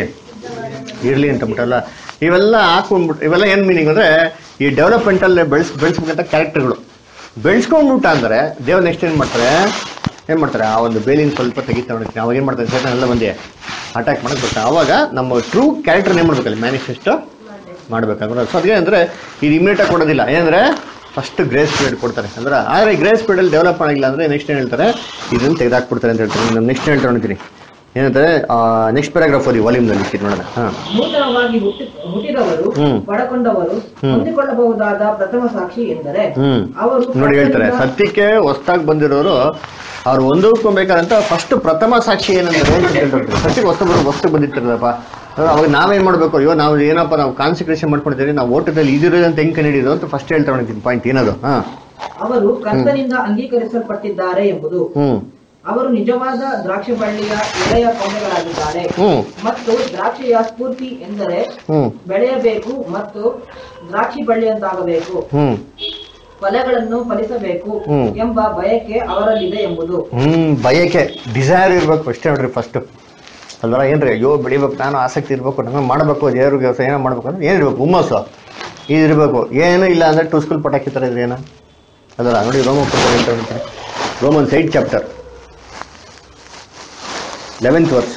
ಇರ್ಲಿ ಅಂತ ಬಿಟ್ಟಲ್ಲ ಇವೆಲ್ಲ ಹಾಕೊಂಡ್ಬಿಟ್ಟು ಇವೆಲ್ಲ ಏನ್ ಮೀನಿಂಗ್ ಅಂದ್ರೆ ಈ ಡೆವಲಪ್ಮೆಂಟ್ ಅಲ್ಲಿ ಬೆಳೆಸ್ ಬೆಳೆಸ್ಬೇಕಂತ ಕ್ಯಾರೆಕ್ಟರ್ಗಳು ಬೆಳೆಸ್ಕೊಂಡ್ಬಿಟ್ಟ ಅಂದ್ರೆ ದೇವ್ರ ನೆಕ್ಸ್ಟ್ ಏನ್ ಮಾಡ್ತಾರೆ ಏನ್ ಮಾಡ್ತಾರೆ ಆ ಒಂದು ಬೇಲಿನ ಸ್ವಲ್ಪ ತೆಗಿತಾ ಹೊಡಿತೀನಿ ಅವಾಗ ಏನ್ ಮಾಡ್ತಾರೆ ಸೇತನ ಎಲ್ಲ ಬಂದೆ ಅಟ್ಯಾಕ್ ಮಾಡಕ್ ಬರ್ತಾರೆ ಅವಾಗ ನಮ್ಮ ಟ್ರೂ ಕ್ಯಾರೆಕ್ಟರ್ ಏನ್ ಮಾಡ್ಬೇಕಲ್ಲಿ ಮ್ಯಾನಿಫೆಸ್ಟ್ ಮಾಡ್ಬೇಕಾದ್ರೆ ಸೊ ಅದಕ್ಕೆ ಅಂದ್ರೆ ಇದು ಇಮಿಡಿಯೇಟ್ ಆಗಿ ಕೊಡೋದಿಲ್ಲ ಏನಂದ್ರೆ ಫಸ್ಟ್ ಗ್ರೇಸ್ ಪೀರಿಯಡ್ ಕೊಡ್ತಾರೆ ಅಂದ್ರೆ ಆದ್ರೆ ಗ್ರೇಸ್ ಪೀರಿಯಡ್ ಡೆವಲಪ್ ಆಗಿಲ್ಲ ಅಂದ್ರೆ ನೆಕ್ಸ್ಟ್ ಏನ್ ಹೇಳ್ತಾರೆ ಇದನ್ನ ತೆಗೆದಾಕ್ಬಿಡ್ತಾರೆ ಅಂತ ಹೇಳ್ತಾರೆ ನೆಕ್ಸ್ಟ್ ಹೇಳ್ತಾರೆ ನೋಡ್ತೀನಿ ಏನಂತಾರೆ ನೆಕ್ಸ್ಟ್ ಪ್ಯಾರಾಗ್ರಾಫ್ ಓದಿ ವಾಲ್ಯೂಮ್ ನಲ್ಲಿ ಇಟ್ಟು ನೋಡೋಣ ಹಾ ನೂತನವಾಗಿ ಹುಟ್ಟಿ ಹುಟ್ಟಿದವರು ಹ್ಮ್. ಪಡಕೊಂಡವರು ಹ್ಮ್. ಹೊಂದಿಕೊಳ್ಳಬಹುದಾದ ಪ್ರಥಮ ಸಾಕ್ಷಿ ಎಂದರೆ ಹ್ಮ್ ಅವರು ನೋಡಿ ಹೇಳ್ತಾರೆ ಕರ್ತನಿಂದ- ಸತ್ಯಕ್ಕೆ ಹೊಸ್ದಾಗಿ ಬಂದಿರೋರು ಅವ್ರು ಹೊಂದೋಗ್ಕೊಬೇಕಾದಂತ ಫಸ್ಟ್ ಪ್ರಥಮ ಸಾಕ್ಷಿ ಏನಂದ್ರೆ ಅಂತ ಹೇಳ್ತಾರೆ. ಸತ್ಯಕ್ಕೆ ಹೊಸ ಬರೋ ಹೊಸ್ತು ಬಂದಿರ್ತಾರಲ್ಲಪ್ಪ ಅಂದ್ರೆ ಅವಾಗ ನಾವೇನ್ ಮಾಡ್ಬೇಕು ಅಯ್ಯೋ ನಾವು ಏನಪ್ಪ ನಾವು ಕಾನ್ಸಂಟ್ರೇಷನ್ ಮಾಡ್ಕೊಂಡಿದ್ದೀವಿ ನಾವು ಓಟದಲ್ಲಿ ಇದಿರೋದು ಅಂತ ಹೆಂಗ್ ಕಂಡಿಡಿದು ಅಂತ ಫಸ್ಟ್ ಹೇಳ್ತಾ ಹೊಡಿತೀನಿ ಪಾಯಿಂಟ್ ಏನದು ಹಾ ಅವರು ಕರ್ತನಿಂದ ಅಂಗೀಕರಿಸಲ್ಪಟ್ಟಿದ್ದಾರೆ ಎಂಬುದು ಹ್ಮ್ ಅವರು ನಿಜವಾದ ದ್ರಾಕ್ಷಿ ಬಳ್ಳಿಯ ಎಳೆಯ ಕೊಂಬೆಗಳಾಗಿದ್ದಾರೆ ಹ್ಮ್ ಮತ್ತು ದ್ರಾಕ್ಷಿಯ ಸ್ಫೂರ್ತಿ ಎಂದರೆ ಹ್ಮ್ ಬೆಳೆಯಬೇಕು ಮತ್ತು ದ್ರಾಕ್ಷಿ ಬಳ್ಳಿಯಂತಾಗಬೇಕು ಹ್ಮ್ ಫಲಗಳನ್ನು ಫಲಿಸಬೇಕು ಹ್ಮ್. ಎಂಬ ಬಯಕೆ ಅವರಲ್ಲಿದೆ ಎಂಬುದು ಹ್ಮ್ ಬಯಕೆ ಡಿಸೈರ್ ಇರ್ಬೇಕು ಅಷ್ಟೇ ನೋಡ್ರಿ ಫಸ್ಟ್ ಅಲ್ವರ ಏನ್ರಿ ಅಯ್ಯೋ ಬೆಳಿಬೇಕು ನಾನು ಆಸಕ್ತಿ ಇರ್ಬೇಕು ನಂಗೆ ಮಾಡಬೇಕು ದೇವ್ರಿಗೆ ಕೆಲಸ ಏನೋ ಮಾಡ್ಬೇಕು ಅಂದ್ರೆ ಏನಿರ್ಬೇಕು ಹುಮ್ಮಸ್ಸು ಇದಿರ್ಬೇಕು ಏನೂ ಇಲ್ಲ ಅಂದ್ರೆ ಟು ಸ್ಕೂಲ್ ಪಟಾಕಿ ಥರ ಇದ್ರೆ ಏನ ಅದಲ್ಲ ನೋಡಿ ರೋಮ ಅಂತ ಹೇಳ್ತಾರೆ Romans eight chapter eleventh verse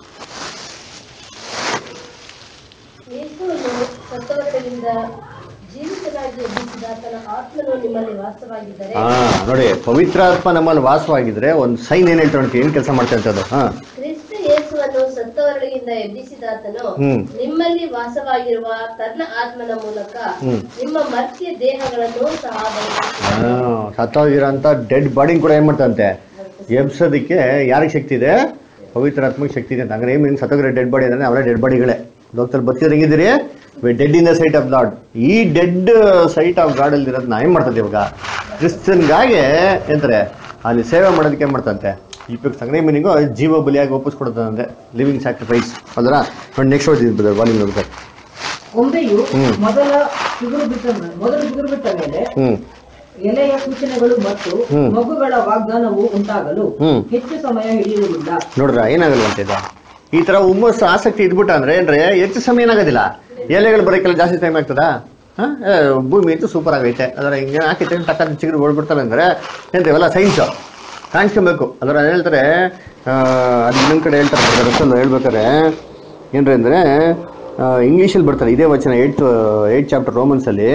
ಯೇಸುವನ್ನು ಸತ್ತವರಿಂದ ಜೀವಿತರಾಗಿ ಎಬ್ಬಿಸಿದ ತನ್ನ ಆತ್ಮನು ನಿಮ್ಮಲ್ಲಿ ವಾಸವಾಗಿದ್ದರೆ ಹಾ ನೋಡಿ ಪವಿತ್ರಾತ್ಮ ನಮ್ಮಲ್ಲಿ ವಾಸವಾಗಿದ್ರೆ ಒಂದು ಸೈನ್ ಏನ್ ಹೇಳ್ತಾರೆ ನೋಡಿ ಏನ್ ಕೆಲಸ ಮಾಡ್ತಾ ಇರ್ತದೆ ಹಾ ಕ್ರಿಸ್ತ ಯೇಸುವನ್ನು ಸತ್ತವರೊಳಗಿಂದ ಎಬ್ಬಿಸಿದಾತನು ಹ್ಮ್. ನಿಮ್ಮಲ್ಲಿ ವಾಸವಾಗಿರುವ ತನ್ನ ಆತ್ಮನ ಮೂಲಕ ಹ್ಮ್. ನಿಮ್ಮ ಮರ್ತ್ಯ ದೇಹಗಳನ್ನು ಸಹ ಬದುಕಿಸುವನು. ಸತ್ತೋಗಿರೋಂಥ ಡೆಡ್ ಬಾಡಿ ಕೂಡ ಏನ್ ಮಾಡ್ತಂತೆ ಎಬ್ಸೋದಕ್ಕೆ ಯಾರಿಗೆ ಶಕ್ತಿ ಇದೆ ಪವಿತ್ರಾತ್ಮಕ್ಕೆ ಶಕ್ತಿ ಇದೆ ಅಂತ ಹಂಗಾರೆ ಏನು ಸತ್ತೋಗಿರೋ ಡೆಡ್ ಬಾಡಿ ಅಂದ್ರೆ ಅವರೇ ಡೆಡ್ ಬಾಡಿಗಳೇ ಲೋಕದಲ್ಲಿ ಬತ್ತಿದ್ರೆ ಹೆಂಗಿದ್ದೀರಿ dead in the sight of God ಈ ಡೆಡ್ ಸೈಟ್ ಆಫ್ ಗಾಡ್ ಅಲ್ಲಿ ಇರೋದನ್ನ ಏನ್ ಮಾಡ್ತದೆ ಇವಾಗ ಕ್ರಿಶ್ಚಿಯನ್ಗಾಗೆ ಎಂತಾರೆ ಅಲ್ಲಿ ಸೇವೆ ಮಾಡೋದಕ್ಕೆ ಏನ್ ಮಾಡ್ತಂತೆ ಇವಾಗ ಸಂಗ್ರಹ ಮೀನಿಂಗು ಜೀವ ಬಲಿಯಾಗಿ ಒಪ್ಪಿಸ್ಕೊಡ್ತದಂತೆ ಲಿವಿಂಗ್ ಸ್ಯಾಕ್ರಿಫೈಸ್ ಅದರ ನೋಡಿ ನೆಕ್ಸ್ಟ್ ಓದಿದ್ದು ವಾಲ್ಯೂಮ್ ನೋಡ್ತಾರೆ ಕೊಂಬೆಯು ಹ್ಮ್. ಮೊದಲ ಚಿಗುರು ಬಿಟ್ಟ ಮೇ- ಮೊದಲು ಚಿಗುರು ಬಿಟ್ಟ ಮೇಲೆ ಹ್ಮ್ ಎಲೆಯ ಸೂಚನೆಗಳು ಮತ್ತು ಹ್ಮ್. ಮಗುಗಳ ವಾಗ್ದಾನವು ಉಂಟಾಗಲು ಹ್ಮ್. ಹೆಚ್ಚು ಸಮಯ ಹಿಡಿಯುವುದಿಲ್ಲ ನೋಡ್ರ ಏನಾಗಲ್ವಂತ ಇದು ಈ ತರ ಹುಮ್ಮಸ್ಸು ಆಸಕ್ತಿ ಇದ್ಬಿಟ್ಟ ಅಂದ್ರೆ ಏನ್ರೆ ಹೆಚ್ಚು ಸಮಯ ಏನಾಗೋದಿಲ್ಲ ಎಲೆಗಳು ಬರೋಕ್ಕೆಲ್ಲ ಜಾಸ್ತಿ ಟೈಮ್ ಆಗ್ತದಾ ಹ? ಏ, ಭೂಮಿ ಅಂತೂ ಸೂಪರ್ ಆಗೈತೆ ಅದರ ಹಿಂಗೆ ಹಾಕೈತೆ ಟಕ್ಕ ಚಿಗುರು ಓಡ್ಬಿಡ್ತಾರೆ ಅಂದ್ರೆ ಏನ್ರಿವೆಲ್ಲ ಸೈನ್ಸ್ ಕಾಣಿಸ್ಕೊಬೇಕು ಅದರ ಹೇಳ್ತಾರೆ ಆ, ಅದು ಇನ್ನೊಂದ್ ಕಡೆ ಹೇಳ್ತಾರೆ ರಸಲ್ ಹೇಳ್ಬೇಕಾರೆ ಏನ್ರಿ ಅಂದ್ರೆ ಇಂಗ್ಲೀಷಲ್ಲಿ ಬರ್ತಾರೆ ಇದೇ ವಚನ ಏಟ್ ಏಟ್ ಚಾಪ್ಟರ್ ರೋಮನ್ಸ್ ಅಲ್ಲಿ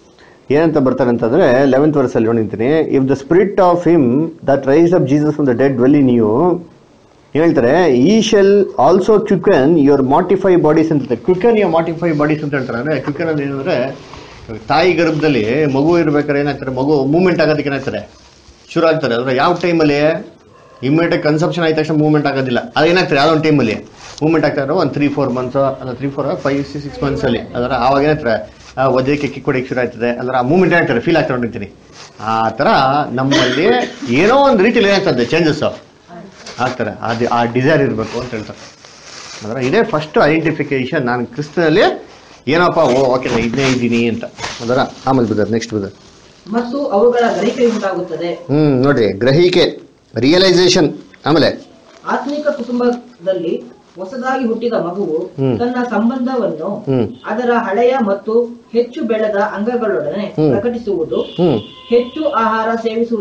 ಏನಂತ ಬರ್ತಾರೆ ಅಂತಂದ್ರೆ ಲೆವೆಂತ್ ವರ್ಸ್ ಅಲ್ಲಿ ನೋಡಿರ್ತೀನಿ if the spirit of him that raise up Jesus from the dead dwell in you ಹೇಳ್ತಾರೆ ಈ shall also quicken your mortify bodies ಅಂತ ಕ್ವಿಕನ್ ಯುವರ್ ಮಾಟಿಫೈ ಬಾಡೀಸ್ ಅಂತ ಹೇಳ್ತಾರೆ ಅಂದ್ರೆ ಕ್ವಿಕನ್ ಅಂದ್ರೆ ಏನಂದ್ರೆ ತಾಯಿ ಗರ್ಭದಲ್ಲಿ ಮಗು ಇರ್ಬೇಕಾದ್ರೆ ಏನಾಗ್ತಾರೆ ಮಗು ಮೂವ್ಮೆಂಟ್ ಆಗೋದಕ್ಕೆ ಏನಾಗ್ತಾರೆ ಶುರು ಆಗ್ತಾರೆ ಅಂದ್ರೆ ಯಾವ ಟೈಮಲ್ಲಿ ಇಮಿಡಿಯೇಟ್ ಕನ್ಸಪ್ಷನ್ ಆದ ತಕ್ಷಣ ಮೂವ್ಮೆಂಟ್ ಆಗೋದಿಲ್ಲ ಅದು ಏನಾಗ್ತದೆ ಯಾವುದೋ ಒಂದು ಟೈಮಲ್ಲಿ ಮೂವ್ಮೆಂಟ್ ಆಗ್ತಾ ಇರೋ ಒಂದು ತ್ರೀ ಫೋರ್ ಮಂತ್ಸ್ ಅಲ್ಲ three four five six months ಅಲ್ಲಿ ಅದರ ಆವಾಗ ಏನಾಗ್ತಾರೆ ಆ ಒದ್ದಕ್ಕೆ ಕಿಕ್ ಹೊಡಿಯಕ್ಕೆ ಶುರು ಆಗ್ತದೆ ಅಂದ್ರೆ ಆ ಮೂವ್ಮೆಂಟ್ ಏನಾಗ್ತಾರೆ ಫೀಲ್ ಆಗ್ತಾ ನೋಡಿರ್ತೀನಿ ಆ ಥರ ನಮ್ಮಲ್ಲಿ ಏನೋ ಒಂದು ರೀತಿಯಲ್ಲಿ ಏನಾಗ್ತದೆ ಚೇಂಜಸ್ ಆಗ್ತಾರೆ ಅದು ಆ ಡಿಸೈರ್ ಇರಬೇಕು ಅಂತ ಹೇಳ್ತಾರೆ ಅಂದ್ರೆ ಇದೇ ಫಸ್ಟ್ ಐಡೆಂಟಿಫಿಕೇಶನ್ ನಾನು ಕ್ರಿಸ್ತನಲ್ಲಿ ಏನಪ್ಪ ಓ ಓಕೆ ನಾನು ಇದನ್ನೇ ಇದ್ದೀನಿ ಅಂತ ಅದರ ಆಮೇಲೆ ಬದರ್ ನೆಕ್ಸ್ಟ್ ಬದರ್ ಮತ್ತು ಅವುಗಳ ಗ್ರಹಿಕೆ ಉಂಟಾಗುತ್ತದೆ ಹ್ಮ್ ನೋಡ್ರಿ ಗ್ರಹಿಕೆ ರಿಯಲೈಸೇಷನ್ ಆಮೇಲೆ ಆತ್ಮಿಕ ಕುಟುಂಬದಲ್ಲಿ ಹೊಸದಾಗಿ ಹುಟ್ಟಿದ ಮಗುವು ಹ್ಮ್. ತನ್ನ ಸಂಬಂಧವನ್ನು ಹ್ಮ್ ಅದರ ಹಳೆಯ ಮತ್ತು ಹೆಚ್ಚು ಬೆಳೆದ ಅಂಗಗಳೊಡನೆ ಹ್ಮ್. ಪ್ರಕಟಿಸುವುದು ಹ್ಮ್ ಹೆಚ್ಚು ಆಹಾರ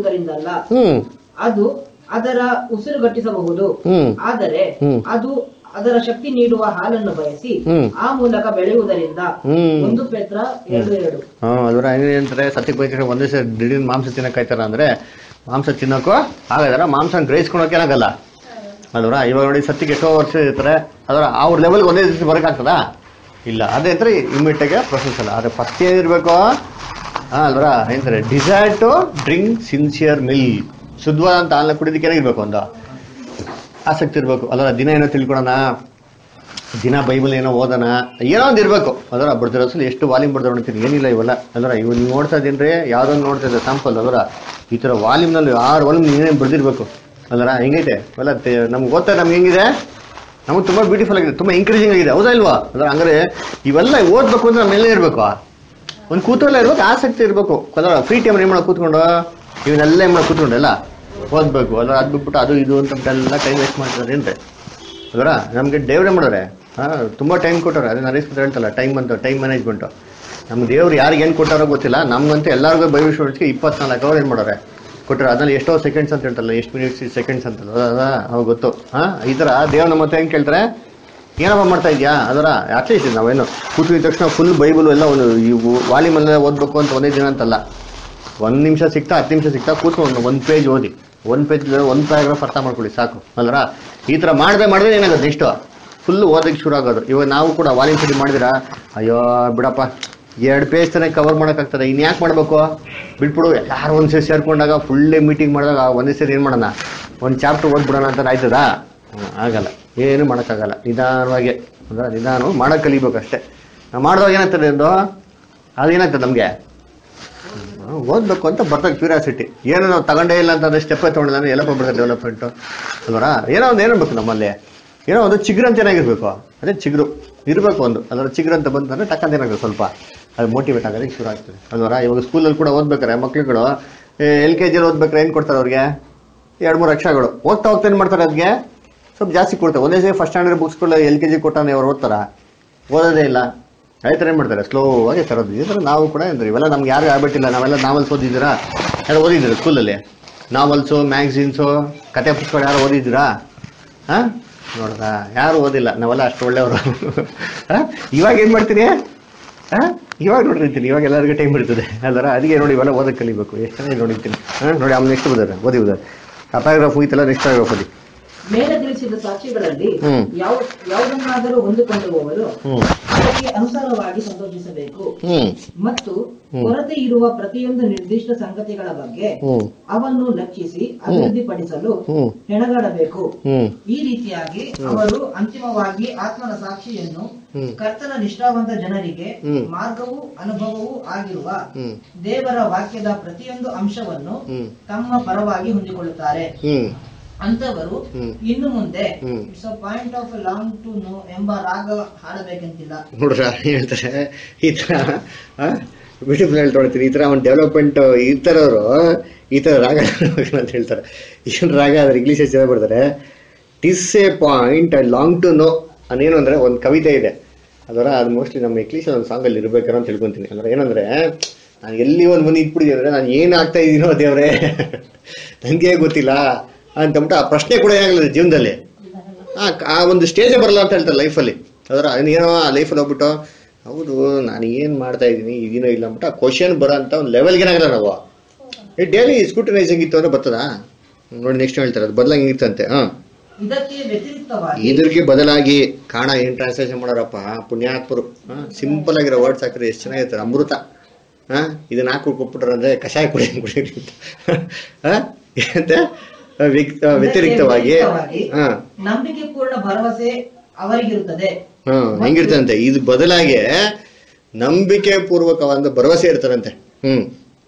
ಸೇವಿಸುವುದರಿಂದಲ್ಲ ಹ್ಮ್ ಅದು ಅದರ ಉಸಿರುಗಟ್ಟಿಸಬಹುದು ಹ್ಮ್ ಆದರೆ ಹ್ಮ್. ಅದು ಅದರ ಶಕ್ತಿ ನೀಡುವ ಹಾಲನ್ನು ಬಯಸಿ ಹ್ಮ್. ಆ ಮೂಲಕ ಬೆಳೆಯುವುದರಿಂದ ಹ್ಮ್. ಒಂದು ಪೆತ್ರ ಎರಡು ಎರಡು ಹ್ಮ್ ಅದರ ಏನಂತಾರೆ ಸತ್ಯಕ್ಕೆ ಬೇಕಾದ್ರೆ ಒಂದೇ ಸರಿ ದಿಢೀರ್ ಮಾಂಸ ತಿನ್ನಕ್ ಆಯ್ತಾರ ಅಂದ್ರೆ ಮಾಂಸ ತಿನ್ನೋಕ್ಕೂ ಆಗಲ್ಲ ಮಾಂಸ ಗ್ರಹಿಸ್ಕೊಳಕ್ಕೆ ಏನಾಗಲ್ಲ ಅಲ್ವರ ಇವಾಗ ನೋಡಿ ಸತ್ಯಕ್ಕೆ ಎಷ್ಟೋ ವರ್ಷ ಇರ್ತಾರೆ ಅದರ ಅವ್ರ ಲೆವೆಲ್ಗೆ ಒಂದೇ ದಿವಸ ಬರೋಕ್ಕಾಗ್ತದಾ ಇಲ್ಲ ಅದೇ ಅಂದ್ರೆ ಇಮ್ಮಿಡಿಯೇಟಾಗೆ ಪ್ರೊಸೆಸ್ ಅಲ್ಲ ಆದರೆ ಫಸ್ಟ್ ಏನಿರಬೇಕು ಹಾಂ ಅಲ್ವರ ಏನಂತಾರೆ desire to drink sincere milk ಶುದ್ಧವಾದಂಥ ಹಾಲನ್ನ ಕುಡಿದಕ್ಕೆ ಏನಾಗಿರ್ಬೇಕು ಒಂದು ಆಸಕ್ತಿ ಇರಬೇಕು ಅಲ್ವರ ದಿನ ಏನೋ ತಿಳ್ಕೊಳೋಣ ದಿನ ಬೈಬಲ್ ಏನೋ ಓದೋಣ ಏನೋ ಒಂದು ಇರಬೇಕು ಅದರ ಬರ್ದಿರೋ ಅಸಲು ಎಷ್ಟು ವಾಲ್ಯೂಮ್ ಬರ್ದು ನೋಡ್ತೀನಿ ಏನಿಲ್ಲ ಇವೆಲ್ಲ ಅದರ ಇವು ನೀವು ನೋಡ್ತಾ ಇದ್ದೀನ್ರಿ ಯಾವುದೊಂದು ನೋಡ್ತಾ ಇದ್ದೆ ಸ್ಯಾಂಪಲ್ ಅದರ ಈ ಥರ ವಾಲ್ಯೂಮ್ನಲ್ಲಿ ಆರು ವಾಲ್ಯೂಮ್ ನೀವೇನು ಬರ್ದಿರ್ಬೇಕು ಅದರ ಹೆಂಗೈತೆ ಅವೆಲ್ಲ ನಮ್ಗೆ ಓದ್ತಾ ನಮ್ಗೆ ಹೆಂಗಿದೆ ನಮಗೆ ತುಂಬ ಬ್ಯೂಟಿಫುಲ್ ಆಗಿದೆ ತುಂಬ ಎಂಕರೇಜಿಂಗ್ ಆಗಿದೆ ಹೌದಾ ಇಲ್ವಾ ಅದರ ಹಂಗಾರೆ ಇವೆಲ್ಲ ಓದ್ಬೇಕು ಅಂದ್ರೆ ನಮ್ಮ ಮೇಲೆ ಇರಬೇಕು ಒಂದು ಕೂತಲ್ಲ ಇರ್ಬೇಕು ಆಸಕ್ತಿ ಇರಬೇಕು ಅದರ ಫ್ರೀ ಟೈಮ್ ಏನು ಮಾಡೋ ಕೂತ್ಕೊಂಡು ಇವನ್ನೆಲ್ಲ ಏನು ಮಾಡೋ ಕೂತ್ಕೊಂಡು ಎಲ್ಲ ಓದ್ಬೇಕು ಅಲ್ಲ ಅದು ಬಿಟ್ಬಿಟ್ಟು ಅದು ಇದು ಅಂತ ಎಲ್ಲ ಟೈಮ್ ವೇಸ್ಟ್ ಮಾಡ್ತಾರೆ ಏನ್ರಿ ಅದರ ನಮಗೆ ದೇವ್ರೇ ಮಾಡೋರೆ ಹಾಂ ತುಂಬ ಟೈಮ್ ಕೊಟ್ಟವ್ರೆ ಅದೇ ನರೇಶ್ ಪುತ್ರ ಹೇಳ್ತಲ್ಲ ಟೈಮ್ ಅಂತ ಟೈಮ್ ಮ್ಯಾನೇಜ್ಮೆಂಟು ನಮ್ಮ ದೇವ್ರು ಯಾರಿಗೆ ಏನು ಕೊಟ್ಟಾರೋ ಗೊತ್ತಿಲ್ಲ ನಮ್ಗಂತೂ ಎಲ್ಲರಿಗೂ ಬೈಬಲ್ ಸ್ಟೂಡೆಂಟ್ಸ್ಗೆ ಇಪ್ಪತ್ನಾಲ್ಕು ಅವರ್ ಏನು ಮಾಡೋರೆ ಕೊಟ್ಟರೆ ಅದ್ರಲ್ಲಿ ಎಷ್ಟೋ ಸೆಕೆಂಡ್ಸ್ ಅಂತ ಹೇಳ್ತಲ್ಲ ಎಷ್ಟು ಮಿನಿಟ್ಸ್ ಸೆಕೆಂಡ್ಸ್ ಅಂತ ಅದ ಅವಾಗ ಗೊತ್ತು ಹಾಂ ಈ ಥರ ದೇವ್ರು ನಮ್ಮ ಹತ್ರ ಹೆಂಗೆ ಕೇಳ್ತಾರೆ ಏನಪ್ಪ ಮಾಡ್ತಾ ಇದೆಯಾ ಅದರ ಅಟ್ಲೀಸ್ಟ್ ನಾವೇನು ಕೂತಿದ ತಕ್ಷಣ ಫುಲ್ ಬೈಬಲ್ ಎಲ್ಲ ಒಂದು ಇವು ವಾಲಿಮಲ್ಲ ಓದಬೇಕು ಅಂತ ಒಂದೇ ದಿನ ಅಂತಲ್ಲ ಒಂದು ನಿಮಿಷ ಸಿಗ್ತಾ ಹತ್ತು ನಿಮಿಷ ಸಿಗ್ತಾ ಕೂತ್ಕೊಂಡು ಒಂದು ಪೇಜ್ ಓದಿ ಒಂದು ಪೇಜ್ ಒಂದು ಪ್ಯಾರಾಗ್ರಾಫ್ ಅರ್ಥ ಮಾಡ್ಕೊಳ್ಳಿ ಸಾಕು ಅಲ್ರ ಈ ಥರ ಮಾಡದೆ ಮಾಡಿದ್ರೆ ಏನಾಗುತ್ತೆ ನೆಕ್ಸ್ಟು ಫುಲ್ ಓದಕ್ಕೆ ಶುರು ಆಗೋದು ಇವಾಗ ನಾವು ಕೂಡ ವಾಲಿಂಗ್ ಸ್ಟಡಿ ಮಾಡಿದಿರಾ ಅಯ್ಯೋ ಬಿಡಪ್ಪ ಎರಡು ಪೇಜ್ ತನಕ ಕವರ್ ಮಾಡೋಕ್ಕಾಗ್ತದೆ ಇನ್ನು ಯಾಕೆ ಮಾಡಬೇಕು ಬಿಟ್ಬಿಡು ಯಾರು ಒಂದು ಸೇರಿ ಸೇರ್ಕೊಂಡಾಗ ಫುಲ್ ಡೇ ಮೀಟಿಂಗ್ ಮಾಡಿದಾಗ ಒಂದೇ ಸೇರಿ ಏನು ಮಾಡೋಣ ಒಂದು ಚಾಪ್ಟರ್ ಓದ್ಬಿಡೋಣ ಅಂತ ಆಯ್ತದಾ ಹ್ಮ್, ಆಗಲ್ಲ ಏನು ಮಾಡೋಕ್ಕಾಗಲ್ಲ ನಿಧಾನವಾಗಿ ಅಂದ್ರೆ ನಿಧಾನ ಮಾಡೋಕೆ ಕಲಿಬೇಕು ಅಷ್ಟೇ ನಾವು ಮಾಡಿದಾಗ ಏನಾಗ್ತದೆ ಒಂದು ಅದೇನಾಗ್ತದೆ ನಮಗೆ ಓದ್ಬೇಕು ಅಂತ ಬರ್ತದೆ ಕ್ಯೂರಿಯಾಸಿಟಿ ಏನೋ ನಾವು ತಗೊಂಡೇ ಇಲ್ಲ ಅಂತಂದ್ರೆ ಸ್ಟೆಪ್ಪೇ ತೊಗೊಂಡಿಲ್ಲ ಎಲ್ಲಪ್ಪ ಬಿಡ್ತಾರೆ ಡೆವಲಪ್ಮೆಂಟು ಅಲ್ವರ ಏನೋ ಒಂದು ಏನಿರ್ಬೇಕು ನಮ್ಮಲ್ಲಿ ಏನೋ ಒಂದು ಚಿಗುರು ಅಂತ ಏನಾಗಿರ್ಬೇಕು ಅದೇ ಚಿಗುರು ಇರಬೇಕು ಒಂದು ಅದರ ಚಿಗುರು ಅಂತ ಬಂತಂದ್ರೆ ಟಕ್ಕಂತ ಏನಾಗುತ್ತೆ ಸ್ವಲ್ಪ ಅದು ಮೋಟಿವೇಟ್ ಆಗೋದಕ್ಕೆ ಶುರು ಆಗ್ತದೆ ಅಲ್ವರ ಇವಾಗ ಸ್ಕೂಲಲ್ಲಿ ಕೂಡ ಓದ್ಬೇಕಾರೆ ಮಕ್ಳುಗಳು ಎಲ್ ಕೆ ಜಿಯಲ್ಲಿ ಓದ್ಬೇಕಾರೆ ಏನು ಕೊಡ್ತಾರೆ ಅವ್ರಿಗೆ ಎರಡು ಮೂರು ಅಕ್ಷರಗಳು ಓದ್ತಾ ಹೋಗ್ತಾ ಏನು ಮಾಡ್ತಾರೆ ಅದಕ್ಕೆ ಸ್ವಲ್ಪ ಜಾಸ್ತಿ ಕೊಡ್ತಾರೆ ಒಂದೇ ಸರಿ ಫಸ್ಟ್ ಸ್ಟ್ಯಾಂಡರ್ಡ್ ಬುಕ್ಸ್ಗಳು ಎಲ್ ಕೆ ಜಿ ಕೊಟ್ಟಾನೆ ಅವ್ರು ಓದ್ತಾರ ಓದೋದೇ ಇಲ್ಲ ರೈತರು ಏನು ಮಾಡ್ತಾರೆ ಸ್ಲೋ ಆಗಿ ತರೋದು ಈ ಥರ ನಾವು ಕೂಡ ಅಂದ್ರೆ ಇವೆಲ್ಲ ನಮ್ಗೆ ಯಾರು ಹ್ಯಾಬಿಟ್ ಇಲ್ಲ ನಾವೆಲ್ಲ ನಾವೆಲ್ಸ್ ಓದಿದ್ದೀರಾ ಯಾರು ಓದಿದ್ದೀರಾ ಸ್ಕೂಲಲ್ಲಿ ನಾವಲ್ಸು ಮ್ಯಾಗ್ಝಿನ್ಸು ಕತೆ ಪುಸ್ತಕಗಳು ಯಾರು ಓದಿದ್ದೀರಾ ಹಾಂ ನೋಡ್ದ ಯಾರು ಓದಿಲ್ಲ ನಾವೆಲ್ಲ ಅಷ್ಟು ಒಳ್ಳೆಯವರು ಹಾಂ ಇವಾಗ ಏನು ಮಾಡ್ತೀನಿ ಹಾಂ ಇವಾಗ ನೋಡಿರ್ತೀನಿ ಇವಾಗ ಎಲ್ಲರಿಗೂ ಟೈಮ್ ಇರ್ತದೆ ಅಲ್ಲರ ಅದಕ್ಕೆ ನೋಡಿ ಇವೆಲ್ಲ ಓದಕ್ಕೆ ಕಲಿಬೇಕು ಎಷ್ಟು ಚೆನ್ನಾಗಿ ನೋಡಿರ್ತೀನಿ ಹಾಂ ನೋಡಿ ಆಮೇಲೆ ನೆಕ್ಸ್ಟ್ ಓದಾರೆ ಓದಿ ಓದಾರೆ ಆ ಪ್ಯಾರಾಗ್ರಾಫ್ ಹೋಯ್ತಲ್ಲ ನೆಕ್ಸ್ಟ್ ಪ್ಯಾರಾಗ್ರಾಫ್ ಓದಿ ಮೇಲೆ ತಿಳಿಸಿದ ಸಾಕ್ಷಿಗಳಲ್ಲಿ ಹ್ಮ್. ಯಾವ ಯಾವುದನ್ನಾದರೂ ಹೊಂದಿಕೊಂಡುವವರು ಹ್ಮ್ ಅದಕ್ಕೆ ಅನುಸಾರವಾಗಿ ಸಂತೋಷಿಸಬೇಕು ಹ್ಮ್ ಮತ್ತು ಹ್ಮ್. ಕೊರತೆ ಇರುವ ಪ್ರತಿಯೊಂದು ನಿರ್ದಿಷ್ಟ ಸಂಗತಿಗಳ ಬಗ್ಗೆ ಹ್ಮ್ ಅವನ್ನು ಲಕ್ಷಿಸಿ ಅಭಿವೃದ್ಧಿಪಡಿಸಲು ಹ್ಮ್ ಹೆಣಗಾಡಬೇಕು ಹ್ಮ್ ಈ ರೀತಿಯಾಗಿ ಹ್ಮ್. ಅವರು ಅಂತಿಮವಾಗಿ ಆತ್ಮನ ಸಾಕ್ಷಿಯನ್ನು ಹ್ಮ್. ಕರ್ತನ ನಿಷ್ಠಾವಂತ ಜನರಿಗೆ ಹ್ಮ್. ಮಾರ್ಗವೂ ಅನುಭವವೂ ಆಗಿರುವ ಹ್ಮ್ ದೇವರ ವಾಕ್ಯದ ಪ್ರತಿಯೊಂದು ಅಂಶವನ್ನು ಹ್ಮ್. ತಮ್ಮ ಪರವಾಗಿ ಹೊಂದಿಕೊಳ್ಳುತ್ತಾರೆ ಹ್ಮ್ ಅಂತವರು ಹ್ಮ್. ಇನ್ನು ಮುಂದೆ ಹ್ಮ್. It's a point of long to know ಎಂಬ ರಾಗ ಹಾಡಬೇಕಂತಿಲ್ಲ ನೋಡ್ರ ಏನ್ ಹೇಳ್ತಾರೆ ಈ ಥರ ಬ್ಯೂಟಿಫುಲ್ ಹೇಳ್ಕೊಳ್ತೀನಿ ಈ ಥರ ಒಂದು ಡೆವಲಪ್ಮೆಂಟ್ ಈ ಥರವರು ಈ ಥರ ರಾಗ ಅಂತ ಹೇಳ್ತಾರೆ ಏನು ರಾಗ ಅಂದ್ರೆ ಇಂಗ್ಲೀಷ್ ಚೆನ್ನಾಗಿ ಬರ್ತಾರೆ ಟಿಸ್ A point I long to no ಅದೇನು ಅಂದರೆ ಒಂದು ಕವಿತೆ ಇದೆ ಅದರ ಅದು ಮೋಸ್ಟ್ಲಿ ನಮ್ಮ ಇಂಗ್ಲೀಷ್ ಒಂದು ಸಾಂಗಲ್ಲಿ ಇರ್ಬೇಕಾರೋ ಅಂತ ತಿಳ್ಕೊತೀನಿ ಅಂದ್ರೆ ಏನಂದ್ರೆ ನಾನು ಎಲ್ಲಿ ಒಂದು ಮನೆ ಇಟ್ಬಿಟ್ಟಿದ್ದೆ ಅಂದರೆ ನಾನು ಏನು ಆಗ್ತಾ ಇದ್ದೀನೋ ದೇವ್ರೆ ನನಗೆ ಗೊತ್ತಿಲ್ಲ ಅಂತಂದ್ಬಿಟ್ಟು ಆ ಪ್ರಶ್ನೆ ಕೂಡ ಏನಾಗಲಿಲ್ಲ ಜೀವನದಲ್ಲಿ ಆ ಆ ಒಂದು ಸ್ಟೇಜೇ ಬರಲ್ಲ ಅಂತ ಹೇಳ್ತಾರೆ ಲೈಫಲ್ಲಿ ಅದರ ಏನೋ ಆ ಲೈಫಲ್ಲಿ ಹೋಗ್ಬಿಟ್ಟು ಹೌದು ನಾನು ಏನು ಮಾಡ್ತಾ ಇದ್ದೀನಿ ಇದೀನೋ ಇಲ್ಲ ಅಂದ್ಬಿಟ್ಟು ಆ ಕ್ವಶನ್ ಬರೋ ಅಂತ ಒಂದು ಲೆವೆಲ್ಗೆ ಏನಾಗಲ್ಲ ನಾವು ಈ ಡೈಲಿ ಸ್ಕೂಟನೈಸಿಂಗ್ ಇತ್ತು ಅಂದ್ರೆ ಬರ್ತದಾ ನೋಡಿ ನೆಕ್ಸ್ಟ್ ಹೇಳ್ತಾರೆ ಅದು ಬದಲಾಗಿ ಇತ್ತಂತೆ ಹಾಂ ಇದಕ್ಕೆ ವ್ಯತಿರಿಕ್ತವಾಗಿ ಇದ್ರಿಗೆ ಬದಲಾಗಿ ಕಾಣ ಏನು ಟ್ರಾನ್ಸ್ಲೇಷನ್ ಮಾಡೋರಪ್ಪ ಪುಣ್ಯಾತ್ಮರು ಸಿಂಪಲ್ ಆಗಿರೋ ವರ್ಡ್ಸ್ ಹಾಕಿದ್ರೆ ಎಷ್ಟು ಚೆನ್ನಾಗಿರ್ತಾರೆ ಅಮೃತ ಹಾ ಇದನ್ನ ಹಾಕಿ ಕೊಟ್ಬಿಟ್ರೆ ಅಂದ್ರೆ ಕಷಾಯ ಕುಡಿ ಕುಡಿ ಅಂತ ಹಾ? ಏನಂತೆ? ವ್ಯಕ್- ವ್ಯತಿರಿಕ್ತವಾಗಿ ಹಾ ನಂಬಿಕೆ ಪೂರ್ಣ ಭರವಸೆ ಅವರಿಗಿರುತ್ತದೆ ಹಾ ಹೆಂಗಿರ್ತದಂತೆ ಇದು ಬದಲಾಗಿ ನಂಬಿಕೆ ಪೂರ್ವಕವಾದ ಭರವಸೆ ಇರ್ತಾರಂತೆ ಹ್ಮ್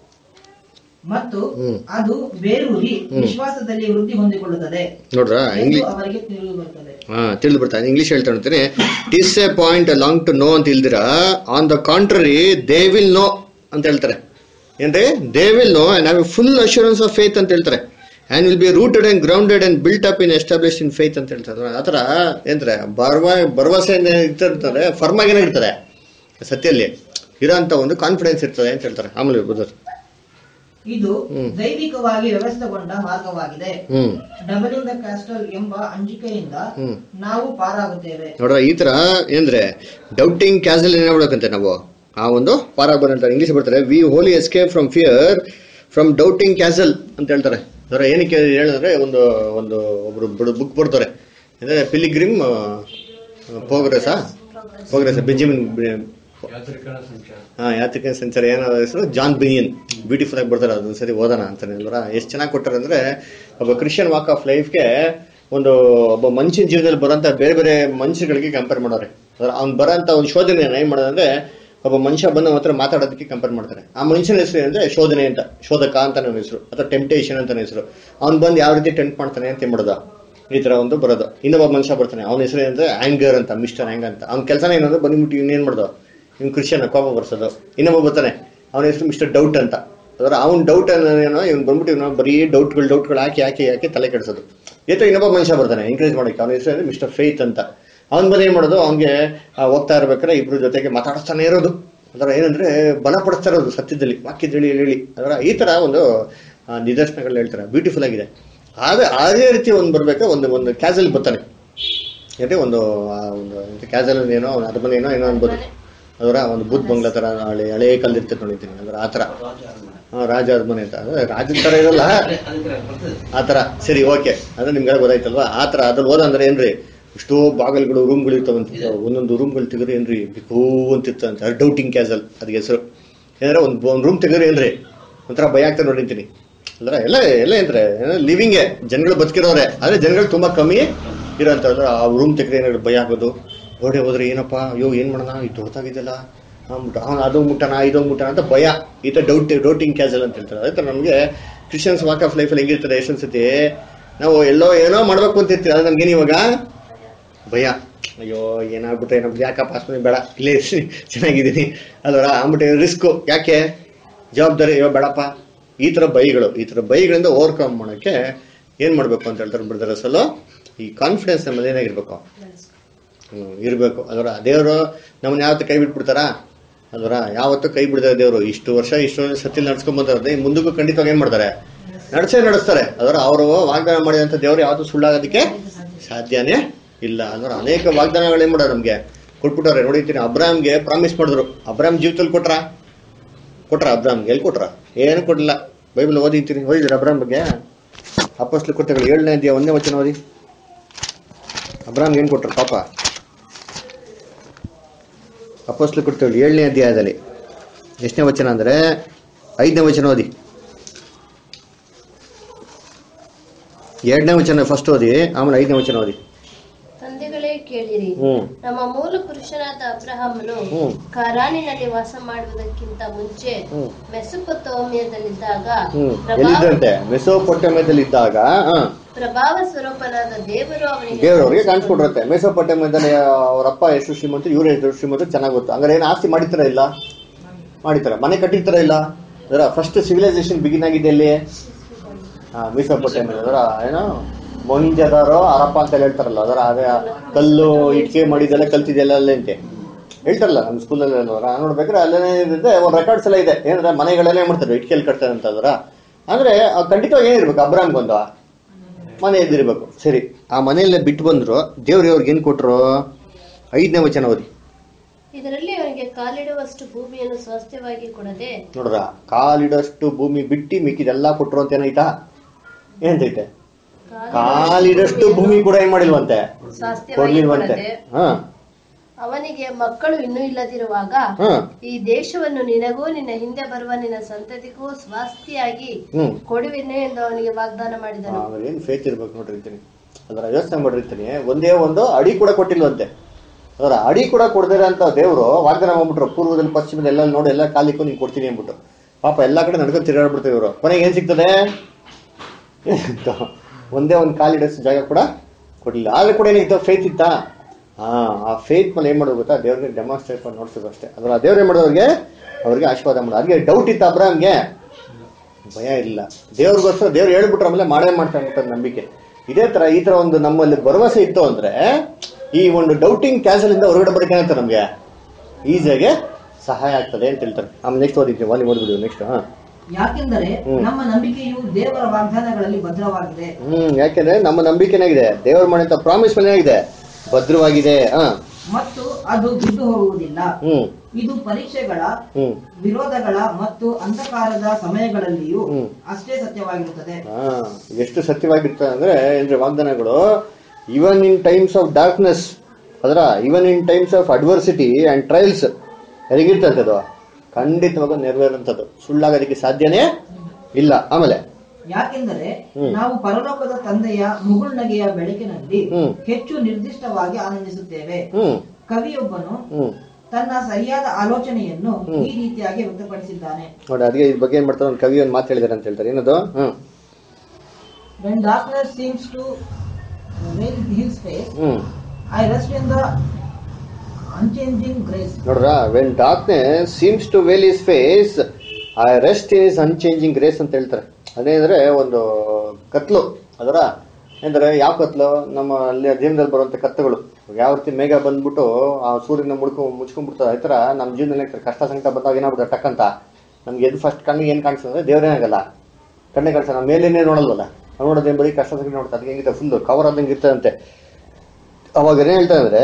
ಮತ್ತು ಹ್ಮ್. ಅದು ಬೇರೂರಿ ಹ್ಮ್. ವಿಶ್ವಾಸದಲ್ಲಿ ವೃದ್ಧಿ ಹೊಂದಿಕೊಳ್ಳುತ್ತದೆ ನೋಡ್ರಾ ಎಂದು ಇಂಗ್ಲಿಷ್ ಅವರಿಗೆ ತಿಳಿದು ಬರುತ್ತದೆ ಹಾ ತಿಳಿದು ಬರ್ತಾರೆ ಇಂಗ್ಲಿಷ್ ಹೇಳ್ತಾ ಇರ್ತೀನಿ ಟಿಸ್ A point long to no ಅಂತ ಇಲ್ದಿರ on the contrary they will no ಅಂತ ಹೇಳ್ತಾರೆ ಏನ್ರಿ they will no and have full assurance of faith ಅಂತ ಹೇಳ್ತಾರೆ and will be rooted and grounded and built up in establish in faith ಅಂತ ಹೇಳ್ತಾರೆ ಆ ಥರ ಏನಂತಾರೆ ಭರವ ಭರವಸೆ ಇರ್ತಾರೆ ಫರ್ಮ್ ಆಗೇನೆ ಇರ್ತದೆ ಸತ್ಯಲ್ಲಿ ಇರೋಂಥ ಒಂದು ಕಾನ್ಫಿಡೆನ್ಸ್ ಇರ್ತದೆ ಅಂತ ಹೇಳ್ತಾರೆ ಆಮೇಲೆ ಬುದ್ಧರು ಇದು ಹ್ಮ್. ದೈವಿಕವಾಗಿ ವ್ಯವಸ್ಥೆಗೊಂಡ ಮಾರ್ಗವಾಗಿದೆ ಹ್ಮ್ ಡಬಲಿಂಗ್ ದ ಕ್ಯಾಸ್ಟಲ್ ಎಂಬ ಅಂಜಿಕೆಯಿಂದ ಹ್ಮ್. ನಾವು ಪಾರಾಗುತ್ತೇವೆ ನೋಡ್ರ ಈ ತರ ಏನಂದ್ರೆ ಡೌಟಿಂಗ್ ಕ್ಯಾಸಲ್ ಏನ್ ಮಾಡ್ಬೇಕಂತೆ ನಾವು ಆ ಒಂದು ಪಾರ ಅಂತ ಇಂಗ್ಲಿಷ್ ಬರ್ತಾರೆ we wholly escape from fear from doubting castle ಅಂತ ಹೇಳ್ತಾರೆ ಅದರ ಏನಕ್ಕೆ ಹೇಳಿದ್ರೆ ಒಂದು ಒಂದು ಒಬ್ರು ಬುಕ್ ಬರ್ತಾರೆ ಅಂದ್ರೆ ಪಿಲಿಗ್ರಿಮ್ ಪ್ರೋಗ್ರೆಸ್ ಪ್ರೋಗ್ರೆಸ್ ಬೆಂಜಮಿನ್ ಯಾತ್ರಿಕರ ಸಂಚಾರ ಹಾ ಯಾತ್ರಿಕ ಸಂಚಾರ ಏನೋ ಹೆಸರು ಜಾನ್ ಬಿನಿಯನ್ ಬ್ಯೂಟಿಫುಲ್ ಆಗಿ ಬರ್ತಾರೆ ಅದೊಂದು ಸರಿ ಓದೋಣ ಅಂತಾನೆ ಅಲ್ವರ ಎಷ್ಟು ಚೆನ್ನಾಗಿ ಕೊಟ್ಟಾರೆ ಅಂದ್ರೆ ಒಬ್ಬ ಕ್ರಿಶ್ಚಿಯನ್ ವಾಕ್ ಆಫ್ ಲೈಫ್ಗೆ ಒಂದು ಒಬ್ಬ ಮನುಷ್ಯನ ಜೀವನದಲ್ಲಿ ಬರೋಂಥ ಬೇರೆ ಬೇರೆ ಮನುಷ್ಯಗಳಿಗೆ ಕಂಪೇರ್ ಮಾಡೋರೆ ಅವ್ನು ಬರೋಂಥ ಒಂದು ಶೋಧನೆ ಏನ್ ಮಾಡೋದಂದ್ರೆ ಒಬ್ಬ ಮನುಷ್ಯ ಬಂದು ಅವನ ಹತ್ರ ಮಾತಾಡೋದಕ್ಕೆ ಕಂಪೇರ್ ಮಾಡ್ತಾರೆ ಆ ಮನುಷ್ಯನ ಹೆಸರು ಏನಂದ್ರೆ ಶೋಧನೆ ಅಂತ ಶೋಧಕ ಅಂತ ನನ್ನ ಹೆಸರು ಅಥವಾ ಟೆಂಪ್ಟೇಷನ್ ಅಂತ ಹೆಸರು ಅವ್ನು ಬಂದು ಯಾವ ರೀತಿ ಟೆಂಟ್ ಮಾಡ್ತಾನೆ ಅಂತ ಮಾಡೋದು ಈ ತರ ಒಂದು ಬರೋದು ಇನ್ನೊಬ್ಬ ಮನುಷ್ಯ ಬರ್ತಾನೆ ಅವನ ಹೆಸರು ಏನಂದ್ರೆ ಆಂಗರ್ ಅಂತ ಮಿಸ್ಟರ್ ಆಂಗ್ ಅಂತ ಅವ್ನ ಕೆಲಸನ ಏನಂದ್ರೆ ಬಂದ್ಬಿಟ್ಟು ಇನ್ನೇನ್ ಮಾಡ್ದೋ ಇವ್ನು ಕ್ರಿಶ್ಚಿಯನ್ ಕೋಪ ಬರ್ಸೋದು ಇನ್ನೊಬ್ಬ ಬರ್ತಾನೆ ಅವನ ಹೆಸರು ಮಿಸ್ಟರ್ ಡೌಟ್ ಅಂತ ಅದರ ಅವ್ನ ಡೌಟ್ ಏನೋ ಇವ್ನು ಬಂದ್ಬಿಟ್ಟು ಇವನು ಬರೀ ಡೌಟ್ಗಳು ಡೌಟ್ಗಳು ಹಾಕಿ ಹಾಕಿ ಹಾಕಿ ತಲೆ ಕೆಡಿಸೋದು ಏತೋ ಇನ್ನೊಬ್ಬ ಮನುಷ್ಯ ಬರ್ತಾನೆ ಎಂಕರೇಜ್ ಮಾಡೋಕೆ ಅವನ ಹೆಸರು ಅಂದ್ರೆ ಮಿಸ್ಟರ್ ಫೇತ್ ಅಂತ ಅವ್ನ್ ಬಂದು ಏನ್ ಮಾಡೋದು ಅವ್ನಿಗೆ ಹೋಗ್ತಾ ಇರ್ಬೇಕಾದ್ರೆ ಇಬ್ರು ಜೊತೆಗೆ ಮಾತಾಡಿಸ್ತಾನೆ ಇರೋದು ಅದರ ಏನಂದ್ರೆ ಬಲಪಡಿಸ್ತಾ ಇರೋದು ಸತ್ಯದಲ್ಲಿ ವಾಕ್ಯದಲ್ಲಿ ಹೇಳಿ ಹೇಳಿ ಅದರ ಈ ತರ ಒಂದು ಆ, ನಿದರ್ಶನಗಳು ಹೇಳ್ತಾರೆ ಬ್ಯೂಟಿಫುಲ್ ಆಗಿದೆ ಆದ್ರೆ ಅದೇ ರೀತಿ ಒಂದು ಬರ್ಬೇಕಾದ್ರೆ ಒಂದು ಒಂದು ಕ್ಯಾಸಲ್ ಬರ್ತಾನೆ ಯಾಕೆ ಒಂದು ಆ ಒಂದು ಕ್ಯಾಸಲ್ ಏನೋ ಒಂದು ಅರಮನೆ ಏನೋ ಏನೋ ಅನ್ಬೋದು ಅದರ ಒಂದು ಬುದ್ಧ ಬಂಗ್ಲಾ ತರ ಹಳೆ ಹಳೆ ಕಲ್ದಿರ್ತದೆ ನೋಡಿದ್ದೀನಿ ಅಂದ್ರೆ ಆ ತರ ಹಾ, ರಾಜ ಅರಮನೆ ಅಂತ ಅಂದ್ರೆ ರಾಜನ ತರ ಇರಲ್ಲ ಆ ತರ ಸರಿ ಓಕೆ ಅಂದ್ರೆ ನಿಮ್ಗೆಲ್ಲ ಗೊತ್ತಾಯ್ತಲ್ವಾ ಆ ತರ ಅದ್ರಲ್ಲಿ ಓದಂದ್ರೆ ಏನ್ರಿ ಎಷ್ಟೋ ಬಾಗಲ್ಗಳು ರೂಮ್ಗಳು ಇರ್ತಾವಂತ ಒಂದೊಂದು ರೂಮ್ಗಳು ತೆಗೆದ್ರೆ ಏನ್ರಿ ಬಿಕೂ ಅಂತ ಇರ್ತಂತ ಡೌಟಿಂಗ್ ಕ್ಯಾಸಲ್ ಅದಕ್ಕೆ ಹೆಸರು ಏನಂದ್ರೆ ಒಂದು ಒಂದು ರೂಮ್ ತೆಗೆದ್ರೆ ಏನ್ರಿ ಒಂಥರ ಭಯ ಆಗ್ತಾ ನೋಡಿರ್ತೀನಿ ಅಲ್ರ ಎಲ್ಲ ಎಲ್ಲ ಏನ್ರೆ ಲಿವಿಂಗೇ ಜನಗಳು ಬದುಕಿರೋರೆ ಆದ್ರೆ ಜನಗಳು ತುಂಬಾ ಕಮ್ಮಿ ಇರೋಂಥ ಆ ರೂಮ್ ತೆಗೆದ್ರೆ ಏನಾದ್ರು ಭಯ ಆಗೋದು ಹೊರಡೆ ಹೋದ್ರೆ ಏನಪ್ಪ ಅಯ್ಯೋ ಏನ್ ಮಾಡೋಣ ಇದು ದೊಡ್ಡದಾಗಿದೆಯಲ್ಲ ಅವ್ನು ಅದು ಮುಟ್ಟಣ ಇದು ಮುಟ್ಟಣ ಅಂತ ಭಯ ಈ ತರ ಡೌಟ್ ಡೌಟಿಂಗ್ ಕ್ಯಾಸಲ್ ಅಂತ ಹೇಳ್ತಾರೆ ಅದೇ ತರ ನಮಗೆ ಕ್ರಿಶ್ಚಿಯನ್ಸ್ ವಾಕ್ ಆಫ್ ಲೈಫಲ್ಲಿ ಹೆಂಗಿರ್ತದೆ ಎಷ್ಟೊಂದು ಸತಿ ನಾವು ಎಲ್ಲೋ ಏನೋ ಮಾಡ್ಬೇಕು ಅಂತ ಇರ್ತೀವಿ ಅದು ನಮ್ಗೇನು ಇವಾಗ ಭಯ ಅಯ್ಯೋ ಏನಾಗ್ಬಿಟ್ರೆ ನಮ್ಗೆ ಯಾಕಪ್ಪ ಅಷ್ಟೊಂದು ಬೇಡ ಇಲ್ಲೇ ಇರ್ತೀನಿ, ಚೆನ್ನಾಗಿದ್ದೀನಿ ಅಲ್ವರ ಅಂದ್ಬಿಟ್ಟು ರಿಸ್ಕು ಯಾಕೆ ಜವಾಬ್ದಾರಿ ಅಯ್ಯೋ ಬೇಡಪ್ಪ ಈ ಥರ ಬೈಗಳು ಈ ಥರ ಬೈಗಳಿಂದ ಓವರ್ಕಮ್ ಮಾಡೋಕ್ಕೆ ಏನು ಮಾಡಬೇಕು ಅಂತ ಹೇಳ್ತಾರೆ ಬ್ರದರ್ ಅಸಲು ಈ ಕಾನ್ಫಿಡೆನ್ಸ್ ನಮ್ಮಲ್ಲಿ ಏನಾಗಿರ್ಬೇಕು ಹ್ಮ್, ಇರಬೇಕು ಅದರ ದೇವರು ನಮ್ಮನ್ನ ಯಾವತ್ತು ಕೈ ಬಿಟ್ಬಿಡ್ತಾರಾ ಅದರ ಯಾವತ್ತೂ ಕೈ ಬಿಡ್ತಾರೆ ದೇವರು ಇಷ್ಟು ವರ್ಷ ಇಷ್ಟು ವರ್ಷ ಸತ್ತಿಲ್ ನಡ್ಸ್ಕೊಂಡ್ ಬಂದ್ರೆ ಮುಂದಕ್ಕೂ ಖಂಡಿತವಾಗಿ ಏನ್ ಮಾಡ್ತಾರೆ ನಡ್ಸೇ ನಡೆಸ್ತಾರೆ ಅದರ ಅವರು ವಾಗ್ದಾನ ಮಾಡಿದಂತ ದೇವರು ಯಾವತ್ತೂ ಸುಳ್ಳಾಗೋದಕ್ಕೆ ಸಾಧ್ಯನೇ ಇಲ್ಲ ಅದರ ಅನೇಕ ವಾಗ್ದಾನಗಳು ಏನ್ ಮಾಡೋರು ನಮ್ಗೆ ಕೊಟ್ಬಿಟ್ಟವ್ರೆ ನೋಡಿರ್ತೀನಿ ಅಬ್ರಾಮ್ಗೆ ಪ್ರಾಮಿಸ್ ಮಾಡಿದ್ರು ಅಬ್ರಾಮ್ ಜೀವಿತದಲ್ಲಿ ಕೊಟ್ರ ಕೊಟ್ರ ಅಬ್ರಾಮ್ಗೆ ಎಲ್ಲಿ ಕೊಟ್ರ ಏನು ಕೊಡಲಿಲ್ಲ ಬೈಬಲ್ ಓದಿರ್ತೀನಿ ಓದಿದ್ರ ಅಬ್ರಾಮ್ ಬಗ್ಗೆ ಅಪ್ಪಸ್ಲು ಕೊಟ್ಟಗಳು ಏಳನೇ ಅಧ್ಯಾಯ ಒಂದನೇ ವಚನ ಓದಿ ಅಬ್ರಾಮ್ಗೆ ಏನು ಕೊಟ್ರು ಪಾಪ ಅಪೋಸ್ಲು ಕೊಡ್ತೇವೆ ಏಳನೇ ಅಧ್ಯಾಯದಲ್ಲಿ ಎಷ್ಟನೇ ವಚನ ಅಂದ್ರೆ ಐದನೇ ವಚನ ಓದಿ ಎರಡನೇ ವಚನ ಫಸ್ಟ್ ಓದಿ ಆಮೇಲೆ ಐದನೇ ವಚನ ಓದಿ ತಂದೆಗಳೇ ಕೇಳಿರಿ ಹ್ಮ್ ನಮ್ಮ ಮೂಲ ಪುರುಷನಾದ ಅಬ್ರಹಾಮನು ಹ್ಮ್. ಕಾರಾನಿನಲ್ಲಿ ವಾಸ ಮಾಡುವುದಕ್ಕಿಂತ ಮುಂಚೆ ಹ್ಮ್. ಮೆಸುಪತೋಮಿಯದಲ್ಲಿದ್ದಾಗ ಹ್ಮ್ ಪ್ರಭಾವ ಎಲ್ಲಿದ್ದಂತೆ ಮೆಸೋಪೊಟೆಮದಲ್ಲಿ ಇದ್ದಾಗ ಹಾ ಪ್ರಭಾವ ಸ್ವರೂಪನಾದ ದೇವರು ಅವನಿಗೆ ದೇವರವ್ರಿಗೆ ಕಾಣಿಸ್ಕೊಟ್ಟಿರುತ್ತೆ ಮೆಸೋಪೊಟೆಮದಲ್ಲಿ ಅವರಪ್ಪ ಎಷ್ಟು ಶ್ರೀಮಂತರು ಇವ್ರು ಎಷ್ಟು ಶ್ರೀಮಂತರು ಚೆನ್ನಾಗಿ ಗೊತ್ತು ಹಂಗಾರೆ ಏನು ಆಸ್ತಿ ಮಾಡಿತಾರ ಇಲ್ಲ ಮಾಡಿತಾರ ಮನೆ ಕಟ್ಟಿರ್ತಾರ ಇಲ್ಲ ಅದರ ಫಸ್ಟ್ ಸಿವಿಲೈಸೇಷನ್ ಬಿಗಿನ್ ಆಗಿದೆ ಎಲ್ಲಿ ಹಾ ಮೆಸೋಪೊಟೆಮಿಯಾ ಅದರ ಏನೋ ಮೊಹಿಂಜದಾರೋ ಅರಪ್ಪ ಅಂತ ಹೇಳ್ತಾರಲ್ಲ ಅದರ ಅದೇ ಕಲ್ಲು ಇಟ್ಕೆ ಮಾಡಿದೆಲ್ಲ ಕಲ್ತಿದೆಲ್ಲ ಅಲ್ಲೇ ಅಂತೆ ಹೇಳ್ತಾರಲ್ಲ ನಮ್ಮ ಸ್ಕೂಲಲ್ಲಿ ಅಲ್ವರ ನೋಡ್ಬೇಕಾದ್ರೆ ಅಲ್ಲೇ ಇದೆ ಒಂದು ರೆಕಾರ್ಡ್ಸ್ ಎಲ್ಲ ಇದೆ ಏನಂದ್ರೆ ಮನೆಗಳೆಲ್ಲ ಏನ್ ಮಾಡ್ತಾರೆ ಇಟ್ಕೆಲ್ ಕಟ್ತಾರೆ ಅಂತ ಅದರ ಅಂದ್ರೆ ಆ ಖಂಡಿತವಾಗಿ ಏನಿರ್ಬೇಕು ಅಬ್ರಾಮ್ಗೊಂದು ಮನೆ ಎದ್ದಿರ್ಬೇಕು ಸರಿ ಆ ಮನೆಯಲ್ಲೇ ಬಿಟ್ಟು ಬಂದ್ರು ದೇವ್ರು ಅವ್ರಿಗೆ ಏನ್ ಕೊಟ್ರು ಐದನೇ ವಚನ ಓದಿ ಇದರಲ್ಲಿ ಅವನಿಗೆ ಕಾಲಿಡುವಷ್ಟು ಭೂಮಿಯನ್ನು ಸ್ವಾಸ್ಥ್ಯವಾಗಿ ಕೊಡದೆ ನೋಡ್ರ ಕಾಲಿಡಷ್ಟು ಭೂಮಿ ಬಿಟ್ಟು ಮಿಕ್ಕಿದೆಲ್ಲ ಕೊಟ್ರು ಅಂತ ಏನೈತಾ ಏನಂತೈತೆ ಕಾಲಿಡಷ್ಟು ಭೂಮಿ ಕೂಡ ಏನ್ ಮಾಡಿಲ್ವಂತೆ ಸ್ವಾಸ್ಥ್ಯವಾಗಿ ಕೊಡ್ಲಿಲ್ವಂತೆ ಕೊಡದೆ ಹಾ ಅವನಿಗೆ ಮಕ್ಕಳು ಇನ್ನೂ ಇಲ್ಲದಿರುವಾಗ ಹಾ ಈ ದೇಶವನ್ನು ನಿನಗೂ ನಿನ್ನ ಹಿಂದೆ ಬರುವ ನಿನ್ನ ಸಂತತಿಗೂ ಸ್ವಾಸ್ಥ್ಯಾಗಿ ಹ್ಮ್ ಕೊಡುವೆನೆ ಎಂದು ಅವನಿಗೆ ವಾಗ್ದಾನ ಮಾಡಿದನು ಆಮೇಲೆ ಏನ್ ಫೇತ್ ಇರ್ಬೇಕು ನೋಡಿರ್ತೀನಿ ಅದರ ಯೋಚನೆ ಮಾಡಿರ್ತೀನಿ ಒಂದೇ ಒಂದು ಅಡಿ ಕೂಡ ಕೊಟ್ಟಿಲ್ವಂತೆ ಅದರ ಅಡಿ ಕೂಡ ಕೊಡದಿರ ಅಂತ ದೇವರು ವಾಗ್ದಾನ ಮಾಡ್ಬಿಟ್ರು ಪೂರ್ವದಲ್ಲಿ ಪಶ್ಚಿಮದಲ್ಲಿ ಎಲ್ಲ ನೋಡಿ ಎಲ್ಲ ಕಾಲಿಕ್ಕೂ ನೀನು ಕೊಡ್ತೀನಿ ಅಂದ್ಬಿಟ್ಟು ಪಾಪ ಎಲ್ಲಾ ಕಡೆ ನಡ್ಕೊಂಡು ತಿರುಗಾಡ್ಬಿಡ್ತಾರೆ ಇವರು ಕೊನೆಗೆ ಏನ್ ಸಿಗ್ತದೆ ಎಂತ? ಒಂದೇ ಒಂದು ಕಾಲಿಡೋಷ್ಟು ಜಾಗ ಕೂಡ ಕೊಡ್ಲಿಲ್ಲ ಆದ್ರೆ ಕೂಡ ಏನಿತ್ತು ಫೇತ್ ಇತ್ತಾ ಹಾ ಆ ಫೇತ್ ಮೇಲೆ ಏನ್ ಮಾಡೋದು ಗೊತ್ತಾ ದೇವ್ರಿಗೆ ಡೆಮಾನ್ಸ್ಟ್ರೇಟ್ ಮಾಡಿ ನೋಡ್ಸೋದು ಅಷ್ಟೇ ಅದ್ರ ಆ ದೇವ್ರು ಏನ್ ಮಾಡೋರಿಗೆ ಅವ್ರಿಗೆ ಆಶೀರ್ವಾದ ಮಾಡೋದು ಅದಕ್ಕೆ ಡೌಟ್ ಇತ್ತು ಅಬ್ರಾಮ್ಗೆ ಭಯ ಇಲ್ಲ ದೇವ್ರಿಗೋಸ್ಕರ ದೇವ್ರು ಹೇಳ್ಬಿಟ್ರೆ ಆಮೇಲೆ ಮಾಡೇ ಮಾಡ್ತಾರೆ ಅಂತ ನಂಬಿಕೆ ಇದೇ ತರ ಈ ತರ ಒಂದು ನಮ್ಮಲ್ಲಿ ಭರವಸೆ ಇತ್ತು ಅಂದ್ರೆ ಈ ಒಂದು ಡೌಟಿಂಗ್ ಕ್ಯಾನ್ಸಲ್ ಇಂದ ಹೊರಗಡೆ ಬರಕ್ಕೆ ಏನಾಗ್ತದೆ ನಮ್ಗೆ ಈಸಿಯಾಗಿ ಸಹಾಯ ಆಗ್ತದೆ ಅಂತ ಹೇಳ್ತಾರೆ ಆಮೇಲೆ ನೆಕ್ಸ್ಟ್ ಓದಿದ್ವಿ ವಾಲಿ ಓದ್ಬಿಡಿ ನೆಕ್ಸ್ಟ್ ಹಾ ಯಾಕೆಂದರೆ ಹ್ಮ್. ನಮ್ಮ ನಂಬಿಕೆಯು ದೇವರ ವಾಗ್ದಾನಗಳಲ್ಲಿ ಭದ್ರವಾಗಿದೆ ಹ್ಮ್ ಯಾಕೆಂದ್ರೆ ನಮ್ಮ ನಂಬಿಕೆ ಏನಾಗಿದೆ ದೇವ್ರ ಮಾಡಿದ ಪ್ರಾಮಿಸ್ ಮೇಲೆ ಏನಾಗಿದೆ ಭದ್ರವಾಗಿದೆ ಹಾ ಮತ್ತು ಅದು ಬಿದ್ದು ಹೋಗುವುದಿಲ್ಲ ಹ್ಮ್ ಇದು ಪರೀಕ್ಷೆಗಳ ಹ್ಮ್ ವಿರೋಧಗಳ ಮತ್ತು ಅಂಧಕಾರದ ಸಮಯಗಳಲ್ಲಿಯೂ ಹ್ಮ್. ಅಷ್ಟೇ ಸತ್ಯವಾಗಿರುತ್ತದೆ ಹಾ ಎಷ್ಟು ಸತ್ಯವಾಗಿರ್ತದೆ ಅಂದ್ರೆ ಏನ್ರಿ ವಾಗ್ದಾನಗಳು even in times of darkness ಅದರ even in times of adversity and trials ಹೇಗಿರ್ತದೆ ಖಂಡಿತವಾಗ ನೆರವೇರುವಂಥದ್ದು ಸುಳ್ಳಾಗೋದಕ್ಕೆ ಸಾಧ್ಯನೇ ಇಲ್ಲ ಆಮೇಲೆ ಯಾಕೆಂದರೆ ಹ್ಮ್. ನಾವು ಪರಲೋಕದ ತಂದೆಯ ಮುಗುಳ್ನಗೆಯ ಬೆಳಕಿನಲ್ಲಿ ಹ್ಮ್. ಹೆಚ್ಚು ನಿರ್ದಿಷ್ಟವಾಗಿ ಆನಂದಿಸುತ್ತೇವೆ ಹ್ಮ್ ಕವಿಯೊಬ್ಬನು ಹ್ಮ್ ತನ್ನ ಸರಿಯಾದ ಆಲೋಚನೆಯನ್ನು ಹ್ಮ್. ಈ ರೀತಿಯಾಗಿ ವ್ಯಕ್ತಪಡಿಸಿದ್ದಾನೆ ನೋಡಿ ಅದಕ್ಕೆ ಇದ್ರ ಬಗ್ಗೆ ಏನ್ ಮಾಡ್ತಾರೆ ಒಂದು ಕವಿ ಒಂದು ಮಾತು ಹೇಳಿದಾರೆ ಅಂತ ಹೇಳ್ತಾರೆ ಏನದು ಹ್ಮ್ When darkness seems to veil his face, hmm I rest in the unchanging grace. ನೋಡ್ರ when darkness seems to veil his face I rest in his unchanging grace ಅಂತ ಹೇಳ್ತಾರೆ ಅದೇಂದ್ರೆ ಒಂದು ಕತ್ಲು ಅದರ ಅಂದ್ರೆ ಯಾವ ಕತ್ಲು ನಮ್ಮ ಅಲ್ಲಿ ಜೀವನದಲ್ಲಿ ಬರುವಂತ ಕತ್ತುಗಳು ಯಾವ ರೀತಿ ಮೇಘ ಬಂದ್ಬಿಟ್ಟು ಆ ಸೂರ್ಯನ ಮುಡ್ಕೊ ಮುಚ್ಕೊಂಡ್ಬಿಡ್ತದೆ ಆ ಥರ ನಮ್ಮ ಜೀವನದಲ್ಲಿ ಆಗ್ತಾರೆ ಕಷ್ಟ ಸಂಕಟ ಬಂದಾಗ ಏನಾಗ್ಬಿಡ್ತಾರೆ ಟಕ್ ಅಂತ ನಮ್ಗೆ ಎದ್ದು ಫಸ್ಟ್ ಕಣ್ಣಿಗೆ ಏನು ಕಾಣಿಸ್ತದೆ ಅಂದ್ರೆ ದೇವ್ರೇ ಆಗಲ್ಲ ಕಣ್ಣೆ ಕಾಣಿಸ್ತದೆ ನಾವು ಮೇಲೇನೇ ನೋಡಲ್ವಲ್ಲ ನಾವು ನೋಡೋದೇನು ಬರೀ ಕಷ್ಟ ಸಂಕಟ ನೋಡ್ತಾರೆ ಅದಕ್ಕೆ ಹೆಂಗಿದೆ ಫುಲ್ ಕವರ್ ಆದಂಗೆ ಇರ್ತದಂತೆ ಅವಾಗ ಏನ್ ಹೇಳ್ತಾ ಅಂದ್ರೆ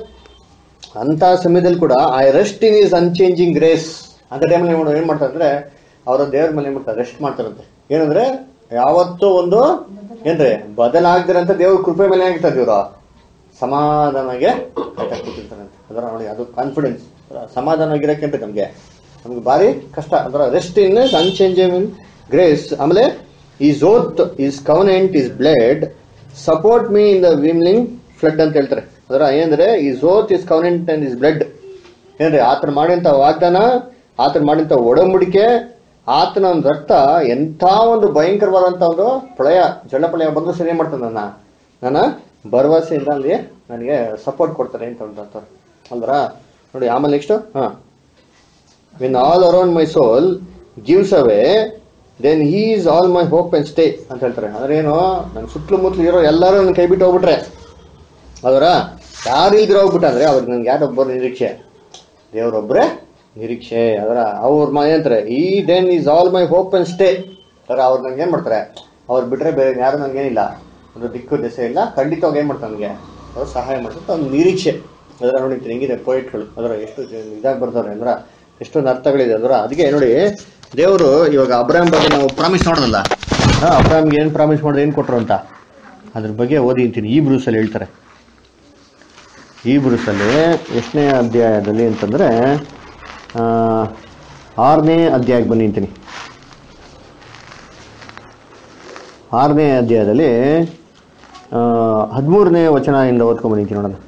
ಅಂತ ಸಮಯದಲ್ಲಿ ಕೂಡ I rest in his unchanging grace ಅಂತ ಟೈಮಲ್ಲಿ ಏನು ಏನ್ ಮಾಡ್ತಾರೆ ಅಂದ್ರೆ ಅವರ ದೇವ್ರ ಮೇಲೆ ಏನ್ ಮಾಡ್ತಾರೆ ರೆಸ್ಟ್ ಮಾಡ್ತಾರಂತೆ ಏನಂದ್ರೆ ಯಾವತ್ತೂ ಒಂದು ಏನ್ರಿ ಬದಲಾಗ್ದಿರಂತ ದೇವ್ರ ಕೃಪೆ ಮೇಲೆ ಆಗಿರ್ತಾರೆ ಇವರು ಸಮಾಧಾನಗೆ ಕಾಯ್ತಾ ಕೂತಿರ್ತಾರಂತೆ ಅದರ ನೋಡಿ ಅದು ಕಾನ್ಫಿಡೆನ್ಸ್ ಸಮಾಧಾನವಾಗಿರಕ್ಕೆ ನಮ್ಗೆ ನಮ್ಗೆ ಭಾರಿ ಕಷ್ಟ ಅದರ ರೆಸ್ಟ್ ಇನ್ ಅನ್ಚೇಂಜಿಂಗ್ ಗ್ರೇಸ್ ಆಮೇಲೆ his oath his covenant his blood support me in the whelming flood ಅಂತ ಹೇಳ್ತಾರೆ ಅದರ ಏನಂದ್ರೆ his oath his covenant and his blood ಏನ್ರಿ ಆತನ ಮಾಡಿದಂತ ವಾಗ್ದಾನ ಆತನ ಮಾಡಿದಂತ ಒಡಂಬಡಿಕೆ ಆತನ ಒಂದು ರಕ್ತ ಎಂಥ ಒಂದು ಭಯಂಕರವಾದಂತ ಒಂದು ಪ್ರಳಯ ಜಲಪ್ರಳಯ ಬಂದು ಸರಿ ಏನ್ ಮಾಡ್ತಾನೆ ನನ್ನ ನನ್ನ ಭರವಸೆಯಿಂದ ಅಲ್ಲಿ ನನಗೆ ಸಪೋರ್ಟ್ ಕೊಡ್ತಾರೆ ಅಂತ ಹೇಳ್ತಾರೆ ಅಲ್ದ್ರ ನೋಡಿ ಆಮೇಲೆ ನೆಕ್ಸ್ಟ್ ಹಾ when all around my soul gives away then he is all my hope and stay ಅಂತ ಹೇಳ್ತಾರೆ ಅಂದ್ರೆ ಏನು ನನ್ನ ಸುತ್ತಲೂ ಮುತ್ತಲು ಇರೋ ಎಲ್ಲರೂ ನನ್ನ ಕೈ ಬಿಟ್ಟು ಹೋಗ್ಬಿಟ್ರೆ ಅದರ ಯಾರು ಇಲ್ದಿರೋ ಹೋಗ್ಬಿಟ್ಟ ಅಂದ್ರೆ ಅವ್ರಿಗೆ ನನ್ಗೆ ಯಾರೊಬ್ಬರು ನಿರೀಕ್ಷೆ ದೇವರೊಬ್ಬರೇ ನಿರೀಕ್ಷೆ ಅದರ ಅವ್ರ ಮ ಏನಂತಾರೆ ಈ then is all my hope and stay ಅದರ ಅವ್ರು ನಂಗೆ ಏನ್ ಮಾಡ್ತಾರೆ ಅವ್ರು ಬಿಟ್ರೆ ಬೇರೆ ಯಾರು ನಂಗೇನಿಲ್ಲ ಒಂದು ದಿಕ್ಕು ದೆಸೆ ಇಲ್ಲ ಖಂಡಿತವಾಗಿ ಏನ್ ಮಾಡ್ತಾರೆ ನನಗೆ ಅವ್ರು ಸಹಾಯ ಮಾಡ್ತಾರೆ ಒಂದು ನಿರೀಕ್ಷೆ ಅದರ ನೋಡಿ ಹೆಂಗಿದೆ ಪೋಯಿಟ್ಗಳು ಅದರ ಎಷ್ಟು ಇದಾಗಿ ಬರ್ತಾರೆ ಅಂದ್ರ ಎಷ್ಟೊಂದು ಅರ್ಥಗಳಿದೆ ಅದರ ಅದಕ್ಕೆ ನೋಡಿ ದೇವರು ಇವಾಗ ಅಬ್ರಾಮ್ ಬಗ್ಗೆ ನಾವು ಪ್ರಾಮಿಸ್ ನೋಡೋದಲ್ಲ ಹಾ ಅಬ್ರಾಮ್ಗೆ ಏನು ಪ್ರಾಮಿಸ್ ಮಾಡೋದು ಏನು ಕೊಟ್ರು ಅಂತ ಅದ್ರ ಬಗ್ಗೆ ಓದಿ ಅಂತೀನಿ ಈ ಬ್ರೂಸಲ್ಲಿ ಹೇಳ್ತಾರೆ ಈ ಬ್ರೂಸಲ್ಲಿ ಎಷ್ಟನೇ ಅಧ್ಯಾಯದಲ್ಲಿ ಅಂತಂದ್ರೆ ಆ, ಆರನೇ ಅಧ್ಯಾಯಕ್ಕೆ ಬನ್ನಿ ಅಂತೀನಿ ಆರನೇ ಅಧ್ಯಾಯದಲ್ಲಿ ಆ, ಹದಿಮೂರನೇ ವಚನದಿಂದ ಓದ್ಕೊಂಡ್ಬಂದಿದ್ದೀನಿ ನೋಡೋಣ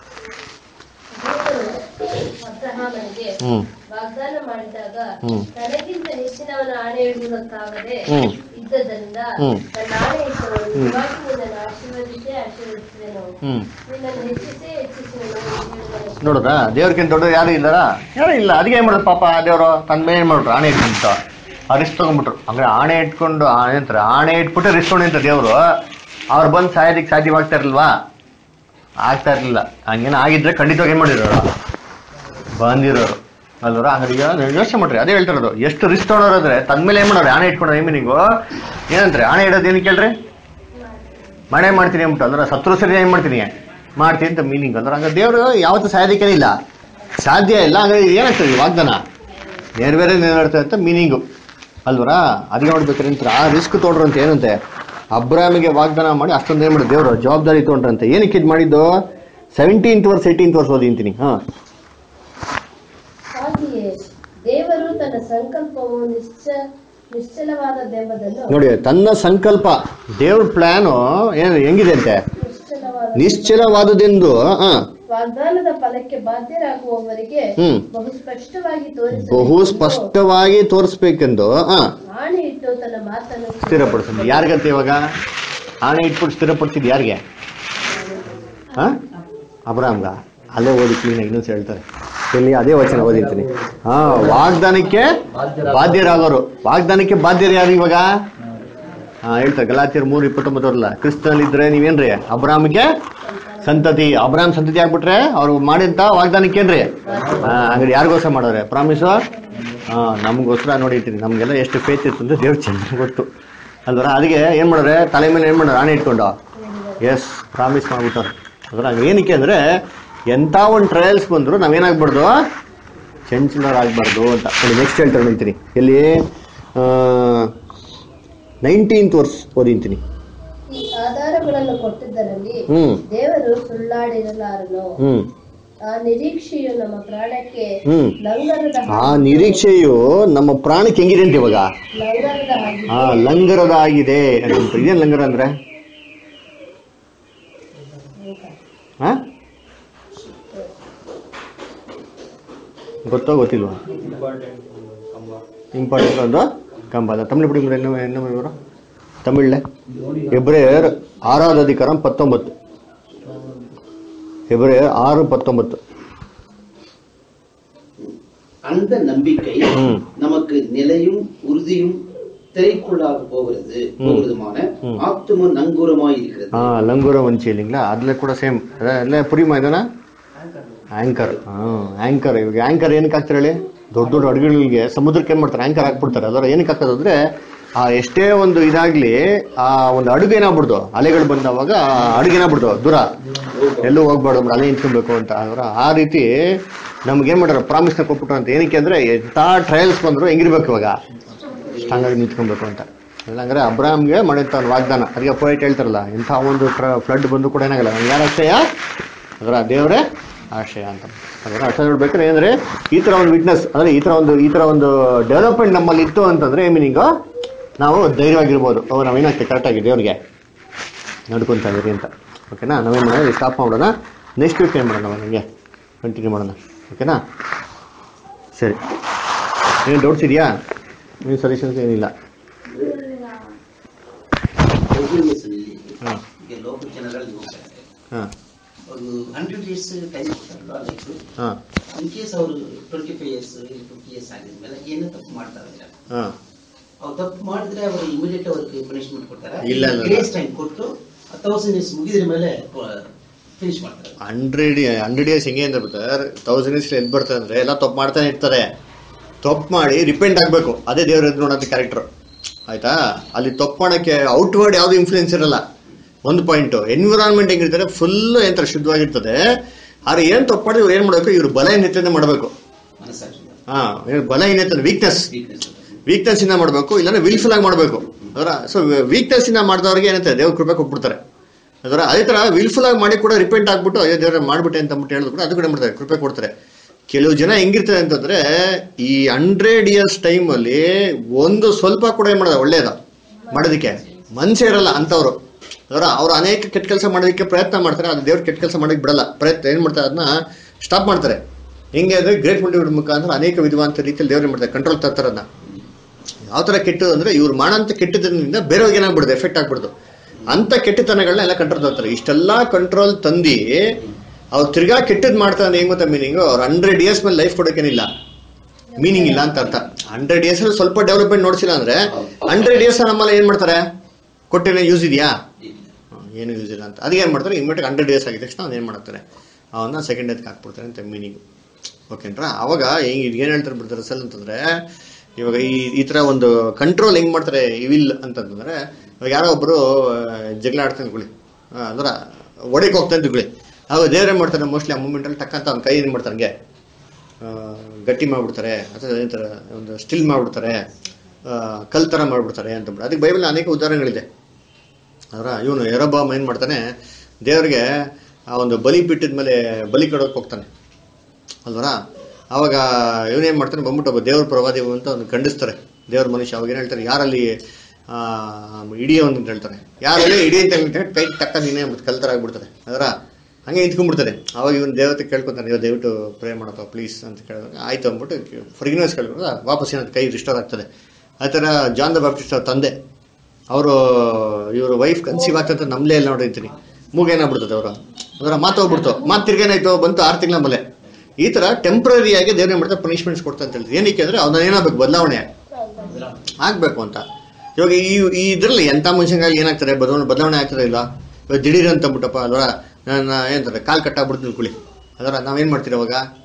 ಅಬ್ರಹಾಮನಿಗೆ ಹ್ಮ್ ವಾಗ್ದಾನ ಮಾಡಿದಾಗ ಹ್ಮ್. ತನಗಿಂತ ಹೆಚ್ಚಿನವನ ಆಣೆ ಇಡುವುದಕ್ಕಾಗದೆ ಹ್ಮ್. ಇದ್ದದರಿಂದ ಹ್ಮ್. ನನ್ನ ಆಣೆ ಇಟ್ಟವನು ಹ್ಮ್. ನಿಜವಾಗಿ ನಿನ್ನನ್ನು ಆಶೀರ್ವದಿಸೇ ಆಶೀರ್ವದಿಸುವೆನು ಹ್ಮ್ ನಿನ್ನನ್ನು ಹೆಚ್ಚಿಸೇ ಹೆಚ್ಚಿಸುವೆನು ಎಂದು ಹೇಳಿದನು. ನೋಡಿದ್ರ ದೇವ್ರಕ್ಕಿಂತ ದೊಡ್ಡ ಯಾರು ಇದ್ದಾರ ಯಾರು ಇಲ್ಲ ಅದಕ್ಕೆ ಏನ್ ಮಾಡೋದು ಪಾಪ ದೇವರು ತನ್ನ ಮೇಲೆ ಏನ್ ಮಾಡ್ಬಿಟ್ರು ಆಣೆ ಇಟ್ಕೊಂಡ್ಬಿಟ್ಟು ಆ ರಿಸ್ಕ್ ತಗೊಂಡ್ಬಿಟ್ರು ಅಂದ್ರೆ ಆಣೆ ಇಟ್ಕೊಂಡು ಆ- ಏನಂತಾರೆ ಆಣೆ ಇಟ್ಬಿಟ್ಟು ರಿಸ್ಕ್ ತೊಗೊಂಡಿಂತ ದೇವರು ಅವ್ರು ಬಂದು ಸಾಯೋದಕ್ಕೆ ಸಾಧ್ಯವಾಗ್ತಾ ಇರಲ್ವಾ ಆಗ್ತಾ ಇರ್ಲಿಲ್ಲ ಹಂಗೇನು ಆಗಿದ್ರೆ ಖಂಡಿತವಾಗಿ ಏನ್ ಮಾಡಿರೋರು ಬಂದಿರೋರು ಅಲ್ವರ ಹಂಗಾರೆ ಯೋಚನೆ ಮಾಡ್ರಿ ಅದೇ ಹೇಳ್ತಿರೋದು ಎಷ್ಟು ರಿಸ್ಕ್ ತೊಗೊಂಡೋರಾದ್ರೆ ತನ್ನ ಮೇಲೆ ಏನ್ ಮಾಡೋರು ಆಣೆ ಇಟ್ಕೊಂಡು ಮೀನಿಂಗು ಏನಂತಾರೆ ಆಣೆ ಇಡೋದು ಏನಕ್ಕೆ ಕೇಳ್ರಿ ಮನೆ ಮಾಡ್ತೀನಿ ಅಂದ್ಬಿಟ್ಟು ಅಂದ್ರೆ ಸತ್ರು ಸರಿ ಏನ್ ಮಾಡ್ತೀನಿ ಮಾಡ್ತೀನಿ ಅಂತ ಮೀನಿಂಗ್ ಅಂದ್ರೆ ಹಂಗ ದೇವರು ಯಾವತ್ತೂ ಸಾಯೋದಕ್ಕೆ ಇಲ್ಲ ಸಾಧ್ಯ ಇಲ್ಲ ಹಂಗಾರೆ ಏನಾಗ್ತದೆ ಈ ವಾಗ್ದಾನ ನೆರವೇರೇ ನೆರವೇರ್ತದೆ ಅಂತ ಮೀನಿಂಗು ಅಲ್ವರಾ ಅದಕ್ಕೆ ನೋಡ್ಬೇಕಾದ್ರೆ ಅಂತ ಆ ರಿಸ್ಕ್ ತೊಗೊಂಡ್ರು ಅಂತ ಏನಂತೆ ಅಬ್ರಾಮಿಗೆ ವಾಗ್ದಾನ ಮಾಡಿ ಅಷ್ಟೊಂದು ಏನು ಮಾಡಿದ್ರು ದೇವರು ಜವಾಬ್ದಾರಿ ತೊಗೊಂಡ್ರಂತೆ ಏನಕ್ಕೆ ಇದು ಮಾಡಿದ್ದು ಸೆವೆಂಟೀನ್ತ್ ವರ್ಸ್ ಏಯ್ಟೀನ್ತ್ ವರ್ಸ್ ಓದಿ ಅಂತೀನಿ ಹಾಂ ಹಾಗೆಯೇ ದೇವರು ತನ್ನ ಸಂಕಲ್ಪವು ನಿಶ್ಚ ನಿಶ್ಚಲವಾದದ್ದೆಂಬುದನ್ನು ನೋಡಿ ತನ್ನ ಸಂಕಲ್ಪ ದೇವ್ರ ಪ್ಲಾನು ಏನು ಹೆಂಗಿದೆ ಅಂತೆ ನಿಶ್ಚಲವಾದ ನಿಶ್ಚಲವಾದುದೆಂದು ಹಾಂ ವಾಗ್ದಾನದ ಫಲಕ್ಕೆ ಬಾಧ್ಯರಾಗುವವರಿಗೆ ಹ್ಮ್. ಬಹು ಸ್ಪಷ್ಟವಾಗಿ ತೋರಿಸ ಬಹು ಸ್ಪಷ್ಟವಾಗಿ ತೋರಿಸ್ಬೇಕೆಂದು ಹಾಂ ಆಣೆ ಇಟ್ಟು ತನ್ನ ಮಾತನ್ನು ಸ್ಥಿರಪಡಿಸಿದ್ವಿ ಯಾರಿಗಂತ ಇವಾಗ ಆಣೆ ಇಟ್ಬಿಟ್ಟು ಸ್ಥಿರಪಡಿಸಿದ್ ಯಾರಿಗೆ ಹಾ ಅಬ್ರಾಮ್ಗ ಅಲ್ಲೇ ಓದಿ ಕ್ಲೀನಾಗಿ ಇನ್ನೊಂದು ಹೇಳ್ತಾರೆ ಇಲ್ಲಿ ಅದೇ ವಚನ ಓದಿರ್ತೀನಿ ಹಾ ವಾಗ್ದಾನಕ್ಕೆ ಬಾಧ್ಯರಾಗೋರು ವಾಗ್ದಾನಕ್ಕೆ ಬಾಧ್ಯರು ಯಾರು ಇವಾಗ ಹಾ ಹೇಳ್ತಾರೆ ಗಲಾತಿಯರ್ ಮೂರು ಇಪ್ಪತ್ತೊಂಬತ್ತರಲ್ಲ ಕ್ರಿಸ್ತನಲ್ಲಿದ್ರೆ ನೀವೇನ್ರಿ ಅಬ್ರಾಮ್ಗೆ ಸಂತತಿ ಅಬ್ರಾಮ್ ಸಂತತಿ ಆಗ್ಬಿಟ್ರೆ ಅವ್ರು ಮಾಡಿದಂತ ವಾಗ್ದಾನಕ್ಕೆ ಏನ್ರಿ ಹಾ ಹಂಗಾರೆ ಯಾರಿಗೋಸ್ಕರ ಮಾಡೋರೆ ಪ್ರಾಮಿಸು ಹಾಂ ನಮಗೋಸ್ಕರ ನೋಡಿರ್ತೀನಿ ನಮಗೆಲ್ಲ ಎಷ್ಟು ಫೇತ್ ಇತ್ತು ಅಂತ ದೇವ್ರು ಚೆನ್ನಾಗಿ ಗೊತ್ತು ಅಲ್ವರ ಅದಕ್ಕೆ ಏನು ಮಾಡಿದ್ರೆ ತಲೆ ಮೇಲೆ ಏನು ಮಾಡೋರು ಆನೆ ಇಟ್ಕೊಂಡು ಎಸ್ ಪ್ರಾಮಿಸ್ ಮಾಡ್ಬಿಟ್ಟು ಅದ್ರ ಏನಕ್ಕೆ ಅಂದರೆ ಎಂಥ ಒಂದು ಟ್ರಯಲ್ಸ್ ಬಂದರೂ ನಾವೇನಾಗ್ಬಾರ್ದು ಚಂಚಲರಾಗಬಾರ್ದು ಅಂತ ನೋಡಿ ನೆಕ್ಸ್ಟ್ ಹೇಳ್ತಾರೆ ನಿಂತೀನಿ ಎಲ್ಲಿ ನೈನ್ಟೀನ್ತ್ ವರ್ಷ ಓದಿಂತೀನಿ ಈ ಆಧಾರಗಳನ್ನು ಕೊಟ್ಟಿದ್ದರಲ್ಲಿ ಹ್ಮ್. ದೇವರು ಸುಳ್ಳಾಡಿರಲಾರನು ಹ್ಮ್ ಆ ನಿರೀಕ್ಷೆಯು ನಮ್ಮ ಪ್ರಾಣಕ್ಕೆ ಹ್ಮ್. ಲಂಗರದ ಆ ನಿರೀಕ್ಷೆಯು ನಮ್ಮ ಪ್ರಾಣಕ್ಕೆ ಹೆಂಗಿದೆ ಅಂತ ಇವಾಗ ಲಂಗರದ ಹಾಗೆ ಆ ಲಂಗರದ ಆಗಿದೆ ಅಂತ. ಇದೇನ್ ಲಂಗರ ಅಂದ್ರೆ ಹಾ ಗೊತ್ತೋ ಗೊತ್ತಿಲ್ವಾ ಇಂಪಾರ್ಟೆಂಟ್ ಕಂಬ ಇಂಪಾರ್ಟೆಂಟ್ ಒಂದು ಕಂಬ ಅದ ತಮಿಳು ಬಿಡಿ என்ன என்ன ಇವರು ತಮಿಳ್ಲೆ ಎಬ್ರೇಯರ್ ಆರಾದ ಅಧಿಕಾರಂ ಪತ್ತೊಂಬತ್ತು எபிரேயர் ஆறு பத்தொன்பது அந்த நம்பிக்கை ம். நமக்கு நிலையும் உறுதியும் திரைக்குள்ளாக போகிறது போகிறதுமான ம். ஆத்தும நங்கூரமாய் இருக்கிறது ஆ லங்கூர வந்துச்சு இல்லைங்களா அதில் ಕೂಡ ಸೇಮ್ ಎಲ್ಲ ಪುರಿಮಾ ಇದನ್ನ ಆಂಕರ್ ಹಾಂ ಆಂಕರ್ ಇವಾಗ ಆಂಕರ್ ಏನಕ್ಕೆ ಹಾಕ್ತಾರೆ ಹೇಳಿ ದೊಡ್ಡ ದೊಡ್ಡ ಅಡುಗೆಗಳಿಗೆ ಸಮುದ್ರಕ್ಕೆ ಏನು ಮಾಡ್ತಾರೆ ಆಂಕರ್ ಹಾಕ್ಬಿಡ್ತಾರೆ ಅದರ ಏನಕ್ಕೆ ಹಾಕೋದು ಅಂದ್ರೆ ಆ ಎಷ್ಟೇ ಒಂದು ಇದಾಗ್ಲಿ ಆ ಒಂದು ಅಡುಗೆ ಏನಾಗ್ಬಿಡ್ದು ಅಲೆಗಳು ಬಂದವಾಗ ಆ ಅಡುಗೆ ಏನಾಗ್ಬಿಡ್ದು ದೂರ ಎಲ್ಲೂ ಹೋಗ್ಬಾರ್ದು ಅಂದ್ರೆ ಅಲೆ ನಿಂತ್ಕೊಬೇಕು ಅಂತ ಅದರ ಆ ರೀತಿ ನಮ್ಗೆ ಏನು ಮಾಡ್ಯಾರ ಪ್ರಾಮಿಸ್ನ ಕೊಟ್ಬಿಟ್ರು ಅಂತ ಏನಕ್ಕೆ ಅಂದ್ರೆ ಎಂಥ ಟ್ರಯಲ್ಸ್ ಬಂದ್ರು ಹೆಂಗಿರ್ಬೇಕು ಇವಾಗ ಸ್ಟ್ರಾಂಗ್ ಆಗಿ ನಿಂತ್ಕೊಬೇಕು ಅಂತ ಇಲ್ಲಾಂದ್ರೆ ಅಬ್ರಾಮ್ಗೆ ಮಾಡಿದಂಥ ಒಂದು ವಾಗ್ದಾನ ಅದಕ್ಕೆ ಪೋಯಿಟ್ ಹೇಳ್ತಾರಲ್ಲ ಇಂಥ ಒಂದು ಫ್ಲಡ್ ಬಂದು ಕೂಡ ಏನಾಗಲ್ಲ ಅವ್ನಿಗೆ ಯಾರ ಆಶ್ರಯ ಅದರ ದೇವರೇ ಆಶ್ರಯ ಅಂತ ಅದರ ಅರ್ಥ ನೋಡ್ಬೇಕಾದ್ರೆ ಏನಂದ್ರೆ ಈ ಥರ ಒಂದು ವಿಟ್ನೆಸ್ ಅಂದ್ರೆ ಈ ಥರ ಒಂದು ಈ ಥರ ಒಂದು ಡೆವಲಪ್ಮೆಂಟ್ ನಮ್ಮಲ್ಲಿ ಇತ್ತು ಅಂತಂದ್ರೆ ಮೀನಿಂಗು ನಾವು ಧೈರ್ಯವಾಗಿರ್ಬೋದು ಅವು ನಾವೇನಾಗ್ತದೆ ಕರೆಕ್ಟಾಗಿ ದೇವ್ರಿಗೆ ನಡ್ಕೊತಾ ಇದ್ದೀರಿ ಅಂತ ಓಕೆನಾ ನಾವೇನು ಮಾಡೋಣ ಸ್ಟಾಪ್ ಮಾಡೋಣ ನೆಕ್ಸ್ಟ್ ವೀಕ್ ಏನು ಮಾಡೋಣ ನನಗೆ ಕಂಟಿನ್ಯೂ ಮಾಡೋಣ ಓಕೆನಾ ಸರಿ ಏನು ಡೌಟ್ಸ್ ಇದೆಯಾ ಏನು ಸಜೆಷನ್ಸ್ ಏನಿಲ್ಲ ಪೌರ್ಣಿಮೆಸಲ್ಲಿ ಹಾಂ ಈಗ ಲೋಕ ಜನರಲ್ಲಿ ಹೋಗ್ತಾರೆ ಹಾಂ ಒಂದು ಹಂಡ್ರೆಡ್ ಇಯರ್ಸ್ ಟೈಮ್ ಕೊಡ್ತಾರಲ್ಲ ಲೈಕ್ ಹಾಂ ಇನ್ ಕೇಸ್ ಅವರು twenty five years fifty years ಆಗಿದ್ಮೇಲೆ ಏನೋ ತಪ್ಪು ಮಾಡ್ತಾರೆ ಹಾಂ ಅವ್ರು ತಪ್ಪು ಮಾಡಿದ್ರೆ ಅವರು ಇಮಿಡಿಯೇಟ್ ಅವ್ರಿಗೆ ಪನಿಷ್ಮೆಂಟ್ ಕೊಡ್ತಾರೆ ಇಲ್ಲ, ಇಲ್ಲ. ಗ್ರೇಸ್ ಟೈಮ್ ಕೊಟ್ಟು ತೌಸಂಡ್ ಇಯರ್ಸ್ ಮುಗಿದ್ರ ಮೇಲೆ ಫಿನಿಶ್ ಮಾಡ್ತಾರೆ ಹಂಡ್ರೆಡ್ ಹಂಡ್ರೆಡ್ ಇಯರ್ಸ್ ಹೆಂಗೆ ಅಂತ ಬರ್ತಾರೆ ತೌಸಂಡ್ ಇಯರ್ಸ್ ಎಲ್ಲಿ ಬರ್ತಾರೆ ಅಂದರೆ ಎಲ್ಲ ತಪ್ಪು ಮಾಡ್ತಾನೆ ಇರ್ತಾರೆ ತಪ್ಪು ಮಾಡಿ ರಿಪೆಂಟ್ ಆಗಬೇಕು ಅದೇ ದೇವ್ರ ಎದ್ದು ನೋಡೋಂಥ ಕ್ಯಾರೆಕ್ಟರ್ ಆಯ್ತಾ ಅಲ್ಲಿ ತಪ್ಪು ಮಾಡೋಕ್ಕೆ ಔಟ್ವರ್ಡ್ ಯಾವುದು ಇನ್ಫ್ಲೂಯೆನ್ಸ್ ಇರಲ್ಲ ಒಂದು ಪಾಯಿಂಟು ಎನ್ವಿರಾನ್ಮೆಂಟ್ ಹೆಂಗಿರ್ತಾರೆ ಫುಲ್ ಏನಂತಾರೆ ಶುದ್ಧವಾಗಿರ್ತದೆ ಆದ್ರೆ ಏನು ತಪ್ಪು ಮಾಡಿದ್ರೆ ಇವ್ರು ಏನು ಮಾಡಬೇಕು ಇವ್ರು ಬಲಹೀನತೆಯಿಂದ ಮಾಡಬೇಕು ಮನಸ್ಸಾಕ್ಷಿ ಹಾಂ ಬಲಹೀನತೆ ವೀಕ್ನೆಸ್ ವೀಕ್ನೆಸ್ ವೀಕ್ನೆಸ್ ಇಂದ ಮಾಡಬೇಕು ಇಲ್ಲಾಂದ್ರೆ ವಿಲ್ಫುಲ್ ಆಗಿ ಮಾಡಬೇಕು ಅದರ ಸೊ ವೀಕ್ನೆಸ್ ಇಂದ ಮಾಡಿದವ್ರಿಗೆ ಏನಂತೆ ದೇವ್ರ ಕೃಪೆ ಕೊಟ್ಬಿಡ್ತಾರೆ ಅದರ ಅದೇ ತರ ವಿಲ್ಫುಲ್ ಆಗಿ ಮಾಡಿ ಕೂಡ ರಿಪೆಂಟ್ ಆಗ್ಬಿಟ್ಟು ಅಯ್ಯೋ ದೇವ್ರ ಮಾಡ್ಬಿಟ್ಟೆ ಅಂತ ಅಂದ್ಬಿಟ್ಟು ಹೇಳಿದ್ರು ಕೂಡ ಅದು ಕೂಡ ಮಾಡ್ತಾರೆ ಕೃಪೆ ಕೊಡ್ತಾರೆ ಕೆಲವು ಜನ ಹೆಂಗಿರ್ತದೆ ಅಂತಂದ್ರೆ ಈ ಹಂಡ್ರೆಡ್ ಇಯರ್ಸ್ ಟೈಮ್ ಅಲ್ಲಿ ಒಂದು ಸ್ವಲ್ಪ ಕೂಡ ಏನ್ ಮಾಡೋದು ಒಳ್ಳೇದ ಮಾಡೋದಕ್ಕೆ ಮನ್ಸೇ ಇರಲ್ಲ ಅಂತವ್ರು ಅದರ ಅವ್ರು ಅನೇಕ ಕೆಟ್ಟ ಕೆಲಸ ಮಾಡೋದಕ್ಕೆ ಪ್ರಯತ್ನ ಮಾಡ್ತಾರೆ ಅದು ದೇವ್ರ ಕೆಟ್ಟ ಕೆಲಸ ಮಾಡೋದಕ್ಕೆ ಬಿಡಲ್ಲ ಪ್ರಯತ್ನ ಏನ್ ಮಾಡ್ತಾರೆ ಅದನ್ನ ಸ್ಟಾಪ್ ಮಾಡ್ತಾರೆ ಹೆಂಗೆ ಅಂದ್ರೆ ಗ್ರೇಟ್ ಮುಂಡಿ ಮುಖಾಂತರ ಅನೇಕ ವಿಧವಾಂತ ರೀತಿಯಲ್ಲಿ ದೇವ್ರು ಏನ್ ಮಾಡ್ತಾರೆ ಕಂಟ್ರೋಲ್ ತರ್ತಾರೆ ಅದನ್ನ ಯಾವ ಥರ ಕೆಟ್ಟದು ಅಂದ್ರೆ ಇವ್ರು ಮಾಡೋಂಥ ಕೆಟ್ಟದ್ರಿಂದ ಬೇರೆಯವ್ರಿಗೆ ಏನಾಗ್ಬಿಡುದು ಎಫೆಕ್ಟ್ ಆಗ್ಬಿಡುದು ಅಂತ ಕೆಟ್ಟತನಗಳನ್ನ ಎಲ್ಲ ಕಂಟ್ರೋಲ್ ತರ್ತಾರೆ ಇಷ್ಟೆಲ್ಲ ಕಂಟ್ರೋಲ್ ತಂದಿ ಅವ್ರು ತಿರ್ಗಾ ಕೆಟ್ಟದ್ ಮಾಡ್ತಾರೆ ಹೆಂಗ್ ಗೊತ್ತಾ ಮೀನಿಂಗ್ ಅವ್ರು ಹಂಡ್ರೆಡ್ ಇಯರ್ಸ್ ಮೇಲೆ ಲೈಫ್ ಕೊಡೋಕೇನಿಲ್ಲ ಮೀನಿಂಗ್ ಇಲ್ಲ ಅಂತ ಅರ್ಥ ಹಂಡ್ರೆಡ್ ಇಯರ್ಸ್ ಅಲ್ಲಿ ಸ್ವಲ್ಪ ಡೆವಲಪ್ಮೆಂಟ್ ನೋಡ್ಸಿಲ್ಲ ಅಂದ್ರೆ ಹಂಡ್ರೆಡ್ ಇಯರ್ಸ್ ನಮ್ಮಲ್ಲಿ ಏನ್ ಮಾಡ್ತಾರೆ ಕೊಟ್ಟಿರೋ ಯೂಸ್ ಇದೆಯಾ ಹ್ಮ್, ಏನು ಯೂಸ್ ಇಲ್ಲ ಅಂತ ಅದಕ್ಕೆ ಏನ್ ಮಾಡ್ತಾರೆ ಇಮ್ಮಿಡಿಯೇಟ್ ಹಂಡ್ರೆಡ್ ಇಯರ್ಸ್ ಆಗಿದ ತಕ್ಷಣ ಅವ್ನು ಏನ್ ಮಾಡ್ತಾರೆ ಅವನ್ನ ಸೆಕೆಂಡ್ ಎತ್ಗೆ ಹಾಕ್ಬಿಡ್ತಾರೆ ಅಂತ ಮೀನಿಂಗ್ ಓಕೆನ್ರಾ ಅವಾಗ ಹೆಂಗ್ ಏನ್ ಹೇಳ್ತಾರೆ ಬಿಡ್ತಾರೆ ಸಲ್ ಅಂತಂದ್ರೆ ಇವಾಗ ಈ ಈ ತರ ಒಂದು ಕಂಟ್ರೋಲ್ ಹೆಂಗ್ ಮಾಡ್ತಾರೆ ಇವಿಲ್ ಅಂತಂದ್ರೆ ಇವಾಗ ಯಾರೋ ಒಬ್ರು ಆ, ಜಗಳ ಆಡ್ತಾನೆ ಗುಳಿ ಅಂದ್ರ ಒಡೆಗೆ ಹೋಗ್ತಾ ಗುಳಿ ಅವಾಗ ದೇವ್ರ ಏನ್ ಮಾಡ್ತಾರೆ ಮೋಸ್ಟ್ಲಿ ಆ ಮೂಮೆಂಟ್ ಅಲ್ಲಿ ಟಕ್ಕಂತ ಅವ್ನ ಕೈ ಏನ್ ಮಾಡ್ತಾರೆ ಹಂಗೆ ಆ, ಗಟ್ಟಿ ಮಾಡ್ಬಿಡ್ತಾರೆ ಅಥವಾ ಏನಂತಾರ ಒಂದು ಸ್ಟಿಲ್ ಮಾಡ್ಬಿಡ್ತಾರೆ ಆ, ಕಲ್ ಥರ ಮಾಡ್ಬಿಡ್ತಾರೆ ಅಂತ ಬಿಟ್ಟು ಅದಕ್ಕೆ ಬೈಬಲ್ ಅನೇಕ ಉದಾಹರಣೆಗಳಿದೆ ಅದರ ಇವನು ಎರಬಾಮ್ ಏನು ಮಾಡ್ತಾನೆ ದೇವರಿಗೆ ಆ ಒಂದು ಬಲಿ ಬಿಟ್ಟಿದ ಮೇಲೆ ಬಲಿ ಕೊಡೋಕೆ ಹೋಗ್ತಾನೆ ಅಲ್ವರ ಅವಾಗ ಇವನೇನು ಮಾಡ್ತಾನೆ ಬಂದ್ಬಿಟ್ಟು ಒಬ್ಬ ದೇವ್ರ ಪ್ರವಾದಿ ಅಂತ ಒಂದು ಖಂಡಿಸ್ತಾರೆ ದೇವ್ರ ಮನುಷ್ಯ ಅವಾಗ ಏನು ಹೇಳ್ತಾರೆ ಯಾರಲ್ಲಿ ಆ, ಇಡೀ ಒಂದು ಅಂತ ಹೇಳ್ತಾರೆ ಯಾರಲ್ಲಿ ಇಡೀ ಅಂತ ಹೇಳ್ತಾರೆ ಕೈ ಟಕ್ಕ ನೀನೇ ಅಂದ್ಬಿಟ್ಟು ಕಲ್ತರ ಆಗ್ಬಿಡ್ತಾರೆ ಅದರ ಹಂಗೆ ನಿಂತ್ಕೊಂಡ್ಬಿಡ್ತಾರೆ ಅವಾಗ ಇವನು ದೇವತೆ ಕೇಳ್ಕೊತಾನೆ ನೀವು ದಯವಿಟ್ಟು ಪ್ರೇ ಮಾಡಪ್ಪ ಪ್ಲೀಸ್ ಅಂತ ಕೇಳಿದಾಗ ಆಯ್ತು ಅಂದ್ಬಿಟ್ಟು ಫರ್ಗಿನಸ್ ಕೇಳ್ಕೊಂಡ್ರೆ ವಾಪಸ್ ಏನಾದ್ರು ಕೈ ರಿಸ್ಟೋರ್ ಆಗ್ತದೆ ಆ ಥರ ಜಾನ್ ದ ಬಾಪ್ಟಿಸ್ಟ್ ಅವ್ರ ತಂದೆ ಅವರು ಇವ್ರ ವೈಫ್ ಕನ್ಸೀವ್ ಆಗ್ತಂತ ನಮ್ಲೇ ಎಲ್ಲ ನೋಡಿರ್ತೀನಿ ಮೂಗೇನಾಗ್ಬಿಡ್ತದೆ ಅವರು ಅದರ ಮಾತು ಹೋಗ್ಬಿಡ್ತು ಮಾತು ತಿರ್ಗೇನಾಯ್ತು ಬಂತು ಆರು ತಿಂಗಳ ಮೇಲೆ ಈ ತರ ಟೆಂಪ್ರರಿ ಆಗಿ ದೇವ್ರ ಏನ್ ಮಾಡ್ತಾರೆ ಪನಿಷ್ಮೆಂಟ್ಸ್ ಕೊಡ್ತಾ ಅಂತ ಹೇಳ್ತೀವಿ ಏನಕ್ಕೆ ಅಂದ್ರೆ ಅವನ ಏನಾಗಬೇಕು ಬದಲಾವಣೆ ಆಗ್ಬೇಕು ಅಂತ ಇವಾಗ ಈ ಈ ಇದ್ರಲ್ಲಿ ಎಂಥ ಮನುಷ್ಯಂಗಾಗಿ ಏನಾಗ್ತಾರೆ ಬದಲಾವಣೆ ಬದಲಾವಣೆ ಆಗ್ತದೆ ಇಲ್ಲ ಇವಾಗ ದಿಢೀರ್ ಅಂತ ಅಂದ್ಬಿಟ್ಟಪ್ಪ ಅಲ್ವಾ ನನ್ನ ಏನಂತಾರೆ ಕಾಲ್ ಕಟ್ಟಾಗ್ಬಿಡ್ತು ಕುಳಿ ಅದರ ನಾವೇನ್ ಮಾಡ್ತೀರಿ ಅವಾಗ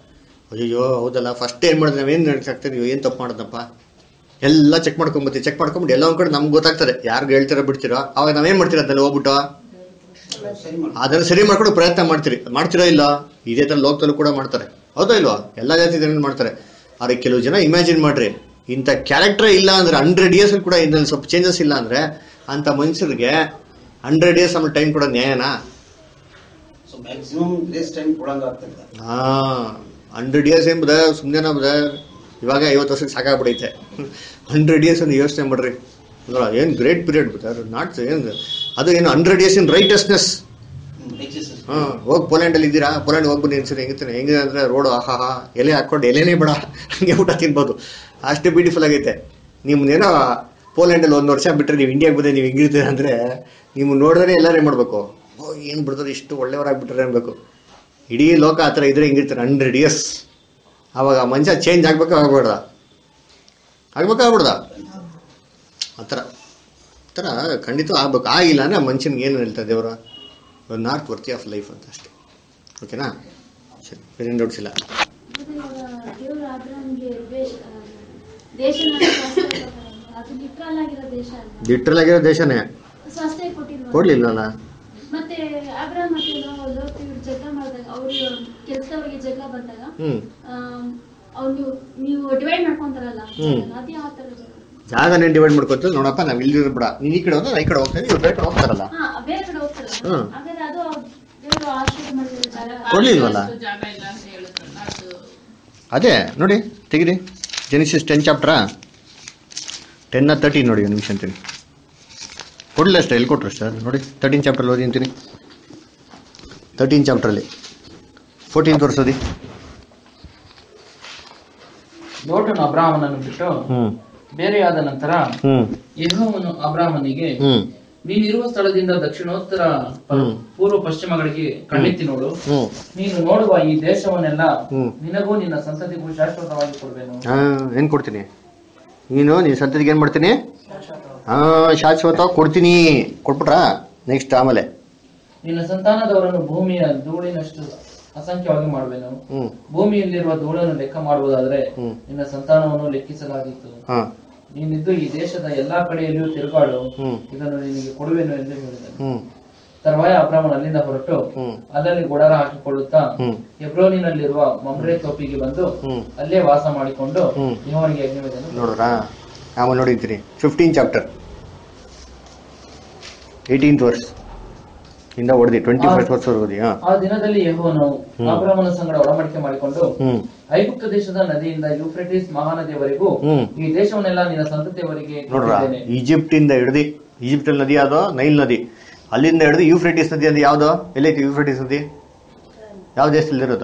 ಅಯ್ಯೋ ಹೌದಲ್ಲ ಫಸ್ಟ್ ಏನು ಮಾಡಿದ್ರೆ ನಾವೇನು ಆಗ್ತದೆ ನೀವು ಏನು ತಪ್ಪು ಮಾಡೋದಪ್ಪ ಎಲ್ಲ ಚೆಕ್ ಮಾಡ್ಕೊಂಬತ್ತೀವಿ ಚೆಕ್ ಮಾಡ್ಕೊಂಬಿಟ್ಟು ಎಲ್ಲ ಒಂದ್ ಕಡೆ ನಮ್ಗೆ ಗೊತ್ತಾಗ್ತದೆ ಯಾರು ಹೇಳ್ತೀರೋ ಬಿಡ್ತೀರೋ ಅವಾಗ ನಾವೇನು ಮಾಡ್ತೀರ ಅದನ್ನ ಹೋಗ್ಬಿಟ್ಟು ಅದನ್ನ ಸರಿ ಮಾಡ್ಕೊಂಡು ಪ್ರಯತ್ನ ಮಾಡ್ತೀರಿ ಮಾಡ್ತೀರಾ ಇಲ್ಲ ಇದೇ ಥರ ಲೋಕದಲ್ಲೂ ಕೂಡ ಮಾಡ್ತಾರೆ ಹೌದಾ ಇಲ್ವಾ ಎಲ್ಲ ಜಾತಿ ಜನರು ಮಾಡ್ತಾರೆ ಆದ್ರೆ ಕೆಲವು ಜನ ಇಮ್ಯಾಜಿನ್ ಮಾಡ್ರಿ ಇಂಥ ಕ್ಯಾರೆಕ್ಟರ್ ಇಲ್ಲ ಅಂದ್ರೆ ಹಂಡ್ರೆಡ್ ಇಯರ್ಸ್ ಕೂಡ ಇದ್ರಲ್ಲಿ ಸ್ವಲ್ಪ ಚೇಂಜಸ್ ಇಲ್ಲ ಅಂದ್ರೆ ಅಂತ ಮನುಷ್ಯರಿಗೆ ಹಂಡ್ರೆಡ್ ಇಯರ್ಸ್ ಆಮೇಲೆ ಟೈಮ್ ಕೊಡೋದು ನ್ಯಾಯನಾ ಸೊ ಮ್ಯಾಕ್ಸಿಮಮ್ ಗ್ರೇಸ್ ಟೈಮ್ ಕೊಡಂಗ ಆಗ್ತದೆ ಹಾ ಹಂಡ್ರೆಡ್ ಇಯರ್ಸ್ ಏನ್ ಬದ ಸುಮ್ಮನೆ ಬದ ಇವಾಗ ಐವತ್ತು ವರ್ಷಕ್ಕೆ ಸಾಕಾಗ್ಬಿಡೈತೆ ಹಂಡ್ರೆಡ್ ಇಯರ್ಸ್ ಒಂದು ಯೋಚನೆ ಮಾಡ್ರಿ ಅಲ್ಲ ಏನು ಗ್ರೇಟ್ ಪೀರಿಯಡ್ ಬದರ್ ನಾಟ್ ಏನು ಅದು ಏನು ಹಂಡ್ರೆಡ್ ಇಯರ್ಸ್ ಇನ್ ರೈಟಸ್ನೆಸ್ ಹಾಂ ಹೋಗಿ ಪೋಲ್ಯಾಂಡಲ್ಲಿ ಇದ್ದೀರಾ ಪೋಲ್ಯಾಂಡ್ ಹೋಗ್ಬನ್ನಿ ಅನ್ಸಿರಿ ಹೆಂಗಿರ್ತೀನಿ ಹೆಂಗಿದೆ ಅಂದರೆ ರೋಡು ಆಹಾ ಹಾ ಎಲೆ ಹಾಕ್ಕೊಂಡು ಎಲೆನೇ ಬೇಡ ಹಂಗೆ ಊಟ ತಿನ್ಬೋದು ಅಷ್ಟು ಬ್ಯೂಟಿಫುಲ್ ಆಗೈತೆ ನಿಮ್ನೇನೋ ಪೋಲ್ಯಾಂಡಲ್ಲಿ ಒಂದು ವರ್ಷ ಬಿಟ್ಟರೆ ನೀವು ಇಂಡಿಯಾಗೆ ಬಂದರೆ ನೀವು ಹೆಂಗಿರ್ತೀರ ಅಂದರೆ ನೀವು ನೋಡಿದ್ರೆ ಎಲ್ಲರೂ ಏನು ಮಾಡಬೇಕು ಓ ಏನು ಬಿಡ್ತಾರೆ ಇಷ್ಟು ಒಳ್ಳೆಯವರಾಗ್ಬಿಟ್ರೆ ಅನ್ಬೇಕು ಇಡೀ ಲೋಕ ಆ ಥರ ಇದ್ರೆ ಹೆಂಗಿರ್ತಾರೆ ಹಂಡ್ರೆಡ್ ಇಯರ್ಸ್ ಆವಾಗ ಮನುಷ್ಯ ಚೇಂಜ್ ಆಗ್ಬೇಕಾ ಆಗ್ಬೇಡ್ದ ಆಗ್ಬೇಕಾ ಆಗ್ಬಿಡ್ದ ಆ ಥರ ಆ ಥರ ಖಂಡಿತ ಆಗ್ಬೇಕು ಆಗಿಲ್ಲ ಅಂದರೆ ಮನುಷ್ಯನಿಗೆ ಏನು ಹೇಳ್ತಾರೆ ದೇವರ ನಾಟ್ ವರ್ತಿ ಆಫ್ ಲೈಫ್ ಅಂತ ಅಷ್ಟೇ ಓಕೆನಾ ಸರಿ ಬೇರೆ ಡೌಟ್ಸ್ ಇಲ್ಲ ಮತ್ತೆ ಇವಾಗ ದೇವರು ಅಬ್ರಾಮ್ಗೆ ದೇಶ ದೇಶನ ಸ್ವಾಸ್ಥ್ಯ ಕೊಟ್ಟಾರಲ್ಲ, ಅದು ಲಿಟ್ರಲ್ ಆಗಿರೋ ದೇಶ ಅಲ್ಲ ಲಿಟ್ರಲ್ ಆಗಿರೋ ದೇಶನೇ ಸ್ವಾಸ್ಥ್ಯ ಕೊಟ್ಟಿಲ್ವಾ ಕೊಡ್ಲಿಲ್ಲಲ್ಲ ಮತ್ತೆ ಅಬ್ರಾಮ್ ಮತ್ತೆ ಲೋ- ಲೋತ್ ಇವ್ರು ಜಗಳ ಮಾಡಿದಾಗ ಅವ್ರು ಕೆಲಸದವರಿಗೆ ಜಗಳ ಬಂದಾಗ ಹ್ಞೂ ಅವ್ರು ನೀವು ನೀವು ಡಿವೈಡ್ ಮಾಡ್ಕೊಂತಾರಲ್ಲ ಹ್ಮ್. ಅದು ಯಾವ ತರ ಜಗಳ? ಜಾಗನೇ ಡಿವೈಡ್ ಮಾಡ್ಕೊತ ನೋಡಪ್ಪ ನಾವು ಇಲ್ಲಿರೋ ಬಿಡ ನೀನು ಈ ಕಡೆ ಹೋದ್ರೆ ನಾ ಈ ಕಡೆ ಹೋಗ್ತೇನೆ ಇವ್ರು ಬೇರೆ ಕಡೆ ಹೋಗ್ತಾರಲ್ಲ ಹಾ ಬೇರೆ ಕಡೆ ಹೋಗ್ತಾರಲ್ಲ ಹ್ಮ್. ಹಾಗಾದ್ರೆ ಅದು ದೇವರು ಆಶೀರ್ವಾದ ಮಾಡಿರೋ ಜಾಗ ಕೊಡ್ಲಿಲ್ವಲ್ಲ ಜಾಗ ಇಲ್ಲ ಅಂತ ಹೇಳಿದ್ರಲ್ಲ ಅದು ಅದೇ ನೋಡಿ ತೆಗಿರಿ ಜೆನಿಸಿಸ್ ಟೆನ್ ಚಾಪ್ಟ್ರಾ ಟೆನ್ನ ತರ್ಟೀನ್ ನೋಡಿ ಒಂದು ನಿಮಿಷ ಅಂತೀನಿ ಕೊಡಲಿಲ್ಲ ಅಷ್ಟೇ ಎಲ್ಲಿ ಕೊಟ್ರು ಸರ್ ನೋಡಿ ತರ್ಟೀನ್ ಚಾಪ್ಟ್ರಲ್ಲಿ ಓದಿ ಅಂತೀನಿ ತರ್ಟೀನ್ ಚಾಪ್ಟ್ರಲ್ಲಿ ಫೋರ್ಟೀನ್ ತೋರಿಸೋದಿ ಲೋಟನು ಅಬ್ರಾಹ್ಮನನ್ನು ಬಿಟ್ಟು ಹ್ಞೂ ಬೇರೆಯಾದ ನಂತರ ಹ್ಞೂ ಯೆಹೋವನು ಅಬ್ರಾಹ್ಮನಿಗೆ ಹ್ಞೂ ನೀನಿರುವ ಸ್ಥಳದಿಂದ ದಕ್ಷಿಣೋತ್ತರ ಪ- ಹ್ಮ್. ಪೂರ್ವ ಪಶ್ಚಿಮಗಳಿಗೆ ಕಣ್ಣೆತ್ತಿ ನೋಡು ಹ್ಞೂ ನೀನು ನೋಡುವ ಈ ದೇಶವನ್ನೆಲ್ಲ ಹ್ಮ್. ನಿನಗೂ ನಿನ್ನ ಸಂತತಿಗೂ ಶಾಶ್ವತವಾಗಿ ಕೊಡುವೆನು ಹಾಂ ಏನು ಕೊಡ್ತೀನಿ ನೀನು ನಿನ್ನ ಸಂತತಿಗೆ ಏನು ಮಾಡ್ತೀನಿ ಹಾಂ ಶಾಶ್ವತ ಕೊಡ್ತೀನಿ ಕೊಟ್ಬಿಟ್ರಾ ನೆಕ್ಸ್ಟ್ ಆಮೇಲೆ ನಿನ್ನ ಸಂತಾನದವರನ್ನು ಭೂಮಿಯ ಧೂಳಿನಷ್ಟು ಅಸಂಖ್ಯವಾಗಿ ಮಾಡುವೆನು ಹ್ಞೂ ಭೂಮಿಯಲ್ಲಿರುವ ಧೂಳನ್ನು ಲೆಕ್ಕ ಮಾಡುವುದಾದ್ರೆ ಹ್ಮ್. ನಿನ್ನ ಸಂತಾನವನ್ನು ಲೆಕ್ಕಿಸಲಾಗಿತ್ತು ಹಾಂ ನೀನಿದ್ದು ಈ ದೇಶದ ಎಲ್ಲಾ ಕಡೆಯಲ್ಲಿಯೂ ತಿರುಗಾಡು ಹ್ಮ್. ಇದನ್ನು ನಿನಗೆ ಕೊಡುವೆನು ಎಂದು ಹೇಳಿದನು ಹ್ಞೂ ತರುವಾಯ ಅಬ್ರಾಮನ್ ಅಲ್ಲಿಂದ ಹೊರಟು ಹ್ಮ್. ಅಲ್ಲಲ್ಲಿ ಗುಡಾರ ಹಾಕಿಕೊಳ್ಳುತ್ತಾ ಹ್ಮ್. ಹೆಬ್ರೋನಿನಲ್ಲಿರುವ ಮಮ್ರೆ ತೋಪಿಗೆ ಬಂದು ಹ್ಮ್. ಅಲ್ಲೇ ವಾಸ ಮಾಡಿಕೊಂಡು ಹ್ಮ್. ಯೆಹೋವನಿಗೆ ಅಗ್ನಿವೇದನೆ ನೋಡ್ರಾ ಆಮೇಲೆ ನೋಡಿದ್ರಿ ಫಿಫ್ಟೀನ್ ಚಾಪ್ಟರ್ ಏಯ್ಟೀನ್ತ್ ವರ್ಸ್ ಇಂದ ಹೊಡೆದಿ ಟ್ವೆಂಟಿ ಫೈವ್ ವರ್ಸ್ ಓದಿ ಹಾಂ ಆ ದಿನದಲ್ಲಿ ಯೆಹೋವನು ಹ್ಮ್. ಅಬ್ರಾಮನ ಸಂಗಡ ಒಡಂಬಡಿಕೆ ಮಾಡಿಕೊಂಡು ಹ್ಞೂ ಐಗುಪ್ತ ದೇಶದ ನದಿಯಿಂದ ಯೂಫ್ರೆಟಿಸ್ ಮಹಾನದಿಯವರೆಗೂ ಹ್ಮ್. ಈ ದೇಶವನ್ನೆಲ್ಲ ನಿನ್ನ ಸಂತತಿಯವರಿಗೆ ನೋಡ್ರಾ ಕೊಟ್ಟಿದ್ದೇನೆ ಈಜಿಪ್ಟಿಂದ ಹಿಡ್ದು ಈಜಿಪ್ಟ್ ನದಿ ಯಾವ್ದೋ ನೈಲ್ ನದಿ ಅಲ್ಲಿಂದ ಹಿಡಿದು ಯೂಫ್ರೆಟಿಸ್ ನದಿ ಅಂದ್ರೆ ಯಾವ್ದು ಎಲ್ಲೈತಿ ಯೂಫ್ರೆಟಿಸ್ ನದಿ ಯಾವ ದೇಶದಲ್ಲಿ ಇರೋದು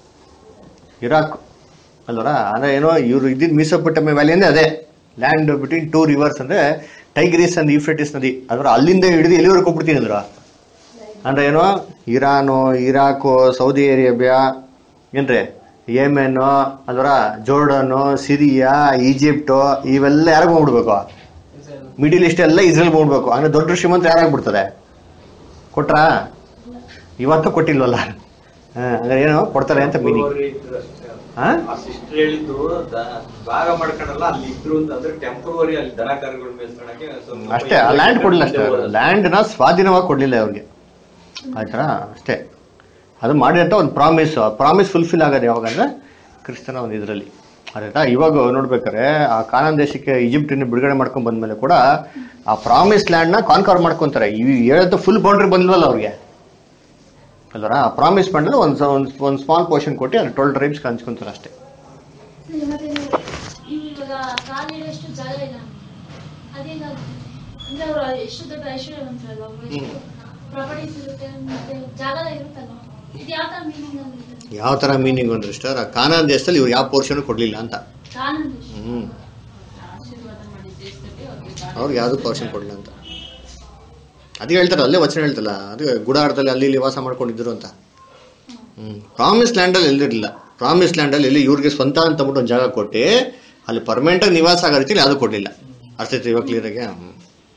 ಇರಾಕ್ ಅಲ್ವರಾ ಅಂದ್ರೆ ಏನೋ ಇವ್ರು ಇದ್ದಿದ್ದು ಮೀಸೋಪಟ್ಟಮ ವ್ಯಾಲಿ ಅಂದ್ರೆ ಅದೇ ಲ್ಯಾಂಡ್ ಬಿಟ್ವೀನ್ ಟೂ ರಿವರ್ಸ್ ಅಂದ್ರೆ ಟೈಗ್ರೀಸ್ ಅಂಡ್ ಯೂಫ್ರೆಟಿಸ್ ನದಿ ಅದರ ಅಲ್ಲಿಂದ ಹಿಡಿದು ಎಲ್ಲಿವರೆಗೂ ಹೋಗ್ಬಿಡ್ತೀನಿ ಅಂದ್ರ ಅಂದ್ರೆ ಏನೋ ಇರಾನು ಇರಾಕು ಸೌದಿ ಅರೇಬಿಯಾ ಏನ್ರಿ ಯೆಮೆನ್ನು ಅಲ್ವರ ಜೋರ್ಡನ್ನು ಸಿರಿಯಾ ಈಜಿಪ್ಟು ಇವೆಲ್ಲ ಯಾರಿಗೂ ಹೋಗ್ಬಿಡ್ಬೇಕು ಮಿಡಿಲ್ ಈಸ್ಟ್ ಎಲ್ಲ ಇಸ್ರೇಲ್ ಹೋಗ್ಬಿಡ್ಬೇಕು ಅಂದ್ರೆ ದೊಡ್ಡ ಶ್ರೀಮಂತ ಯಾರಾಗ್ಬಿಡ್ತದೆ ಕೊಟ್ರಾ ಇವತ್ತು ಕೊಟ್ಟಿಲ್ವಲ್ಲ ಹಾ, ಅಂದ್ರೆ ಏನು ಕೊಡ್ತಾರೆ ಅಂತ ಮೀನಿಂಗ್ ಹಾ ಆ ಸಿಸ್ಟರ್ ಹೇಳಿದ್ದು ದ- ಭಾಗ ಮಾಡ್ಕೊಂಡಲ್ಲ ಅಲ್ಲಿ ಇದ್ರು ಅಂತ ಅಂದ್ರೆ ಟೆಂಪರವರಿ ಅಲ್ಲಿ ದನ ಕರುಗಳು ಮೇಯಿಸ್ಕೊಳಕ್ಕೆ ಸ್ವಲ್ಪ ಅಷ್ಟೇ ಆ ಲ್ಯಾಂಡ್ ಕೊಡ್ಲಿಲ್ಲ ಅಷ್ಟೇ ಲ್ಯಾಂಡ್ನ ಸ್ವಾಧೀನವಾಗಿ ಕೊಡ್ಲಿಲ್ಲ ಅವ್ರಿಗೆ ಆಯ್ತಾ ಅಷ್ಟೇ ಅದು ಮಾಡಿದಂಥ ಒಂದು ಪ್ರಾಮಿಸ್ ಪ್ರಾಮಿಸ್ ಫುಲ್ಫಿಲ್ ಆಗೋದು ಯಾವಾಗಂದ್ರೆ ಕ್ರಿಸ್ತನ ಒಂದು ಇದರಲ್ಲಿ ಆಯ್ತಾ ಇವಾಗ ನೋಡ್ಬೇಕಾದ್ರೆ ಆ ಕಾನಾನ್ ದೇಶಕ್ಕೆ ಈಜಿಪ್ಟಿನ ಬಿಡುಗಡೆ ಮಾಡ್ಕೊಂಡ್ ಬಂದ್ಮೇಲೆ ಕೂಡ ಆ ಪ್ರಾಮಿಸ್ ಲ್ಯಾಂಡ್ನ ಕಾನ್ಕವರ್ ಮಾಡ್ಕೊಂತಾರೆ ಇವು ಹೇಳಂತ ಫುಲ್ ಬೌಂಡ್ರಿ ಬಂದ್ವಲ್ಲ ಅವ್ರಿಗೆ ಅಲ್ವರ ಆ ಪ್ರಾಮಿಸ್ ಲ್ಯಾಂಡ್ ಒಂದು ಒಂದು ಒಂದು ಸ್ಮಾಲ್ ಪೋರ್ಷನ್ ಕೊಟ್ಟು ಅದು ಟ್ವೆಲ್ ಟ್ರೈಬ್ಸ್ ಹಂಚ್ಕೊಂತಾರೆ ಅಷ್ಟೇ ಸರಿ, ಮತ್ತೆ ನೀವು ನೀವು ಇವಾಗ ಕಾಲಿಡಷ್ಟು ಜಾಗ ಇಲ್ಲ ಅದೇನಾಗುತ್ತೆ ಅಂದ್ರೆ ಅವರು ಎಷ್ಟು ದೊಡ್ಡ ಐಶ್ವರ್ಯವಂತರಲ್ವ ಅವ್ರು ಎಷ್ಟು ಪ್ರಾಪರ್ಟೀಸ್ ಇರುತ್ತೆ ಮತ್ತೆ ಜಾಗ ಇರುತ್ತಲ್ವ ಇದು ಯಾವ ತರ ಮೀನಿಂಗ್ ಅಂದ್ರೆ ಯಾವ ಥರ ಮೀನಿಂಗ್ ಅಂದ್ರೆ ಇಷ್ಟ ಆ ಕಾನಾನ್ ದೇಶದಲ್ಲಿ ಇವ್ರು ಯಾವ ಪೋರ್ಷನ್ ಕೊಡಲಿಲ್ಲ ಅಂತ ಕಾನೂನು ಹ್ಞೂ ಆಶೀರ್ವಾದ ಮಾಡಿ ದೇಶದಲ್ಲಿ ಅವ್ರಿಗೆ ಅವ್ರಿಗೆ ಯಾವುದು ಪೋರ್ಷನ್ ಕೊಡಲಿಲ್ಲ ಅಂತ ಅದಕ್ಕೆ ಹೇಳ್ತಾರೆ ಅಲ್ಲೇ ವಚನ ಹೇಳ್ತಲ್ಲ ಅದು ಗುಡಾರದಲ್ಲಿ ಅಲ್ಲಿ ಇಲ್ಲಿ ವಾಸ ಮಾಡ್ಕೊಂಡಿದ್ರು ಅಂತ ಹ್ಞೂ ಪ್ರಾಮಿಸ್ ಲ್ಯಾಂಡಲ್ಲಿ ಎಲ್ಲಿರಲಿಲ್ಲ ಪ್ರಾಮಿಸ್ ಲ್ಯಾಂಡಲ್ಲಿ ಎಲ್ಲಿ ಇವ್ರಿಗೆ ಸ್ವಂತ ಅಂತ ಅಂದ್ಬಿಟ್ಟು ಒಂದು ಜಾಗ ಕೊಟ್ಟು ಅಲ್ಲಿ ಪರ್ಮನೆಂಟಾಗಿ ನಿವಾಸ ಆಗೋ ರೀತಿಲಿ ಯಾವುದು ಕೊಡಲಿಲ್ಲ ಅರ್ಥ ಆಯ್ತು ಇವಾಗ ಕ್ಲಿಯರಾಗಿ ಹ್ಞೂ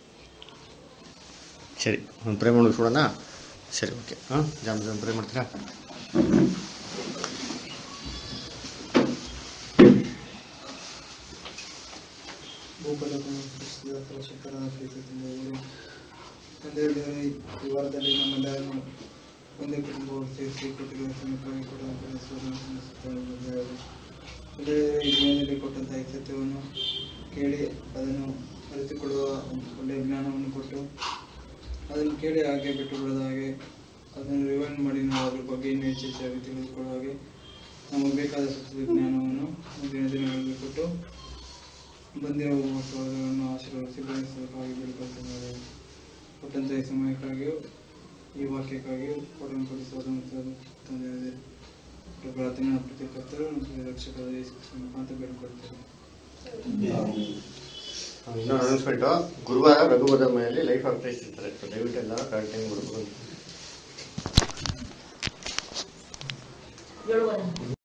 ಸರಿ ಒಂದು ಪ್ರೇ ಮಾಡಿಸ್ಬಿಡೋಣ ಸರಿ ಓಕೆ ಹಾಂ ಜಾಮ್ ಜಾಮ್ ಪ್ರೇ ಮಾಡ್ತೀರಾ ಹತ್ರ ಶುಕ್ರವಾರ ಪ್ರೀತಿ ತಂದೆಯವರು ತಂದೆ ಈ ವಾರದಲ್ಲಿ ನಮ್ಮೆಲ್ಲರನ್ನು ಒಂದೇ ಕುಟುಂಬವು ಸೇರಿಸಿ ಕೊಟ್ಟಿರುವ ಸಮಯಕ್ಕಾಗಿ ಕೊಡುವಂತಹ ತಂದೆಯವರು ಈ ಜೀವನದಲ್ಲಿ ಕೊಟ್ಟಂತಹ ಈ ಸತ್ಯವನ್ನು ಕೇಳಿ ಅದನ್ನು ಅರಿತುಕೊಳ್ಳುವ ಒಳ್ಳೆಯ ಜ್ಞಾನವನ್ನು ಕೊಟ್ಟು ಅದನ್ನು ಕೇಳಿ ಹಾಗೆ ಬಿಟ್ಟು ಬಿಡದ ಹಾಗೆ ಅದನ್ನು ರಿವೈಂಡ್ ಮಾಡಿ ನಾವು ಅದ್ರ ಬಗ್ಗೆ ಇನ್ನೂ ಹೆಚ್ಚು ಹೆಚ್ಚಾಗಿ ತಿಳಿದುಕೊಳ್ಳುವ ಹಾಗೆ ನಮಗೆ ಬೇಕಾದ ಸತ್ಯದ ಜ್ಞಾನವನ್ನು ಮುಂದಿನ ದಿನಗಳಲ್ಲಿ ಕೊಟ್ಟು ಬಂದಿರುವ ಸಹೋದರವನ್ನು ಆಶೀರ್ವದಿಸಿ ಬೆಳೆಸಬೇಕಾಗಿ ಬೇಡಿಕೊಳ್ತೇನೆ ಕೊಟ್ಟಂತ ಈ ಸಮಯಕ್ಕಾಗಿಯೂ ಈ ವಾಕ್ಯಕ್ಕಾಗಿಯೂ ಕೊಡುವಂತಹ ತಂದೆ ಪ್ರಾರ್ಥನೆ ಪ್ರತಿ ಕರ್ತರು ನಮ್ಮ ರಕ್ಷಕರ ಯೇಸು ಕ್ರಿಸ್ತನ ಮುಖಾಂತರ ಬೇಡಿಕೊಳ್ತೇವೆ ಇನ್ನೊಂದು ಅನೌನ್ಸ್ಮೆಂಟು ಗುರುವಾರ ರಘುಪದ ಮೇಲೆ ಲೈಫ್ ಆಫ್ ಕ್ರೈಸ್ಟ್ ಇರ್ತಾರೆ ಸೊ ದಯವಿಟ್ಟು ಎಲ್ಲ ಕರೆಕ್ಟ್ ಟೈಮ್ ಕೊಡ್ಬೇಕು ಏಳುವರೆ